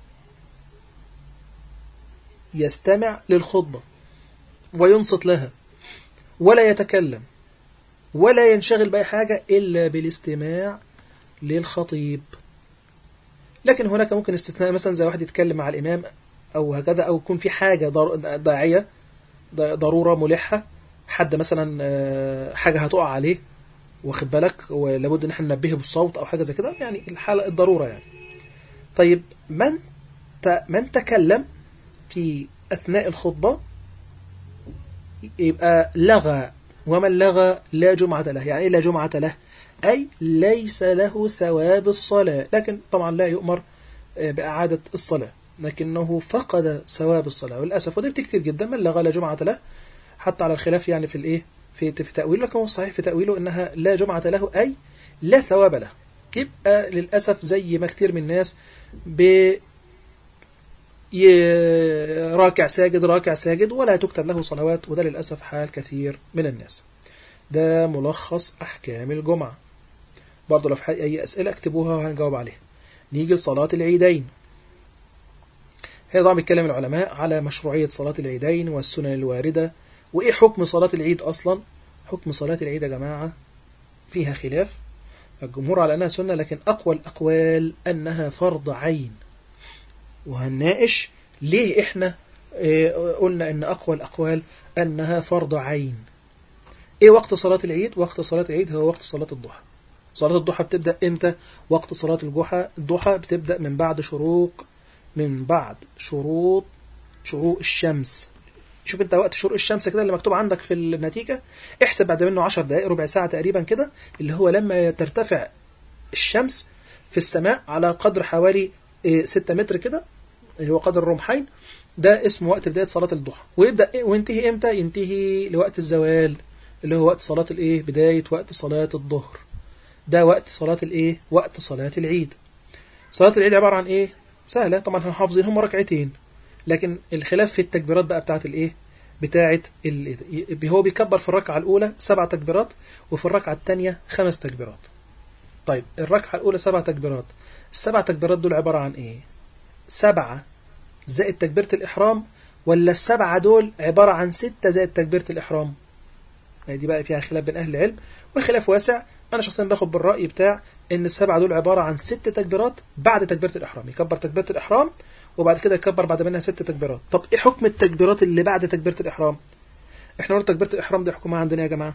[SPEAKER 3] يستمع للخطبة وينصت لها ولا يتكلم ولا ينشغل بأي حاجة إلا بالاستماع للخطيب لكن هناك ممكن استثناء مثلا زي واحد يتكلم مع الإمام أو هكذا أو يكون في حاجة داعية ضرورة ملحة حد مثلا حاجة هتقع عليه واخد بالك ولابد ان احنا ننبهه بالصوت او حاجه زي كده يعني الحاله الضروره يعني طيب من ت... من تكلم في اثناء الخطبه يبقى لغى ومن لغى لا جمعة له يعني إيه لا جمعة له أي ليس له ثواب الصلاة لكن طبعا لا يؤمر بإعادة الصلاة لكنه فقد ثواب الصلاة وللأسف ودي كتير جدا من لغى لا جمعة له حتى على الخلاف يعني في الإيه في في تأويله لكن هو الصحيح في تأويله إنها لا جمعة له أي لا ثواب له يبقى للأسف زي ما كتير من الناس ب راكع ساجد راكع ساجد ولا تكتب له صلوات وده للأسف حال كثير من الناس ده ملخص أحكام الجمعة برضه لو في أي أسئلة اكتبوها وهنجاوب عليها نيجي لصلاة العيدين هنا طبعا بيتكلم العلماء على مشروعية صلاة العيدين والسنن الواردة وإيه حكم صلاة العيد أصلا حكم صلاة العيد يا جماعة فيها خلاف الجمهور على أنها سنة لكن أقوى الأقوال أنها فرض عين وهنناقش ليه إحنا إيه قلنا أن أقوى الأقوال أنها فرض عين إيه وقت صلاة العيد وقت صلاة العيد هو وقت صلاة الضحى صلاة الضحى بتبدأ إمتى وقت صلاة الضحى الضحى بتبدأ من بعد شروق من بعد شروط شروق الشمس شوف انت وقت شروق الشمس كده اللي مكتوب عندك في النتيجة احسب بعد منه 10 دقائق ربع ساعة تقريبا كده اللي هو لما ترتفع الشمس في السماء على قدر حوالي 6 متر كده اللي هو قدر الرمحين ده اسمه وقت بداية صلاة الضحى ويبدأ وينتهي امتى ينتهي لوقت الزوال اللي هو وقت صلاة الايه بداية وقت صلاة الظهر ده وقت صلاة الايه وقت صلاة العيد صلاة العيد عبارة عن ايه سهلة طبعا احنا حافظين هم ركعتين لكن الخلاف في التكبيرات بقى بتاعت الايه بتاعت ال... هو بيكبر في الركعة الأولى سبع تكبيرات وفي الركعة الثانية خمس تكبيرات طيب الركعة الأولى سبع تكبيرات السبع تكبيرات دول عبارة عن ايه سبعة زائد تكبيرة الإحرام ولا السبعة دول عبارة عن ستة زائد تكبيرة الإحرام دي بقى فيها خلاف بين أهل العلم وخلاف واسع أنا شخصيا باخد بالرأي بتاع إن السبعة دول عبارة عن ست تكبيرات بعد تكبيرة الإحرام يكبر تكبيرة الإحرام وبعد كده يكبر بعد منها ست تكبيرات طب إيه حكم التكبيرات اللي بعد تكبيرة الإحرام إحنا قلنا تكبيرة الإحرام دي حكمها عندنا يا جماعة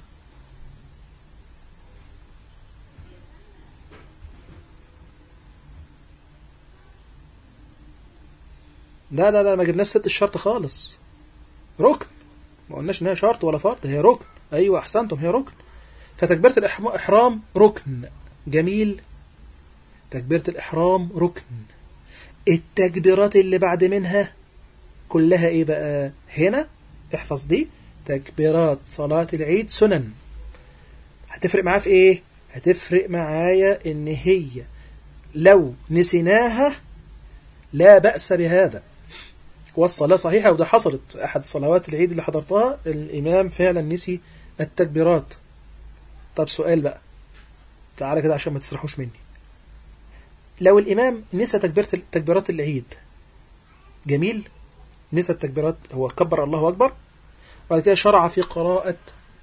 [SPEAKER 3] لا لا لا ما جبناش ست الشرط خالص ركن ما قلناش انها شرط ولا فرض هي ركن ايوه احسنتم هي ركن فتكبيرة الإحرام ركن جميل تكبيرة الإحرام ركن التكبيرات اللي بعد منها كلها ايه بقى هنا احفظ دي تكبيرات صلاة العيد سنن هتفرق معاه في ايه هتفرق معايا ان هي لو نسيناها لا بأس بهذا والصلاة صحيحة وده حصلت أحد صلوات العيد اللي حضرتها الإمام فعلا نسي التكبيرات طب سؤال بقى تعالى كده عشان ما تسرحوش مني لو الإمام نسى تكبيرة تكبيرات العيد جميل نسى التكبيرات هو كبر الله أكبر وبعد كده شرع في قراءة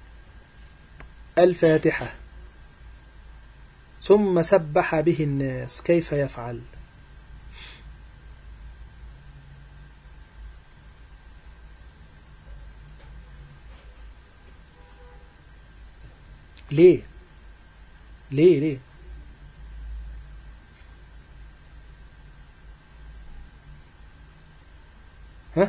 [SPEAKER 3] الفاتحة ثم سبح به الناس كيف يفعل ليه ليه ليه ها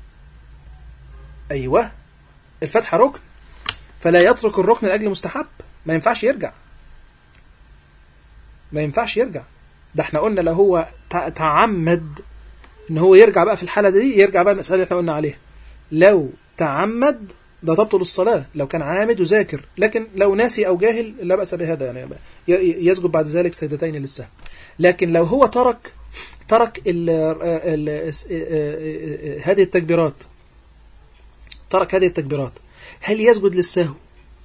[SPEAKER 3] ايوه الفتحة ركن فلا يترك الركن لاجل مستحب ما ينفعش يرجع ما ينفعش يرجع ده احنا قلنا لو هو تعمد ان هو يرجع بقى في الحالة دي يرجع بقى المسألة اللي احنا قلنا عليها لو تعمد ده تبطل الصلاة لو كان عامد وذاكر لكن لو ناسي أو جاهل لا بأس بهذا يعني يسجد بعد ذلك سجدتين للسهو لكن لو هو ترك ترك ال ال هذه التكبيرات ترك هذه التكبيرات هل يسجد للسهو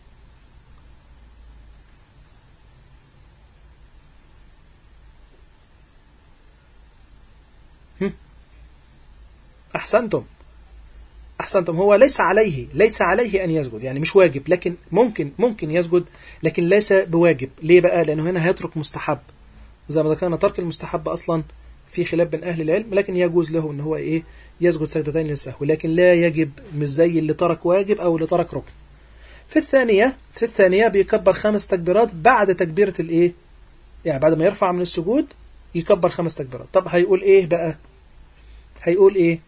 [SPEAKER 3] أحسنتم أحسنتم هو ليس عليه ليس عليه أن يسجد يعني مش واجب لكن ممكن ممكن يسجد لكن ليس بواجب ليه بقى لأنه هنا هيترك مستحب وزي ما ذكرنا ترك المستحب أصلا في خلاف بين أهل العلم لكن يجوز له أن هو إيه يسجد سجدتين للسهو لكن لا يجب مش زي اللي ترك واجب أو اللي ترك ركن في الثانية في الثانية بيكبر خمس تكبيرات بعد تكبيرة الإيه يعني بعد ما يرفع من السجود يكبر خمس تكبيرات طب هيقول إيه بقى هيقول إيه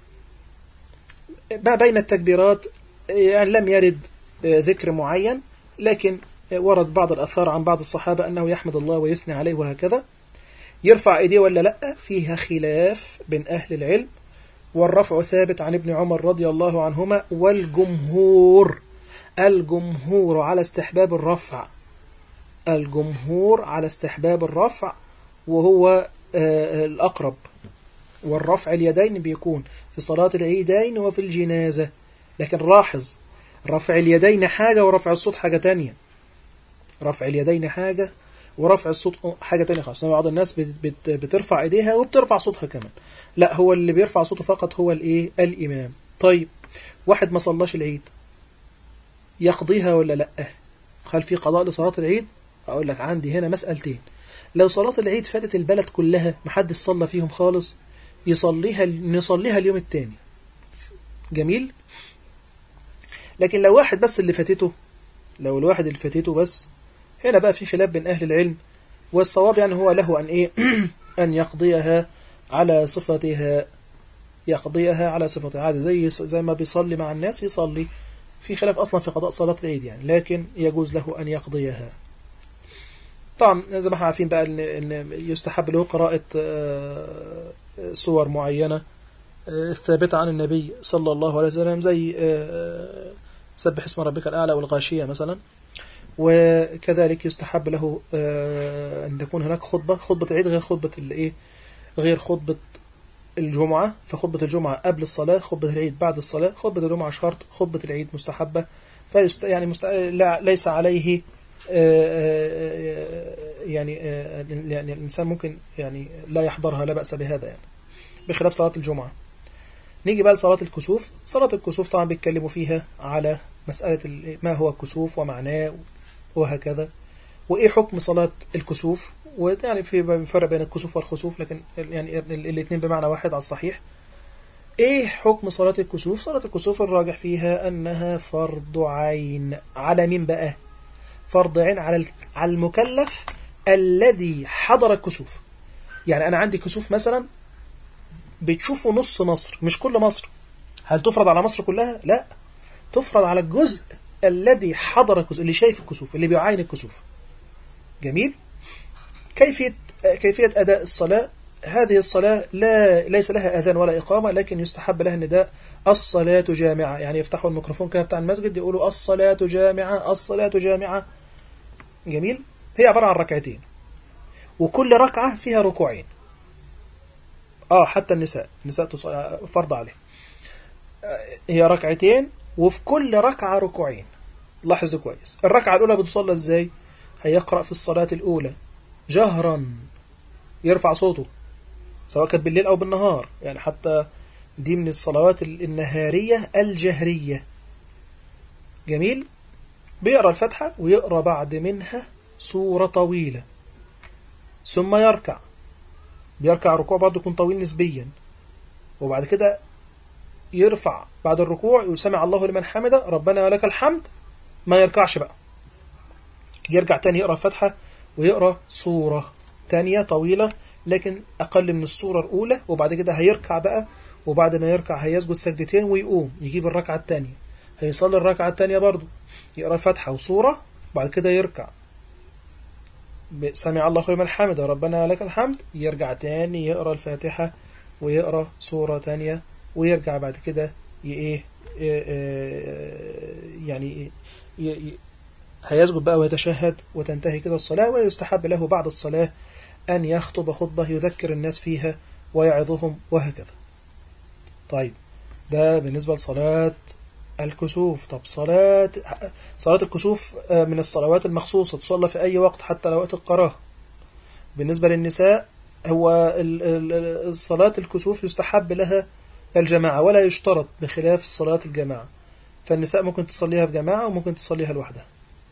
[SPEAKER 3] ما بين التكبيرات يعني لم يرد ذكر معين لكن ورد بعض الأثار عن بعض الصحابة أنه يحمد الله ويثني عليه وهكذا يرفع ايديه ولا لا فيها خلاف بين أهل العلم والرفع ثابت عن ابن عمر رضي الله عنهما والجمهور الجمهور على استحباب الرفع الجمهور على استحباب الرفع وهو الأقرب والرفع اليدين بيكون في صلاة العيدين وفي الجنازة لكن لاحظ رفع اليدين حاجة ورفع الصوت حاجة تانية رفع اليدين حاجة ورفع الصوت حاجة تانية خالص بعض الناس بت بت بترفع ايديها وبترفع صوتها كمان لا هو اللي بيرفع صوته فقط هو الايه الامام طيب واحد ما صلاش العيد يقضيها ولا لا هل في قضاء لصلاة العيد اقول لك عندي هنا مسألتين لو صلاة العيد فاتت البلد كلها محدش صلى فيهم خالص يصليها نصليها اليوم التاني جميل لكن لو واحد بس اللي فاتته لو الواحد اللي فاتته بس هنا بقى في خلاف بين أهل العلم والصواب يعني هو له أن إيه أن يقضيها على صفتها يقضيها على صفتها عادي زي زي ما بيصلي مع الناس يصلي في خلاف أصلا في قضاء صلاة العيد يعني لكن يجوز له أن يقضيها طبعا زي ما احنا عارفين بقى إن يستحب له قراءة صور معينة ثابتة عن النبي صلى الله عليه وسلم زي سبح اسم ربك الأعلى والغاشية مثلا وكذلك يستحب له أن تكون هناك خطبة خطبة العيد غير خطبة الإيه غير خطبة الجمعة فخطبة الجمعة قبل الصلاة خطبة العيد بعد الصلاة خطبة الجمعة شرط خطبة العيد مستحبة فيست يعني مست... لا ليس عليه يعني يعني الإنسان ممكن يعني لا يحضرها لا بأس بهذا يعني بخلاف صلاة الجمعة نيجي بقى لصلاة الكسوف صلاة الكسوف طبعا بيتكلموا فيها على مسألة ما هو الكسوف ومعناه وهكذا وإيه حكم صلاة الكسوف ويعني في فرق بين الكسوف والخسوف لكن يعني الاثنين بمعنى واحد على الصحيح إيه حكم صلاة الكسوف صلاة الكسوف الراجح فيها أنها فرض عين على مين بقى فرض عين على على المكلف الذي حضر الكسوف يعني أنا عندي كسوف مثلا بتشوفوا نص مصر مش كل مصر هل تفرض على مصر كلها لا تفرض على الجزء الذي حضر الكسوف اللي شايف الكسوف اللي بيعاين الكسوف جميل كيفية كيفية أداء الصلاة هذه الصلاة لا ليس لها أذان ولا إقامة لكن يستحب لها النداء الصلاة جامعة يعني يفتحوا الميكروفون كده بتاع المسجد يقولوا الصلاة جامعة الصلاة جامعة جميل هي عبارة عن ركعتين وكل ركعة فيها ركوعين آه حتى النساء النساء تص- فرض عليه هي ركعتين وفي كل ركعة ركوعين لاحظ كويس الركعة الأولى بتصلى إزاي هيقرأ في الصلاة الأولى جهرا يرفع صوته سواء كانت بالليل أو بالنهار يعني حتى دي من الصلوات النهارية الجهرية جميل بيقرأ الفتحة ويقرأ بعد منها سورة طويلة ثم يركع بيركع ركوع برضه يكون طويل نسبيا وبعد كده يرفع بعد الركوع يسمع الله لمن حمده ربنا ولك الحمد ما يركعش بقى يرجع تاني يقرأ الفتحة ويقرأ سورة تانية طويلة لكن أقل من السورة الأولى وبعد كده هيركع بقى وبعد ما يركع هيسجد سجدتين ويقوم يجيب الركعة التانية هيصلي الركعة التانية برضو يقرأ الفتحة وسورة بعد كده يركع ب- سمع الله لمن حمده ربنا لك الحمد يرجع تاني يقرأ الفاتحة ويقرأ سورة تانية ويرجع بعد كده ي- ايه إيه- إيه- يعني ي- ي- هيسجد بقى ويتشهد وتنتهي كده الصلاة ويستحب له بعد الصلاة أن يخطب خطبة يذكر الناس فيها ويعظهم وهكذا طيب ده بالنسبة لصلاة الكسوف طب صلاة صلاة الكسوف آه، من الصلوات المخصوصة تصلى في أي وقت حتى لو وقت القراءة بالنسبة للنساء هو ال- ال- ال- صلاة الكسوف يستحب لها الجماعة ولا يشترط بخلاف صلاة الجماعة فالنساء ممكن تصليها في جماعة وممكن تصليها لوحدها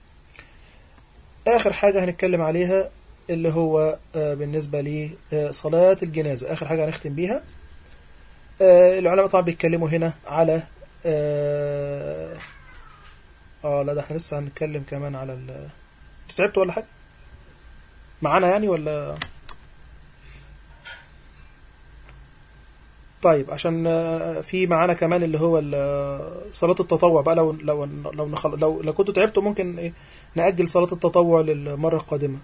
[SPEAKER 3] آخر حاجة هنتكلم عليها اللي هو آه، بالنسبة لصلاة الجنازة آخر حاجة هنختم بيها آه، العلماء طبعا بيتكلموا هنا على آه آه، لا ده احنا لسه هنتكلم كمان على ال انتوا تعبتوا ولا حاجة؟ معانا يعني ولا طيب عشان آه، في معانا كمان اللي هو ال- صلاة التطوع بقى لو لو لو نخل... لو لو كنتوا تعبتوا ممكن إيه نأجل صلاة التطوع للمرة القادمة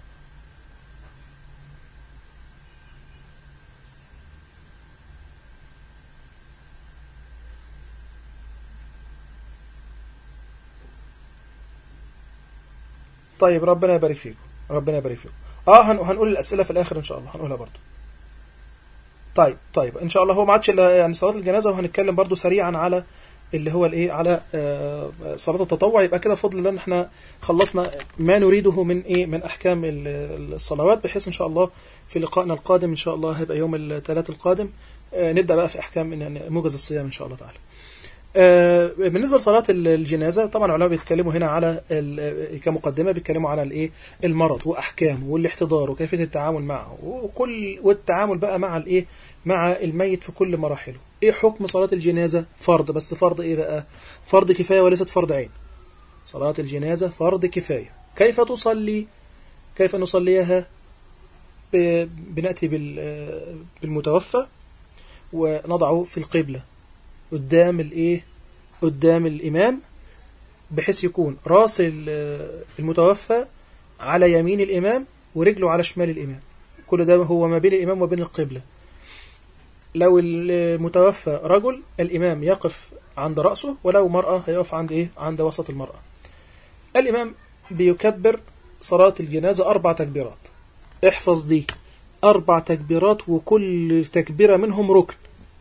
[SPEAKER 3] طيب ربنا يبارك فيكم ربنا يبارك فيكم اه هن... هنقول الأسئلة في الآخر إن شاء الله هنقولها برضو طيب طيب إن شاء الله هو ما عادش إلا يعني صلاة الجنازة وهنتكلم برضو سريعا على اللي هو الايه على آه، صلاة التطوع يبقى كده بفضل الله ان احنا خلصنا ما نريده من ايه من احكام ال- الصلوات بحيث ان شاء الله في لقائنا القادم ان شاء الله هيبقى يوم الثلاث القادم آه، نبدا بقى في احكام يعني موجز الصيام ان شاء الله تعالى. آه، بالنسبه لصلاه ال- الجنازه طبعا العلماء بيتكلموا هنا على ال- كمقدمه بيتكلموا على الايه المرض واحكامه والاحتضار وكيفيه التعامل معه وكل والتعامل بقى مع الايه مع الميت في كل مراحله ايه حكم صلاه الجنازه فرض بس فرض ايه بقى فرض كفايه وليست فرض عين صلاه الجنازه فرض كفايه كيف تصلي كيف نصليها ب- بناتي بال- بالمتوفى ونضعه في القبله قدام الايه قدام الامام بحيث يكون راس ال- المتوفى على يمين الامام ورجله على شمال الامام كل ده هو ما بين الامام وبين القبله لو المتوفى رجل الامام يقف عند راسه ولو مراه هيقف عند ايه عند وسط المراه الامام بيكبر صلاه الجنازه اربع تكبيرات احفظ دي اربع تكبيرات وكل تكبيره منهم ركن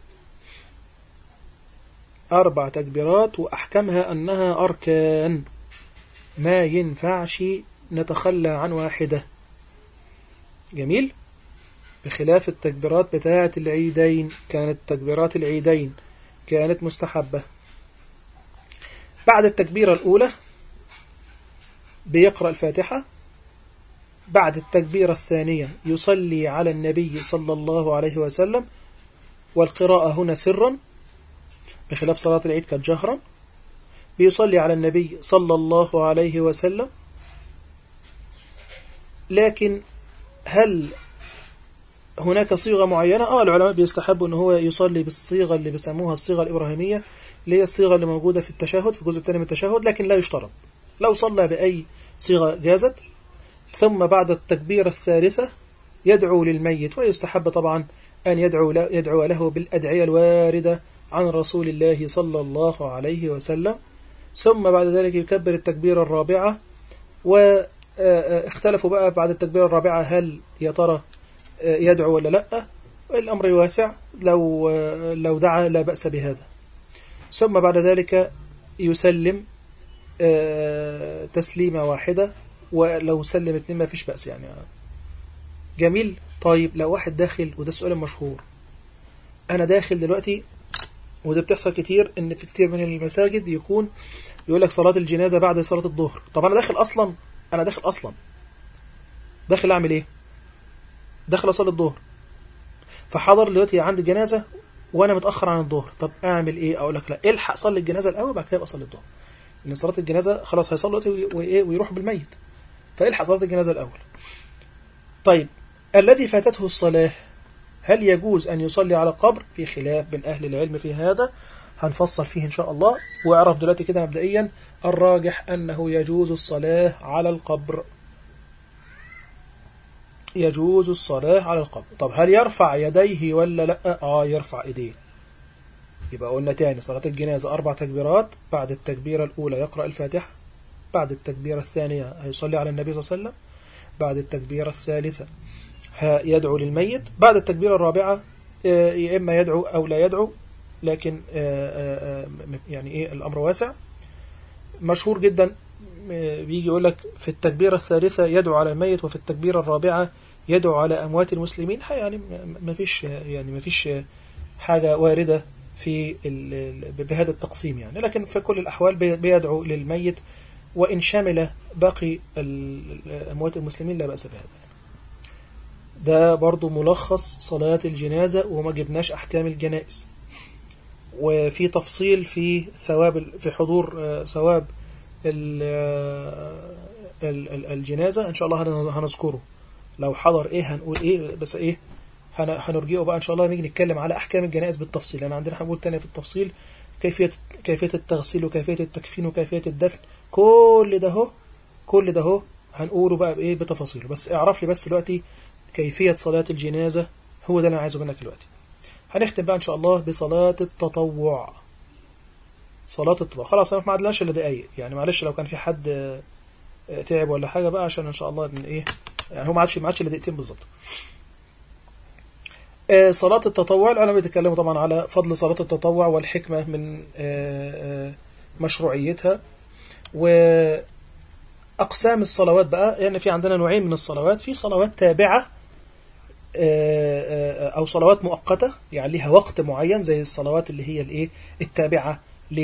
[SPEAKER 3] أربع تكبيرات وأحكمها أنها أركان ما ينفعش نتخلى عن واحدة جميل بخلاف التكبيرات بتاعة العيدين كانت تكبيرات العيدين كانت مستحبة بعد التكبيرة الأولى بيقرأ الفاتحة بعد التكبيرة الثانية يصلي على النبي صلى الله عليه وسلم والقراءة هنا سرا بخلاف صلاة العيد كانت جهرا بيصلي على النبي صلى الله عليه وسلم لكن هل هناك صيغة معينة اه العلماء بيستحبوا ان هو يصلي بالصيغة اللي بيسموها الصيغة الإبراهيمية اللي هي الصيغة اللي موجودة في التشهد في الجزء الثاني من التشهد لكن لا يشترط لو صلى بأي صيغة جازت ثم بعد التكبيرة الثالثة يدعو للميت ويستحب طبعا أن يدعو يدعو له بالأدعية الواردة عن رسول الله صلى الله عليه وسلم ثم بعد ذلك يكبر التكبيرة الرابعة واختلفوا بقى بعد التكبيرة الرابعة هل يا ترى يدعو ولا لا الأمر واسع لو لو دعا لا بأس بهذا ثم بعد ذلك يسلم تسليمة واحدة ولو سلم اتنين ما فيش بأس يعني جميل طيب لو واحد داخل وده السؤال المشهور أنا داخل دلوقتي وده بتحصل كتير ان في كتير من المساجد يكون يقول لك صلاة الجنازة بعد صلاة الظهر طب انا داخل اصلا انا داخل اصلا داخل اعمل ايه داخل اصلي الظهر فحضر دلوقتي عندي جنازة وانا متاخر عن الظهر طب اعمل ايه اقول لك لا الحق صلي الجنازة الاول بعد كده ابقى اصلي الظهر لان صلاة الجنازة خلاص هيصلي دلوقتي وايه ويروح بالميت فالحق صلاة الجنازة الاول طيب الذي فاتته الصلاة هل يجوز أن يصلي على قبر في خلاف بين أهل العلم في هذا هنفصل فيه إن شاء الله واعرف دلوقتي كده مبدئيا الراجح أنه يجوز الصلاة على القبر يجوز الصلاة على القبر طب هل يرفع يديه ولا لا آه يرفع إيديه يبقى قلنا تاني صلاة الجنازة أربع تكبيرات بعد التكبيرة الأولى يقرأ الفاتحة بعد التكبيرة الثانية هيصلي على النبي صلى الله عليه وسلم بعد التكبيرة الثالثة يدعو للميت بعد التكبيرة الرابعة يا إما يدعو أو لا يدعو لكن يعني إيه الأمر واسع مشهور جدا بيجي يقول لك في التكبيرة الثالثة يدعو على الميت وفي التكبيرة الرابعة يدعو على أموات المسلمين يعني ما فيش يعني ما فيش حاجة واردة في بهذا التقسيم يعني لكن في كل الأحوال بيدعو للميت وإن شمل باقي أموات المسلمين لا بأس بهذا ده برضو ملخص صلاة الجنازة وما جبناش أحكام الجنائز وفي تفصيل في ثواب في حضور ثواب الجنازة إن شاء الله هنذكره لو حضر إيه هنقول إيه بس إيه هنرجئه بقى إن شاء الله نيجي نتكلم على أحكام الجنائز بالتفصيل لأن عندنا هنقول تاني في التفصيل كيفية كيفية التغسيل وكيفية التكفين وكيفية الدفن كل ده هو كل ده هو هنقوله بقى بإيه بتفاصيله بس اعرف لي بس دلوقتي كيفية صلاة الجنازة هو ده اللي أنا عايزه منك دلوقتي هنختم بقى إن شاء الله بصلاة التطوع صلاة التطوع خلاص ما عدناش إلا دقايق يعني معلش لو كان في حد تعب ولا حاجة بقى عشان إن شاء الله إن إيه يعني هو ما عادش ما عادش إلا دقيقتين بالظبط صلاة التطوع العلماء بيتكلموا طبعا على فضل صلاة التطوع والحكمة من مشروعيتها وأقسام الصلوات بقى يعني في عندنا نوعين من الصلوات في صلوات تابعة أو صلوات مؤقتة يعني لها وقت معين زي الصلوات اللي هي الإيه التابعة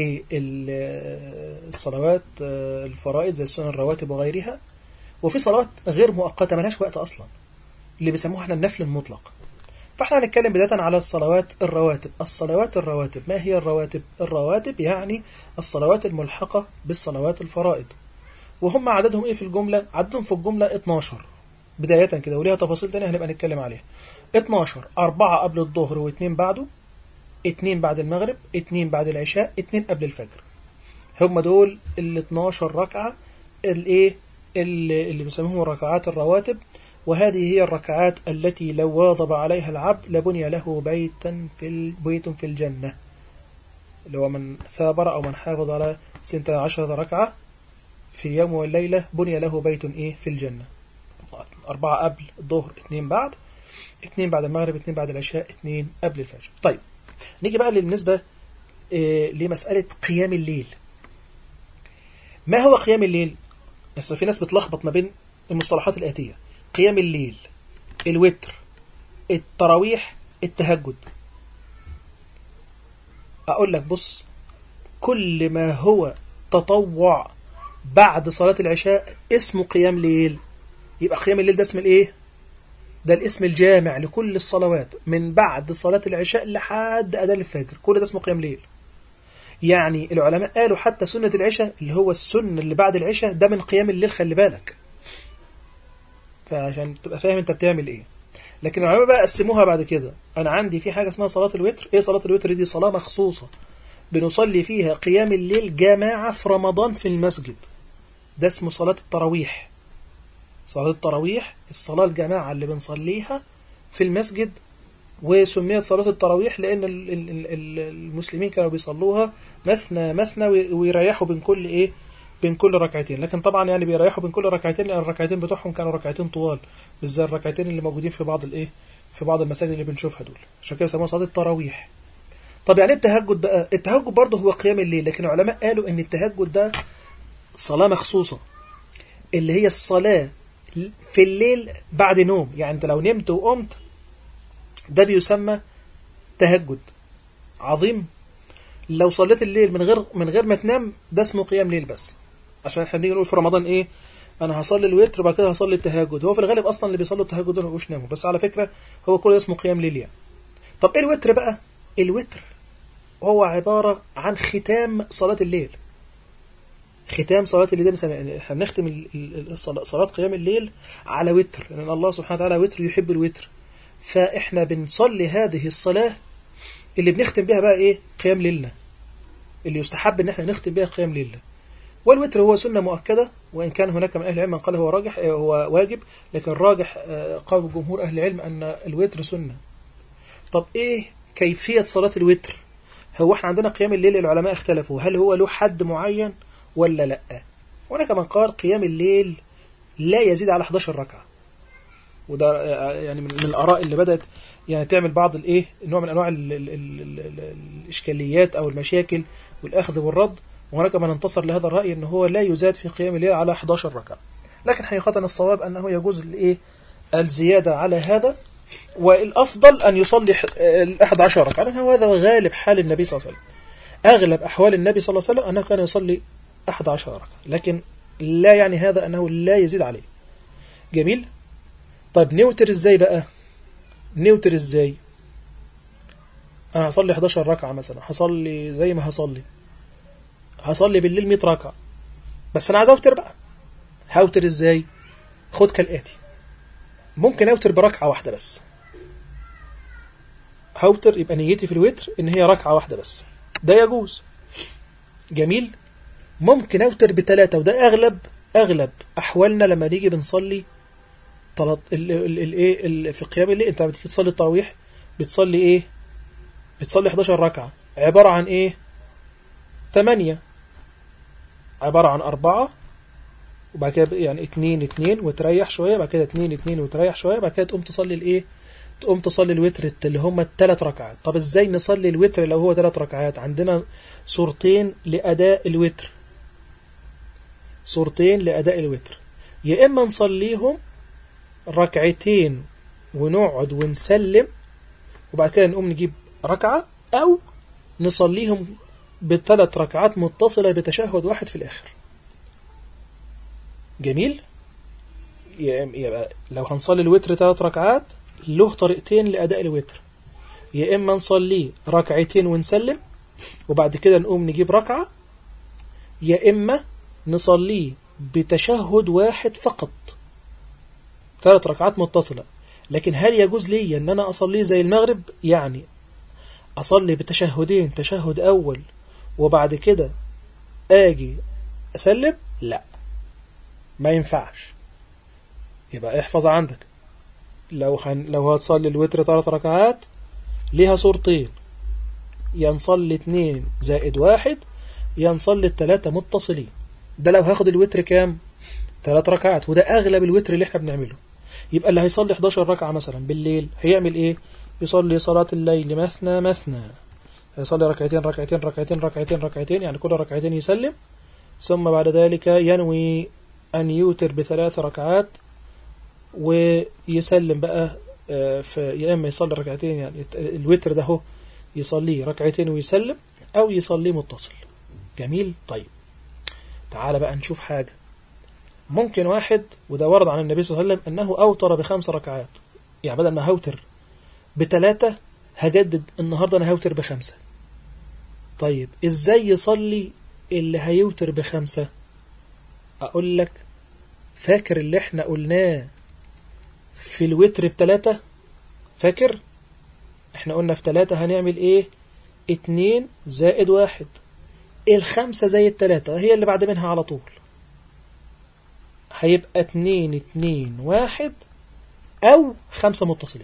[SPEAKER 3] للصلوات الفرائض زي السنن الرواتب وغيرها وفي صلوات غير مؤقتة ملهاش وقت أصلا اللي بيسموها احنا النفل المطلق فاحنا هنتكلم بداية على الصلوات الرواتب الصلوات الرواتب ما هي الرواتب الرواتب يعني الصلوات الملحقة بالصلوات الفرائض وهم عددهم ايه في الجملة عددهم في الجملة 12 بداية كده وليها تفاصيل تانية هنبقى نتكلم عليها 12 أربعة قبل الظهر واثنين بعده اتنين بعد المغرب اتنين بعد العشاء اتنين قبل الفجر هم دول ال 12 ركعة الايه اللي, اللي بيسموهم ركعات الرواتب وهذه هي الركعات التي لو واظب عليها العبد لبني له بيتا في بيت في الجنة اللي هو من ثابر أو من حافظ على سنة عشرة ركعة في اليوم والليلة بني له بيت إيه في الجنة أربعة قبل الظهر اثنين بعد اثنين بعد المغرب اثنين بعد العشاء اثنين قبل الفجر طيب نيجي بقى بالنسبة إيه لمسألة قيام الليل ما هو قيام الليل؟ بس في ناس بتلخبط ما بين المصطلحات الآتية قيام الليل الوتر التراويح التهجد أقول لك بص كل ما هو تطوع بعد صلاة العشاء اسمه قيام ليل يبقى قيام الليل ده اسم الايه ده الاسم الجامع لكل الصلوات من بعد صلاة العشاء لحد أذان الفجر كل ده اسمه قيام ليل يعني العلماء قالوا حتى سنة العشاء اللي هو السنة اللي بعد العشاء ده من قيام الليل خلي بالك فعشان تبقى فاهم انت بتعمل ايه لكن العلماء بقى قسموها بعد كده انا عندي في حاجه اسمها صلاه الوتر ايه صلاه الوتر دي صلاه مخصوصه بنصلي فيها قيام الليل جماعه في رمضان في المسجد ده اسمه صلاه التراويح صلاه التراويح الصلاه الجماعه اللي بنصليها في المسجد وسميت صلاة التراويح لأن ال- ال- ال- المسلمين كانوا بيصلوها مثنى مثنى وي- ويريحوا بين كل إيه بين كل ركعتين لكن طبعا يعني بيريحوا بين كل ركعتين لأن الركعتين بتوعهم كانوا ركعتين طوال مش زي الركعتين اللي موجودين في بعض الإيه في بعض المساجد اللي بنشوفها دول عشان كده بيسموها صلاة التراويح طب يعني إيه التهجد بقى التهجد برضه هو قيام الليل لكن العلماء قالوا إن التهجد ده صلاة مخصوصة اللي هي الصلاة في الليل بعد نوم يعني انت لو نمت وقمت ده بيسمى تهجد عظيم لو صليت الليل من غير من غير ما تنام ده اسمه قيام ليل بس عشان احنا بنيجي نقول في رمضان ايه انا هصلي الوتر وبعد كده هصلي التهجد هو في الغالب اصلا اللي بيصلوا التهجد دول ما بيبقوش ناموا بس على فكره هو كل ده اسمه قيام ليل يعني طب ايه الوتر بقى الوتر هو عباره عن ختام صلاه الليل ختام صلاة الليل ده مثلا احنا بنختم ال- ال- الصلاة- صلاة قيام الليل على وتر لأن الله سبحانه وتعالى وتر يحب الوتر فإحنا بنصلي هذه الصلاة اللي بنختم بها بقى إيه قيام ليلنا اللي يستحب إن احنا نختم بها قيام ليلنا والوتر هو سنة مؤكدة وإن كان هناك من أهل العلم من قال هو راجح آه، هو واجب لكن الراجح آه، قال جمهور أهل العلم أن الوتر سنة طب إيه كيفية صلاة الوتر هو احنا عندنا قيام الليل العلماء اختلفوا هل هو له حد معين ولا لا هناك من قال قيام الليل لا يزيد على 11 ركعة وده آه، يعني من من الآراء اللي بدأت يعني تعمل بعض الايه نوع من انواع ال ال ال ال ال الاشكاليات او المشاكل والاخذ والرد وهناك من انتصر لهذا الرأي ان هو لا يزاد في قيام الليل على 11 ركعة لكن حقيقة الصواب انه يجوز الايه الزيادة على هذا والافضل ان يصلي ح- ال 11 ركعة لان هذا غالب حال النبي صلى الله عليه وسلم اغلب احوال النبي صلى الله عليه وسلم انه كان يصلي 11 ركعة لكن لا يعني هذا انه لا يزيد عليه جميل طيب نوتر ازاي بقى نوتر ازاي انا هصلي 11 ركعة مثلا هصلي زي ما هصلي هصلي بالليل 100 ركعة بس انا عايز اوتر بقى هوتر ازاي خد كالاتي ممكن اوتر بركعة واحدة بس هوتر يبقى نيتي في الوتر ان هي ركعة واحدة بس ده يجوز جميل ممكن اوتر بثلاثة وده اغلب اغلب احوالنا لما نيجي بنصلي طلط ال ال ال ايه ال في قيام الليل انت بتيجي تصلي التراويح بتصلي ايه بتصلي 11 ركعة عبارة عن ايه 8 عبارة عن أربعة وبعد كده يعني اتنين اتنين وتريح شوية بعد كده اتنين اتنين وتريح شوية بعد كده تقوم تصلي الايه تقوم تصلي الوتر اللي هم الثلاث ركعات طب ازاي نصلي الوتر لو هو ثلاث ركعات عندنا صورتين لأداء الوتر صورتين لأداء الوتر يا إما نصليهم ركعتين ونقعد ونسلم وبعد كده نقوم نجيب ركعة أو نصليهم بثلاث ركعات متصلة بتشهد واحد في الآخر جميل يبقى لو هنصلي الوتر ثلاث ركعات له طريقتين لأداء الوتر يا إما نصليه ركعتين ونسلم وبعد كده نقوم نجيب ركعة يا إما نصليه بتشهد واحد فقط ثلاث ركعات متصلة لكن هل يجوز لي أن أنا أصليه زي المغرب يعني أصلي بتشهدين تشهد أول وبعد كده آجي أسلم لا ما ينفعش يبقى احفظ عندك لو هن لو هتصلي الوتر ثلاث ركعات ليها صورتين يا نصلي اتنين زائد واحد يا نصلي التلاتة متصلين ده لو هاخد الوتر كام ثلاث ركعات وده أغلب الوتر اللي احنا بنعمله يبقى اللي هيصلي 11 ركعة مثلا بالليل هيعمل ايه يصلي صلاة الليل مثنى مثنى هيصلي ركعتين ركعتين ركعتين ركعتين ركعتين يعني كل ركعتين يسلم ثم بعد ذلك ينوي أن يوتر بثلاث ركعات ويسلم بقى في يا إما يصلي ركعتين يعني الوتر ده هو يصليه ركعتين ويسلم أو يصليه متصل جميل طيب تعال بقى نشوف حاجة ممكن واحد وده ورد عن النبي صلى الله عليه وسلم أنه أوتر بخمس ركعات يعني بدل ما هوتر بثلاثة هجدد النهاردة أنا هوتر بخمسة طيب إزاي يصلي اللي هيوتر بخمسة أقول لك فاكر اللي احنا قلناه في الوتر بثلاثة فاكر احنا قلنا في تلاتة هنعمل ايه اتنين زائد واحد الخمسة زي التلاتة هي اللي بعد منها على طول هيبقى اتنين اتنين واحد او خمسة متصلين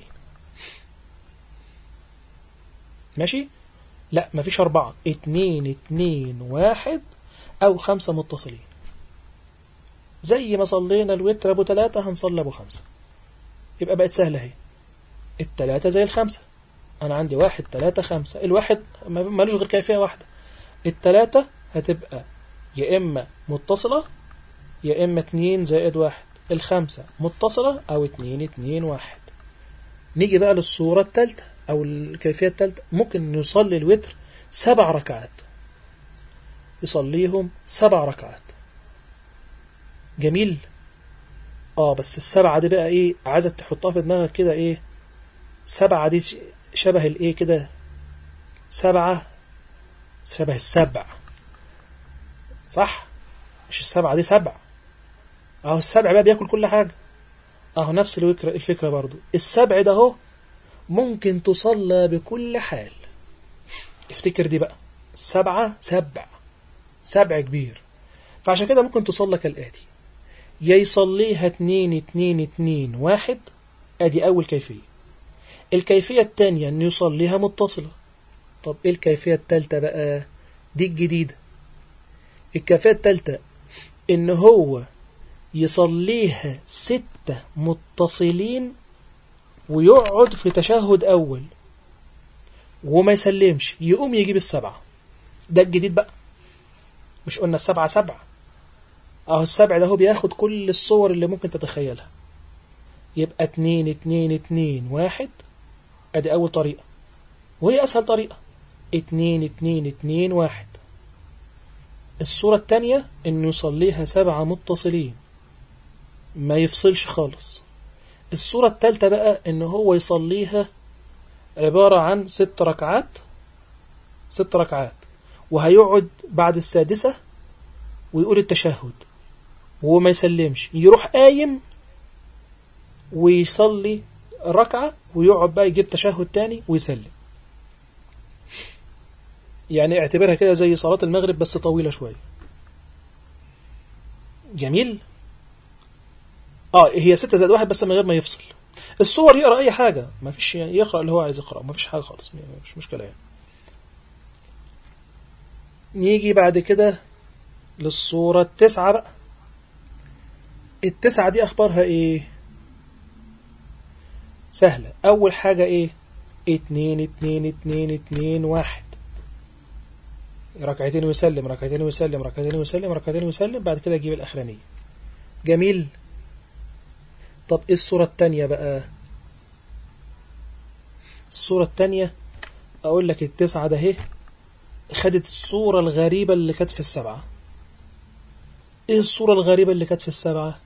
[SPEAKER 3] ماشي لا مفيش أربعة اتنين اتنين واحد أو خمسة متصلين زي ما صلينا الوتر أبو تلاتة هنصلي أبو خمسة يبقى بقت سهلة اهي التلاتة زي الخمسة أنا عندي واحد تلاتة خمسة الواحد ملوش غير كيفية واحدة التلاتة هتبقى يا إما متصلة يا إما اتنين زائد واحد الخمسة متصلة أو اتنين اتنين واحد نيجي بقى للصورة التالتة أو الكيفية التالتة ممكن نصلي الوتر سبع ركعات يصليهم سبع ركعات جميل اه بس السبعة دي بقى ايه عايزك تحطها في دماغك كده ايه سبعة دي شبه الايه كده سبعة شبه السبع صح مش السبعة دي سبع اهو السبع بقى بياكل كل حاجة اهو نفس الفكرة الفكرة برضو السبع ده اهو ممكن تصلى بكل حال افتكر دي بقى سبعة سبع سبع كبير فعشان كده ممكن تصلى كالآتي يا يصليها اتنين اتنين اتنين واحد ادي اول كيفية الكيفية التانية ان يصليها متصلة طب ايه الكيفية التالتة بقى دي الجديدة الكيفية التالتة ان هو يصليها ستة متصلين ويقعد في تشهد أول وما يسلمش يقوم يجيب السبعة ده الجديد بقى مش قلنا السبعة سبعة اهو السبع ده هو بياخد كل الصور اللي ممكن تتخيلها يبقى اتنين اتنين اتنين واحد ادي اول طريقة وهي اسهل طريقة اتنين اتنين اتنين واحد الصورة التانية انه يصليها سبعة متصلين ما يفصلش خالص الصورة التالتة بقى ان هو يصليها عبارة عن ست ركعات ست ركعات وهيقعد بعد السادسة ويقول التشهد وما يسلمش يروح قايم ويصلي ركعة ويقعد بقى يجيب تشهد تاني ويسلم يعني اعتبرها كده زي صلاة المغرب بس طويلة شوية جميل اه هي ستة زائد واحد بس من غير ما يفصل الصور يقرأ أي حاجة ما فيش يعني يقرأ اللي هو عايز يقرأ ما فيش حاجة خالص مش مشكلة يعني نيجي بعد كده للصورة التسعة بقى التسعة دي أخبارها إيه سهلة أول حاجة إيه اتنين اتنين اتنين اتنين واحد ركعتين ويسلم ركعتين ويسلم ركعتين ويسلم ركعتين ويسلم بعد كده يجيب الأخرانية جميل طب إيه الصورة التانية بقى الصورة التانية أقول لك التسعة ده اهي خدت الصورة الغريبة اللي كانت في السبعة ايه الصورة الغريبة اللي كانت في السبعة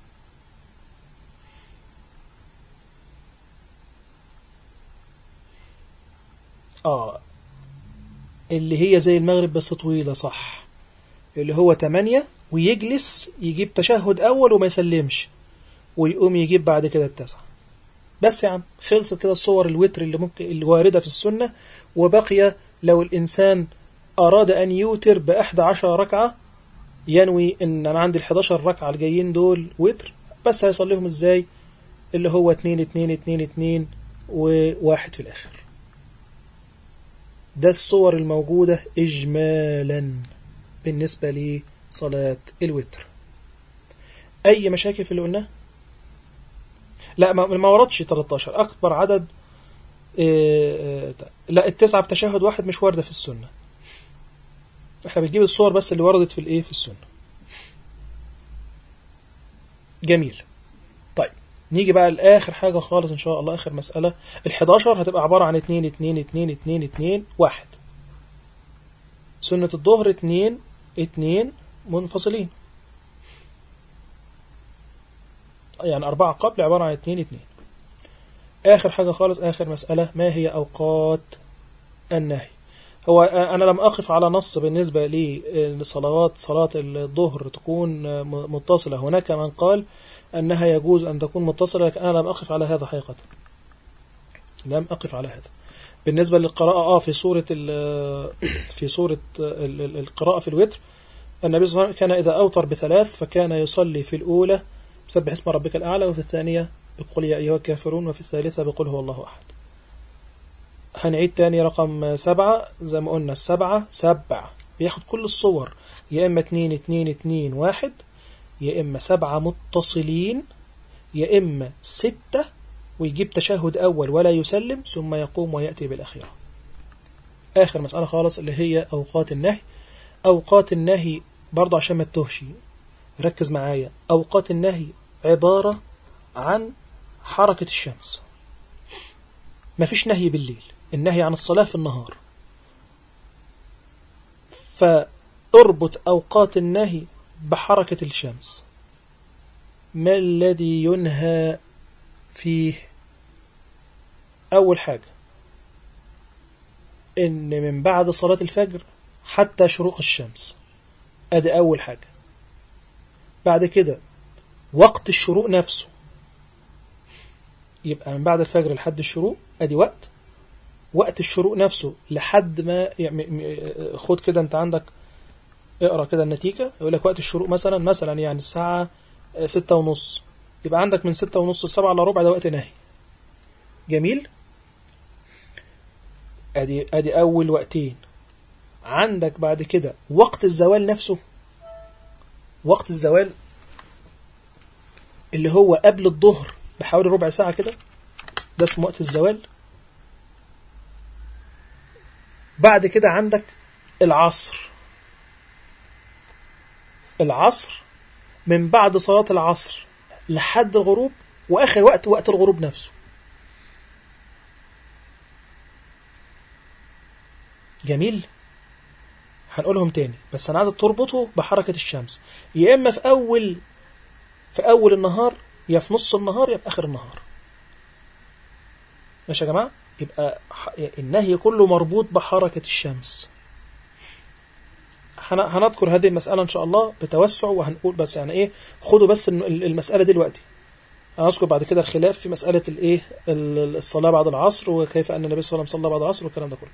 [SPEAKER 3] اه اللي هي زي المغرب بس طويلة صح اللي هو تمانية ويجلس يجيب تشهد أول وما يسلمش ويقوم يجيب بعد كده التسعة بس يا عم خلصت كده الصور الوتر اللي ممكن اللي واردة في السنة وبقي لو الإنسان أراد أن يوتر بأحد عشر ركعة ينوي ان انا عندي ال11 ركعه الجايين دول وتر بس هيصليهم ازاي اللي هو 2 2 2 2 وواحد في الاخر ده الصور الموجودة إجمالا بالنسبة لصلاة الوتر أي مشاكل في اللي قلناه لا ما وردش 13 أكبر عدد لا التسعة بتشهد واحد مش واردة في السنة احنا بنجيب الصور بس اللي وردت في الايه في السنة جميل طيب نيجي بقى لآخر حاجة خالص إن شاء الله آخر مسألة ال11 هتبقى عبارة عن 2 2 2 2 2 1 سنة الظهر 2 2 منفصلين يعني أربعة قبل عبارة عن 2 2 آخر حاجة خالص آخر مسألة ما هي أوقات النهي هو أنا لم أقف على نص بالنسبة لصلوات صلاة الظهر تكون متصلة هناك من قال أنها يجوز أن تكون متصلة لكن أنا لم أقف على هذا حقيقة لم أقف على هذا بالنسبة للقراءة آه في سورة ال- في سورة ال- ال- القراءة في الوتر النبي صلى الله عليه وسلم كان إذا أوتر بثلاث فكان يصلي في الأولى بسبح اسم ربك الأعلى وفي الثانية بقول يا أيها الكافرون وفي الثالثة بقول هو الله أحد هنعيد تاني رقم سبعة زي ما قلنا السبعة سبع بياخد كل الصور يا إما اتنين اتنين اتنين واحد يا إما سبعة متصلين يا إما ستة ويجيب تشهد أول ولا يسلم ثم يقوم ويأتي بالأخيرة آخر مسألة خالص اللي هي أوقات النهي أوقات النهي برضه عشان ما تتوهش ركز معايا أوقات النهي عبارة عن حركة الشمس مفيش نهي بالليل النهي عن الصلاة في النهار فاربط أوقات النهي بحركة الشمس ما الذي ينهى فيه أول حاجة إن من بعد صلاة الفجر حتى شروق الشمس أدي أول حاجة بعد كده وقت الشروق نفسه يبقى من بعد الفجر لحد الشروق أدي وقت وقت الشروق نفسه لحد ما يعني م- خد كده أنت عندك اقرا كده النتيجة يقول لك وقت الشروق مثلا مثلا يعني الساعة آه، ستة ونص يبقى عندك من ستة ونص لسبعة إلا ربع ده وقت نهي جميل ادي ادي اول وقتين عندك بعد كده وقت الزوال نفسه وقت الزوال اللي هو قبل الظهر بحوالي ربع ساعة كده ده اسمه وقت الزوال بعد كده عندك العصر العصر من بعد صلاة العصر لحد الغروب وآخر وقت وقت الغروب نفسه جميل هنقولهم تاني بس انا عايز تربطه بحركة الشمس يا اما في اول في اول النهار يا في نص النهار يا في اخر النهار ماشي يا جماعة يبقى ح- النهي كله مربوط بحركة الشمس هن- هنذكر هذه المسألة إن شاء الله بتوسع وهنقول بس يعني إيه خدوا بس الم- المسألة دي دلوقتي هنذكر بعد كده الخلاف في مسألة الإيه ال- الصلاة بعد العصر وكيف أن النبي صلى الله عليه وسلم صلى بعد العصر والكلام ده كله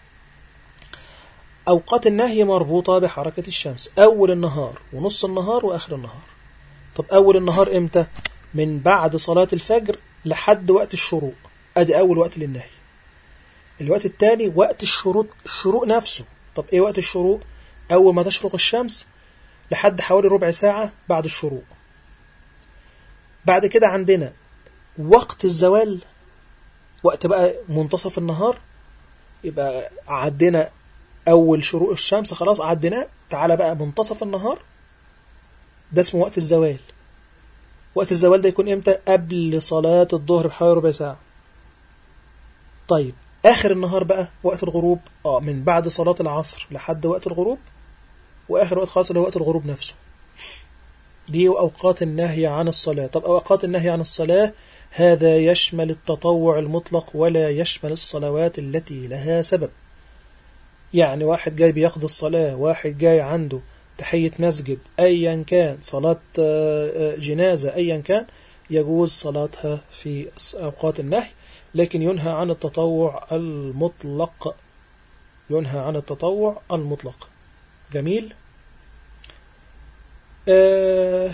[SPEAKER 3] أوقات النهي مربوطة بحركة الشمس أول النهار ونص النهار وآخر النهار طب أول النهار إمتى؟ من بعد صلاة الفجر لحد وقت الشروق أدي أول وقت للنهي الوقت الثاني وقت الشروق الشروق نفسه طب إيه وقت الشروق؟ أول ما تشرق الشمس لحد حوالي ربع ساعة بعد الشروق بعد كده عندنا وقت الزوال وقت بقى منتصف النهار يبقى عدينا أول شروق الشمس خلاص عديناه تعالى بقى منتصف النهار ده اسمه وقت الزوال وقت الزوال ده يكون امتى قبل صلاة الظهر بحوالي ربع ساعة طيب آخر النهار بقى وقت الغروب اه من بعد صلاة العصر لحد وقت الغروب وآخر وقت خاص اللي هو وقت الغروب نفسه دي أوقات النهي عن الصلاة طب أوقات النهي عن الصلاة هذا يشمل التطوع المطلق ولا يشمل الصلوات التي لها سبب يعني واحد جاي بيقضي الصلاة واحد جاي عنده تحية مسجد أيا كان صلاة آه، آه، جنازة أيا كان يجوز صلاتها في أوقات النهي لكن ينهى عن التطوع المطلق ينهى عن التطوع المطلق جميل آه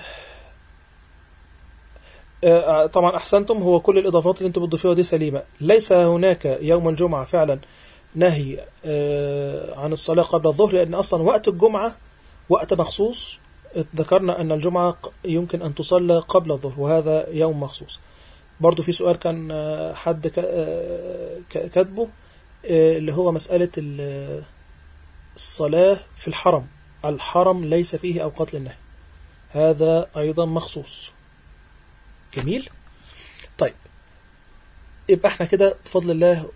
[SPEAKER 3] آه طبعا أحسنتم هو كل الإضافات اللي أنتم بتضيفوها دي سليمة ليس هناك يوم الجمعة فعلا نهي آه عن الصلاة قبل الظهر لأن أصلا وقت الجمعة وقت مخصوص ذكرنا أن الجمعة ق- يمكن أن تصلى قبل الظهر وهذا يوم مخصوص برضو في سؤال كان آه، حد ك- آه، ك- كاتبه آه، اللي هو مسألة ال- الصلاة في الحرم الحرم ليس فيه أوقات للنهي هذا أيضا مخصوص جميل طيب يبقى احنا كده بفضل الله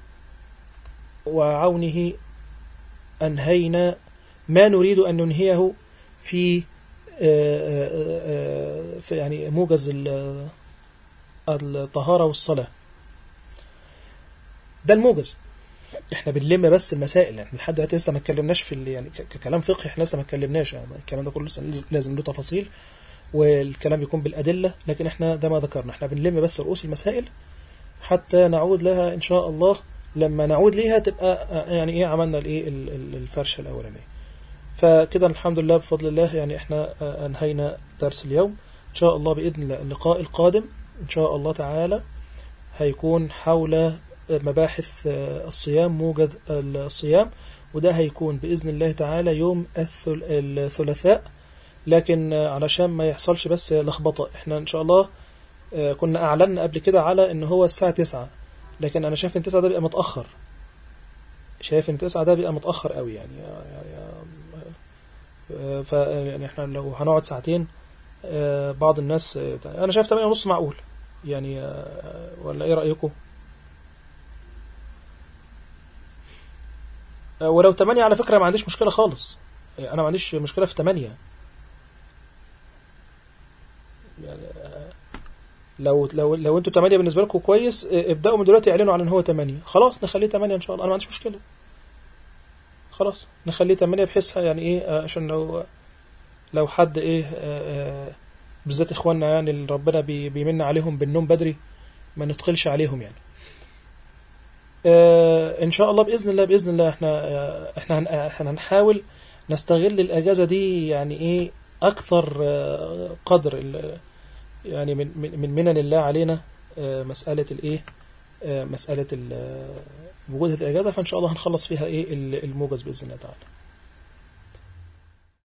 [SPEAKER 3] وعونه أنهينا ما نريد أن ننهيه في آه، آه، آه، في يعني موجز ال- الطهارة والصلاة ده الموجز احنا بنلم بس المسائل احنا لحد دلوقتي لسه ما اتكلمناش في ال- يعني ك- ككلام فقهي احنا لسه ما اتكلمناش يعني الكلام ده كله لسه لازم له تفاصيل والكلام يكون بالأدلة لكن احنا ده ما ذكرنا احنا بنلم بس رؤوس المسائل حتى نعود لها إن شاء الله لما نعود ليها تبقى آه، يعني إيه عملنا الإيه ال- ال- الفرشة الأولانية فكده الحمد لله بفضل الله يعني إحنا آه، أنهينا درس اليوم إن شاء الله بإذن الله اللقاء القادم إن شاء الله تعالى هيكون حول مباحث آه، الصيام موجد الصيام وده هيكون بإذن الله تعالى يوم الثل- الثلاثاء لكن آه، علشان ما يحصلش بس لخبطة احنا ان شاء الله آه، كنا اعلنا قبل كده على ان هو الساعة 9 لكن انا شايف ان 9 ده بيبقى متأخر شايف ان 9 ده بيبقى متأخر قوي يعني يعني آه، ف يعني احنا لو هنقعد ساعتين آه، بعض الناس آه، انا شايف 8 ونص معقول يعني آه، ولا ايه رأيكم آه، ولو 8 على فكرة ما عنديش مشكلة خالص يعني انا ما عنديش مشكلة في 8 يعني آه، لو لو لو انتوا 8 بالنسبه لكم كويس اه، ابداوا من دلوقتي اعلنوا على ان هو 8 خلاص نخليه 8 ان شاء الله انا ما عنديش مشكله خلاص نخليه 8 بحيث يعني ايه اه، عشان لو لو حد ايه اه، اه، بالذات اخواننا يعني اللي ربنا بي- بيمن عليهم بالنوم بدري ما ندخلش عليهم يعني اه، ان شاء الله باذن الله باذن الله احنا اه، احنا هن- احنا هنحاول نستغل الاجازه دي يعني ايه اكثر اه، قدر ال- يعني من من من منن الله علينا آه، مسألة الإيه آه، مسألة ال- آه، وجود الإجازة فإن شاء الله هنخلص فيها إيه ال- الموجز بإذن الله تعالى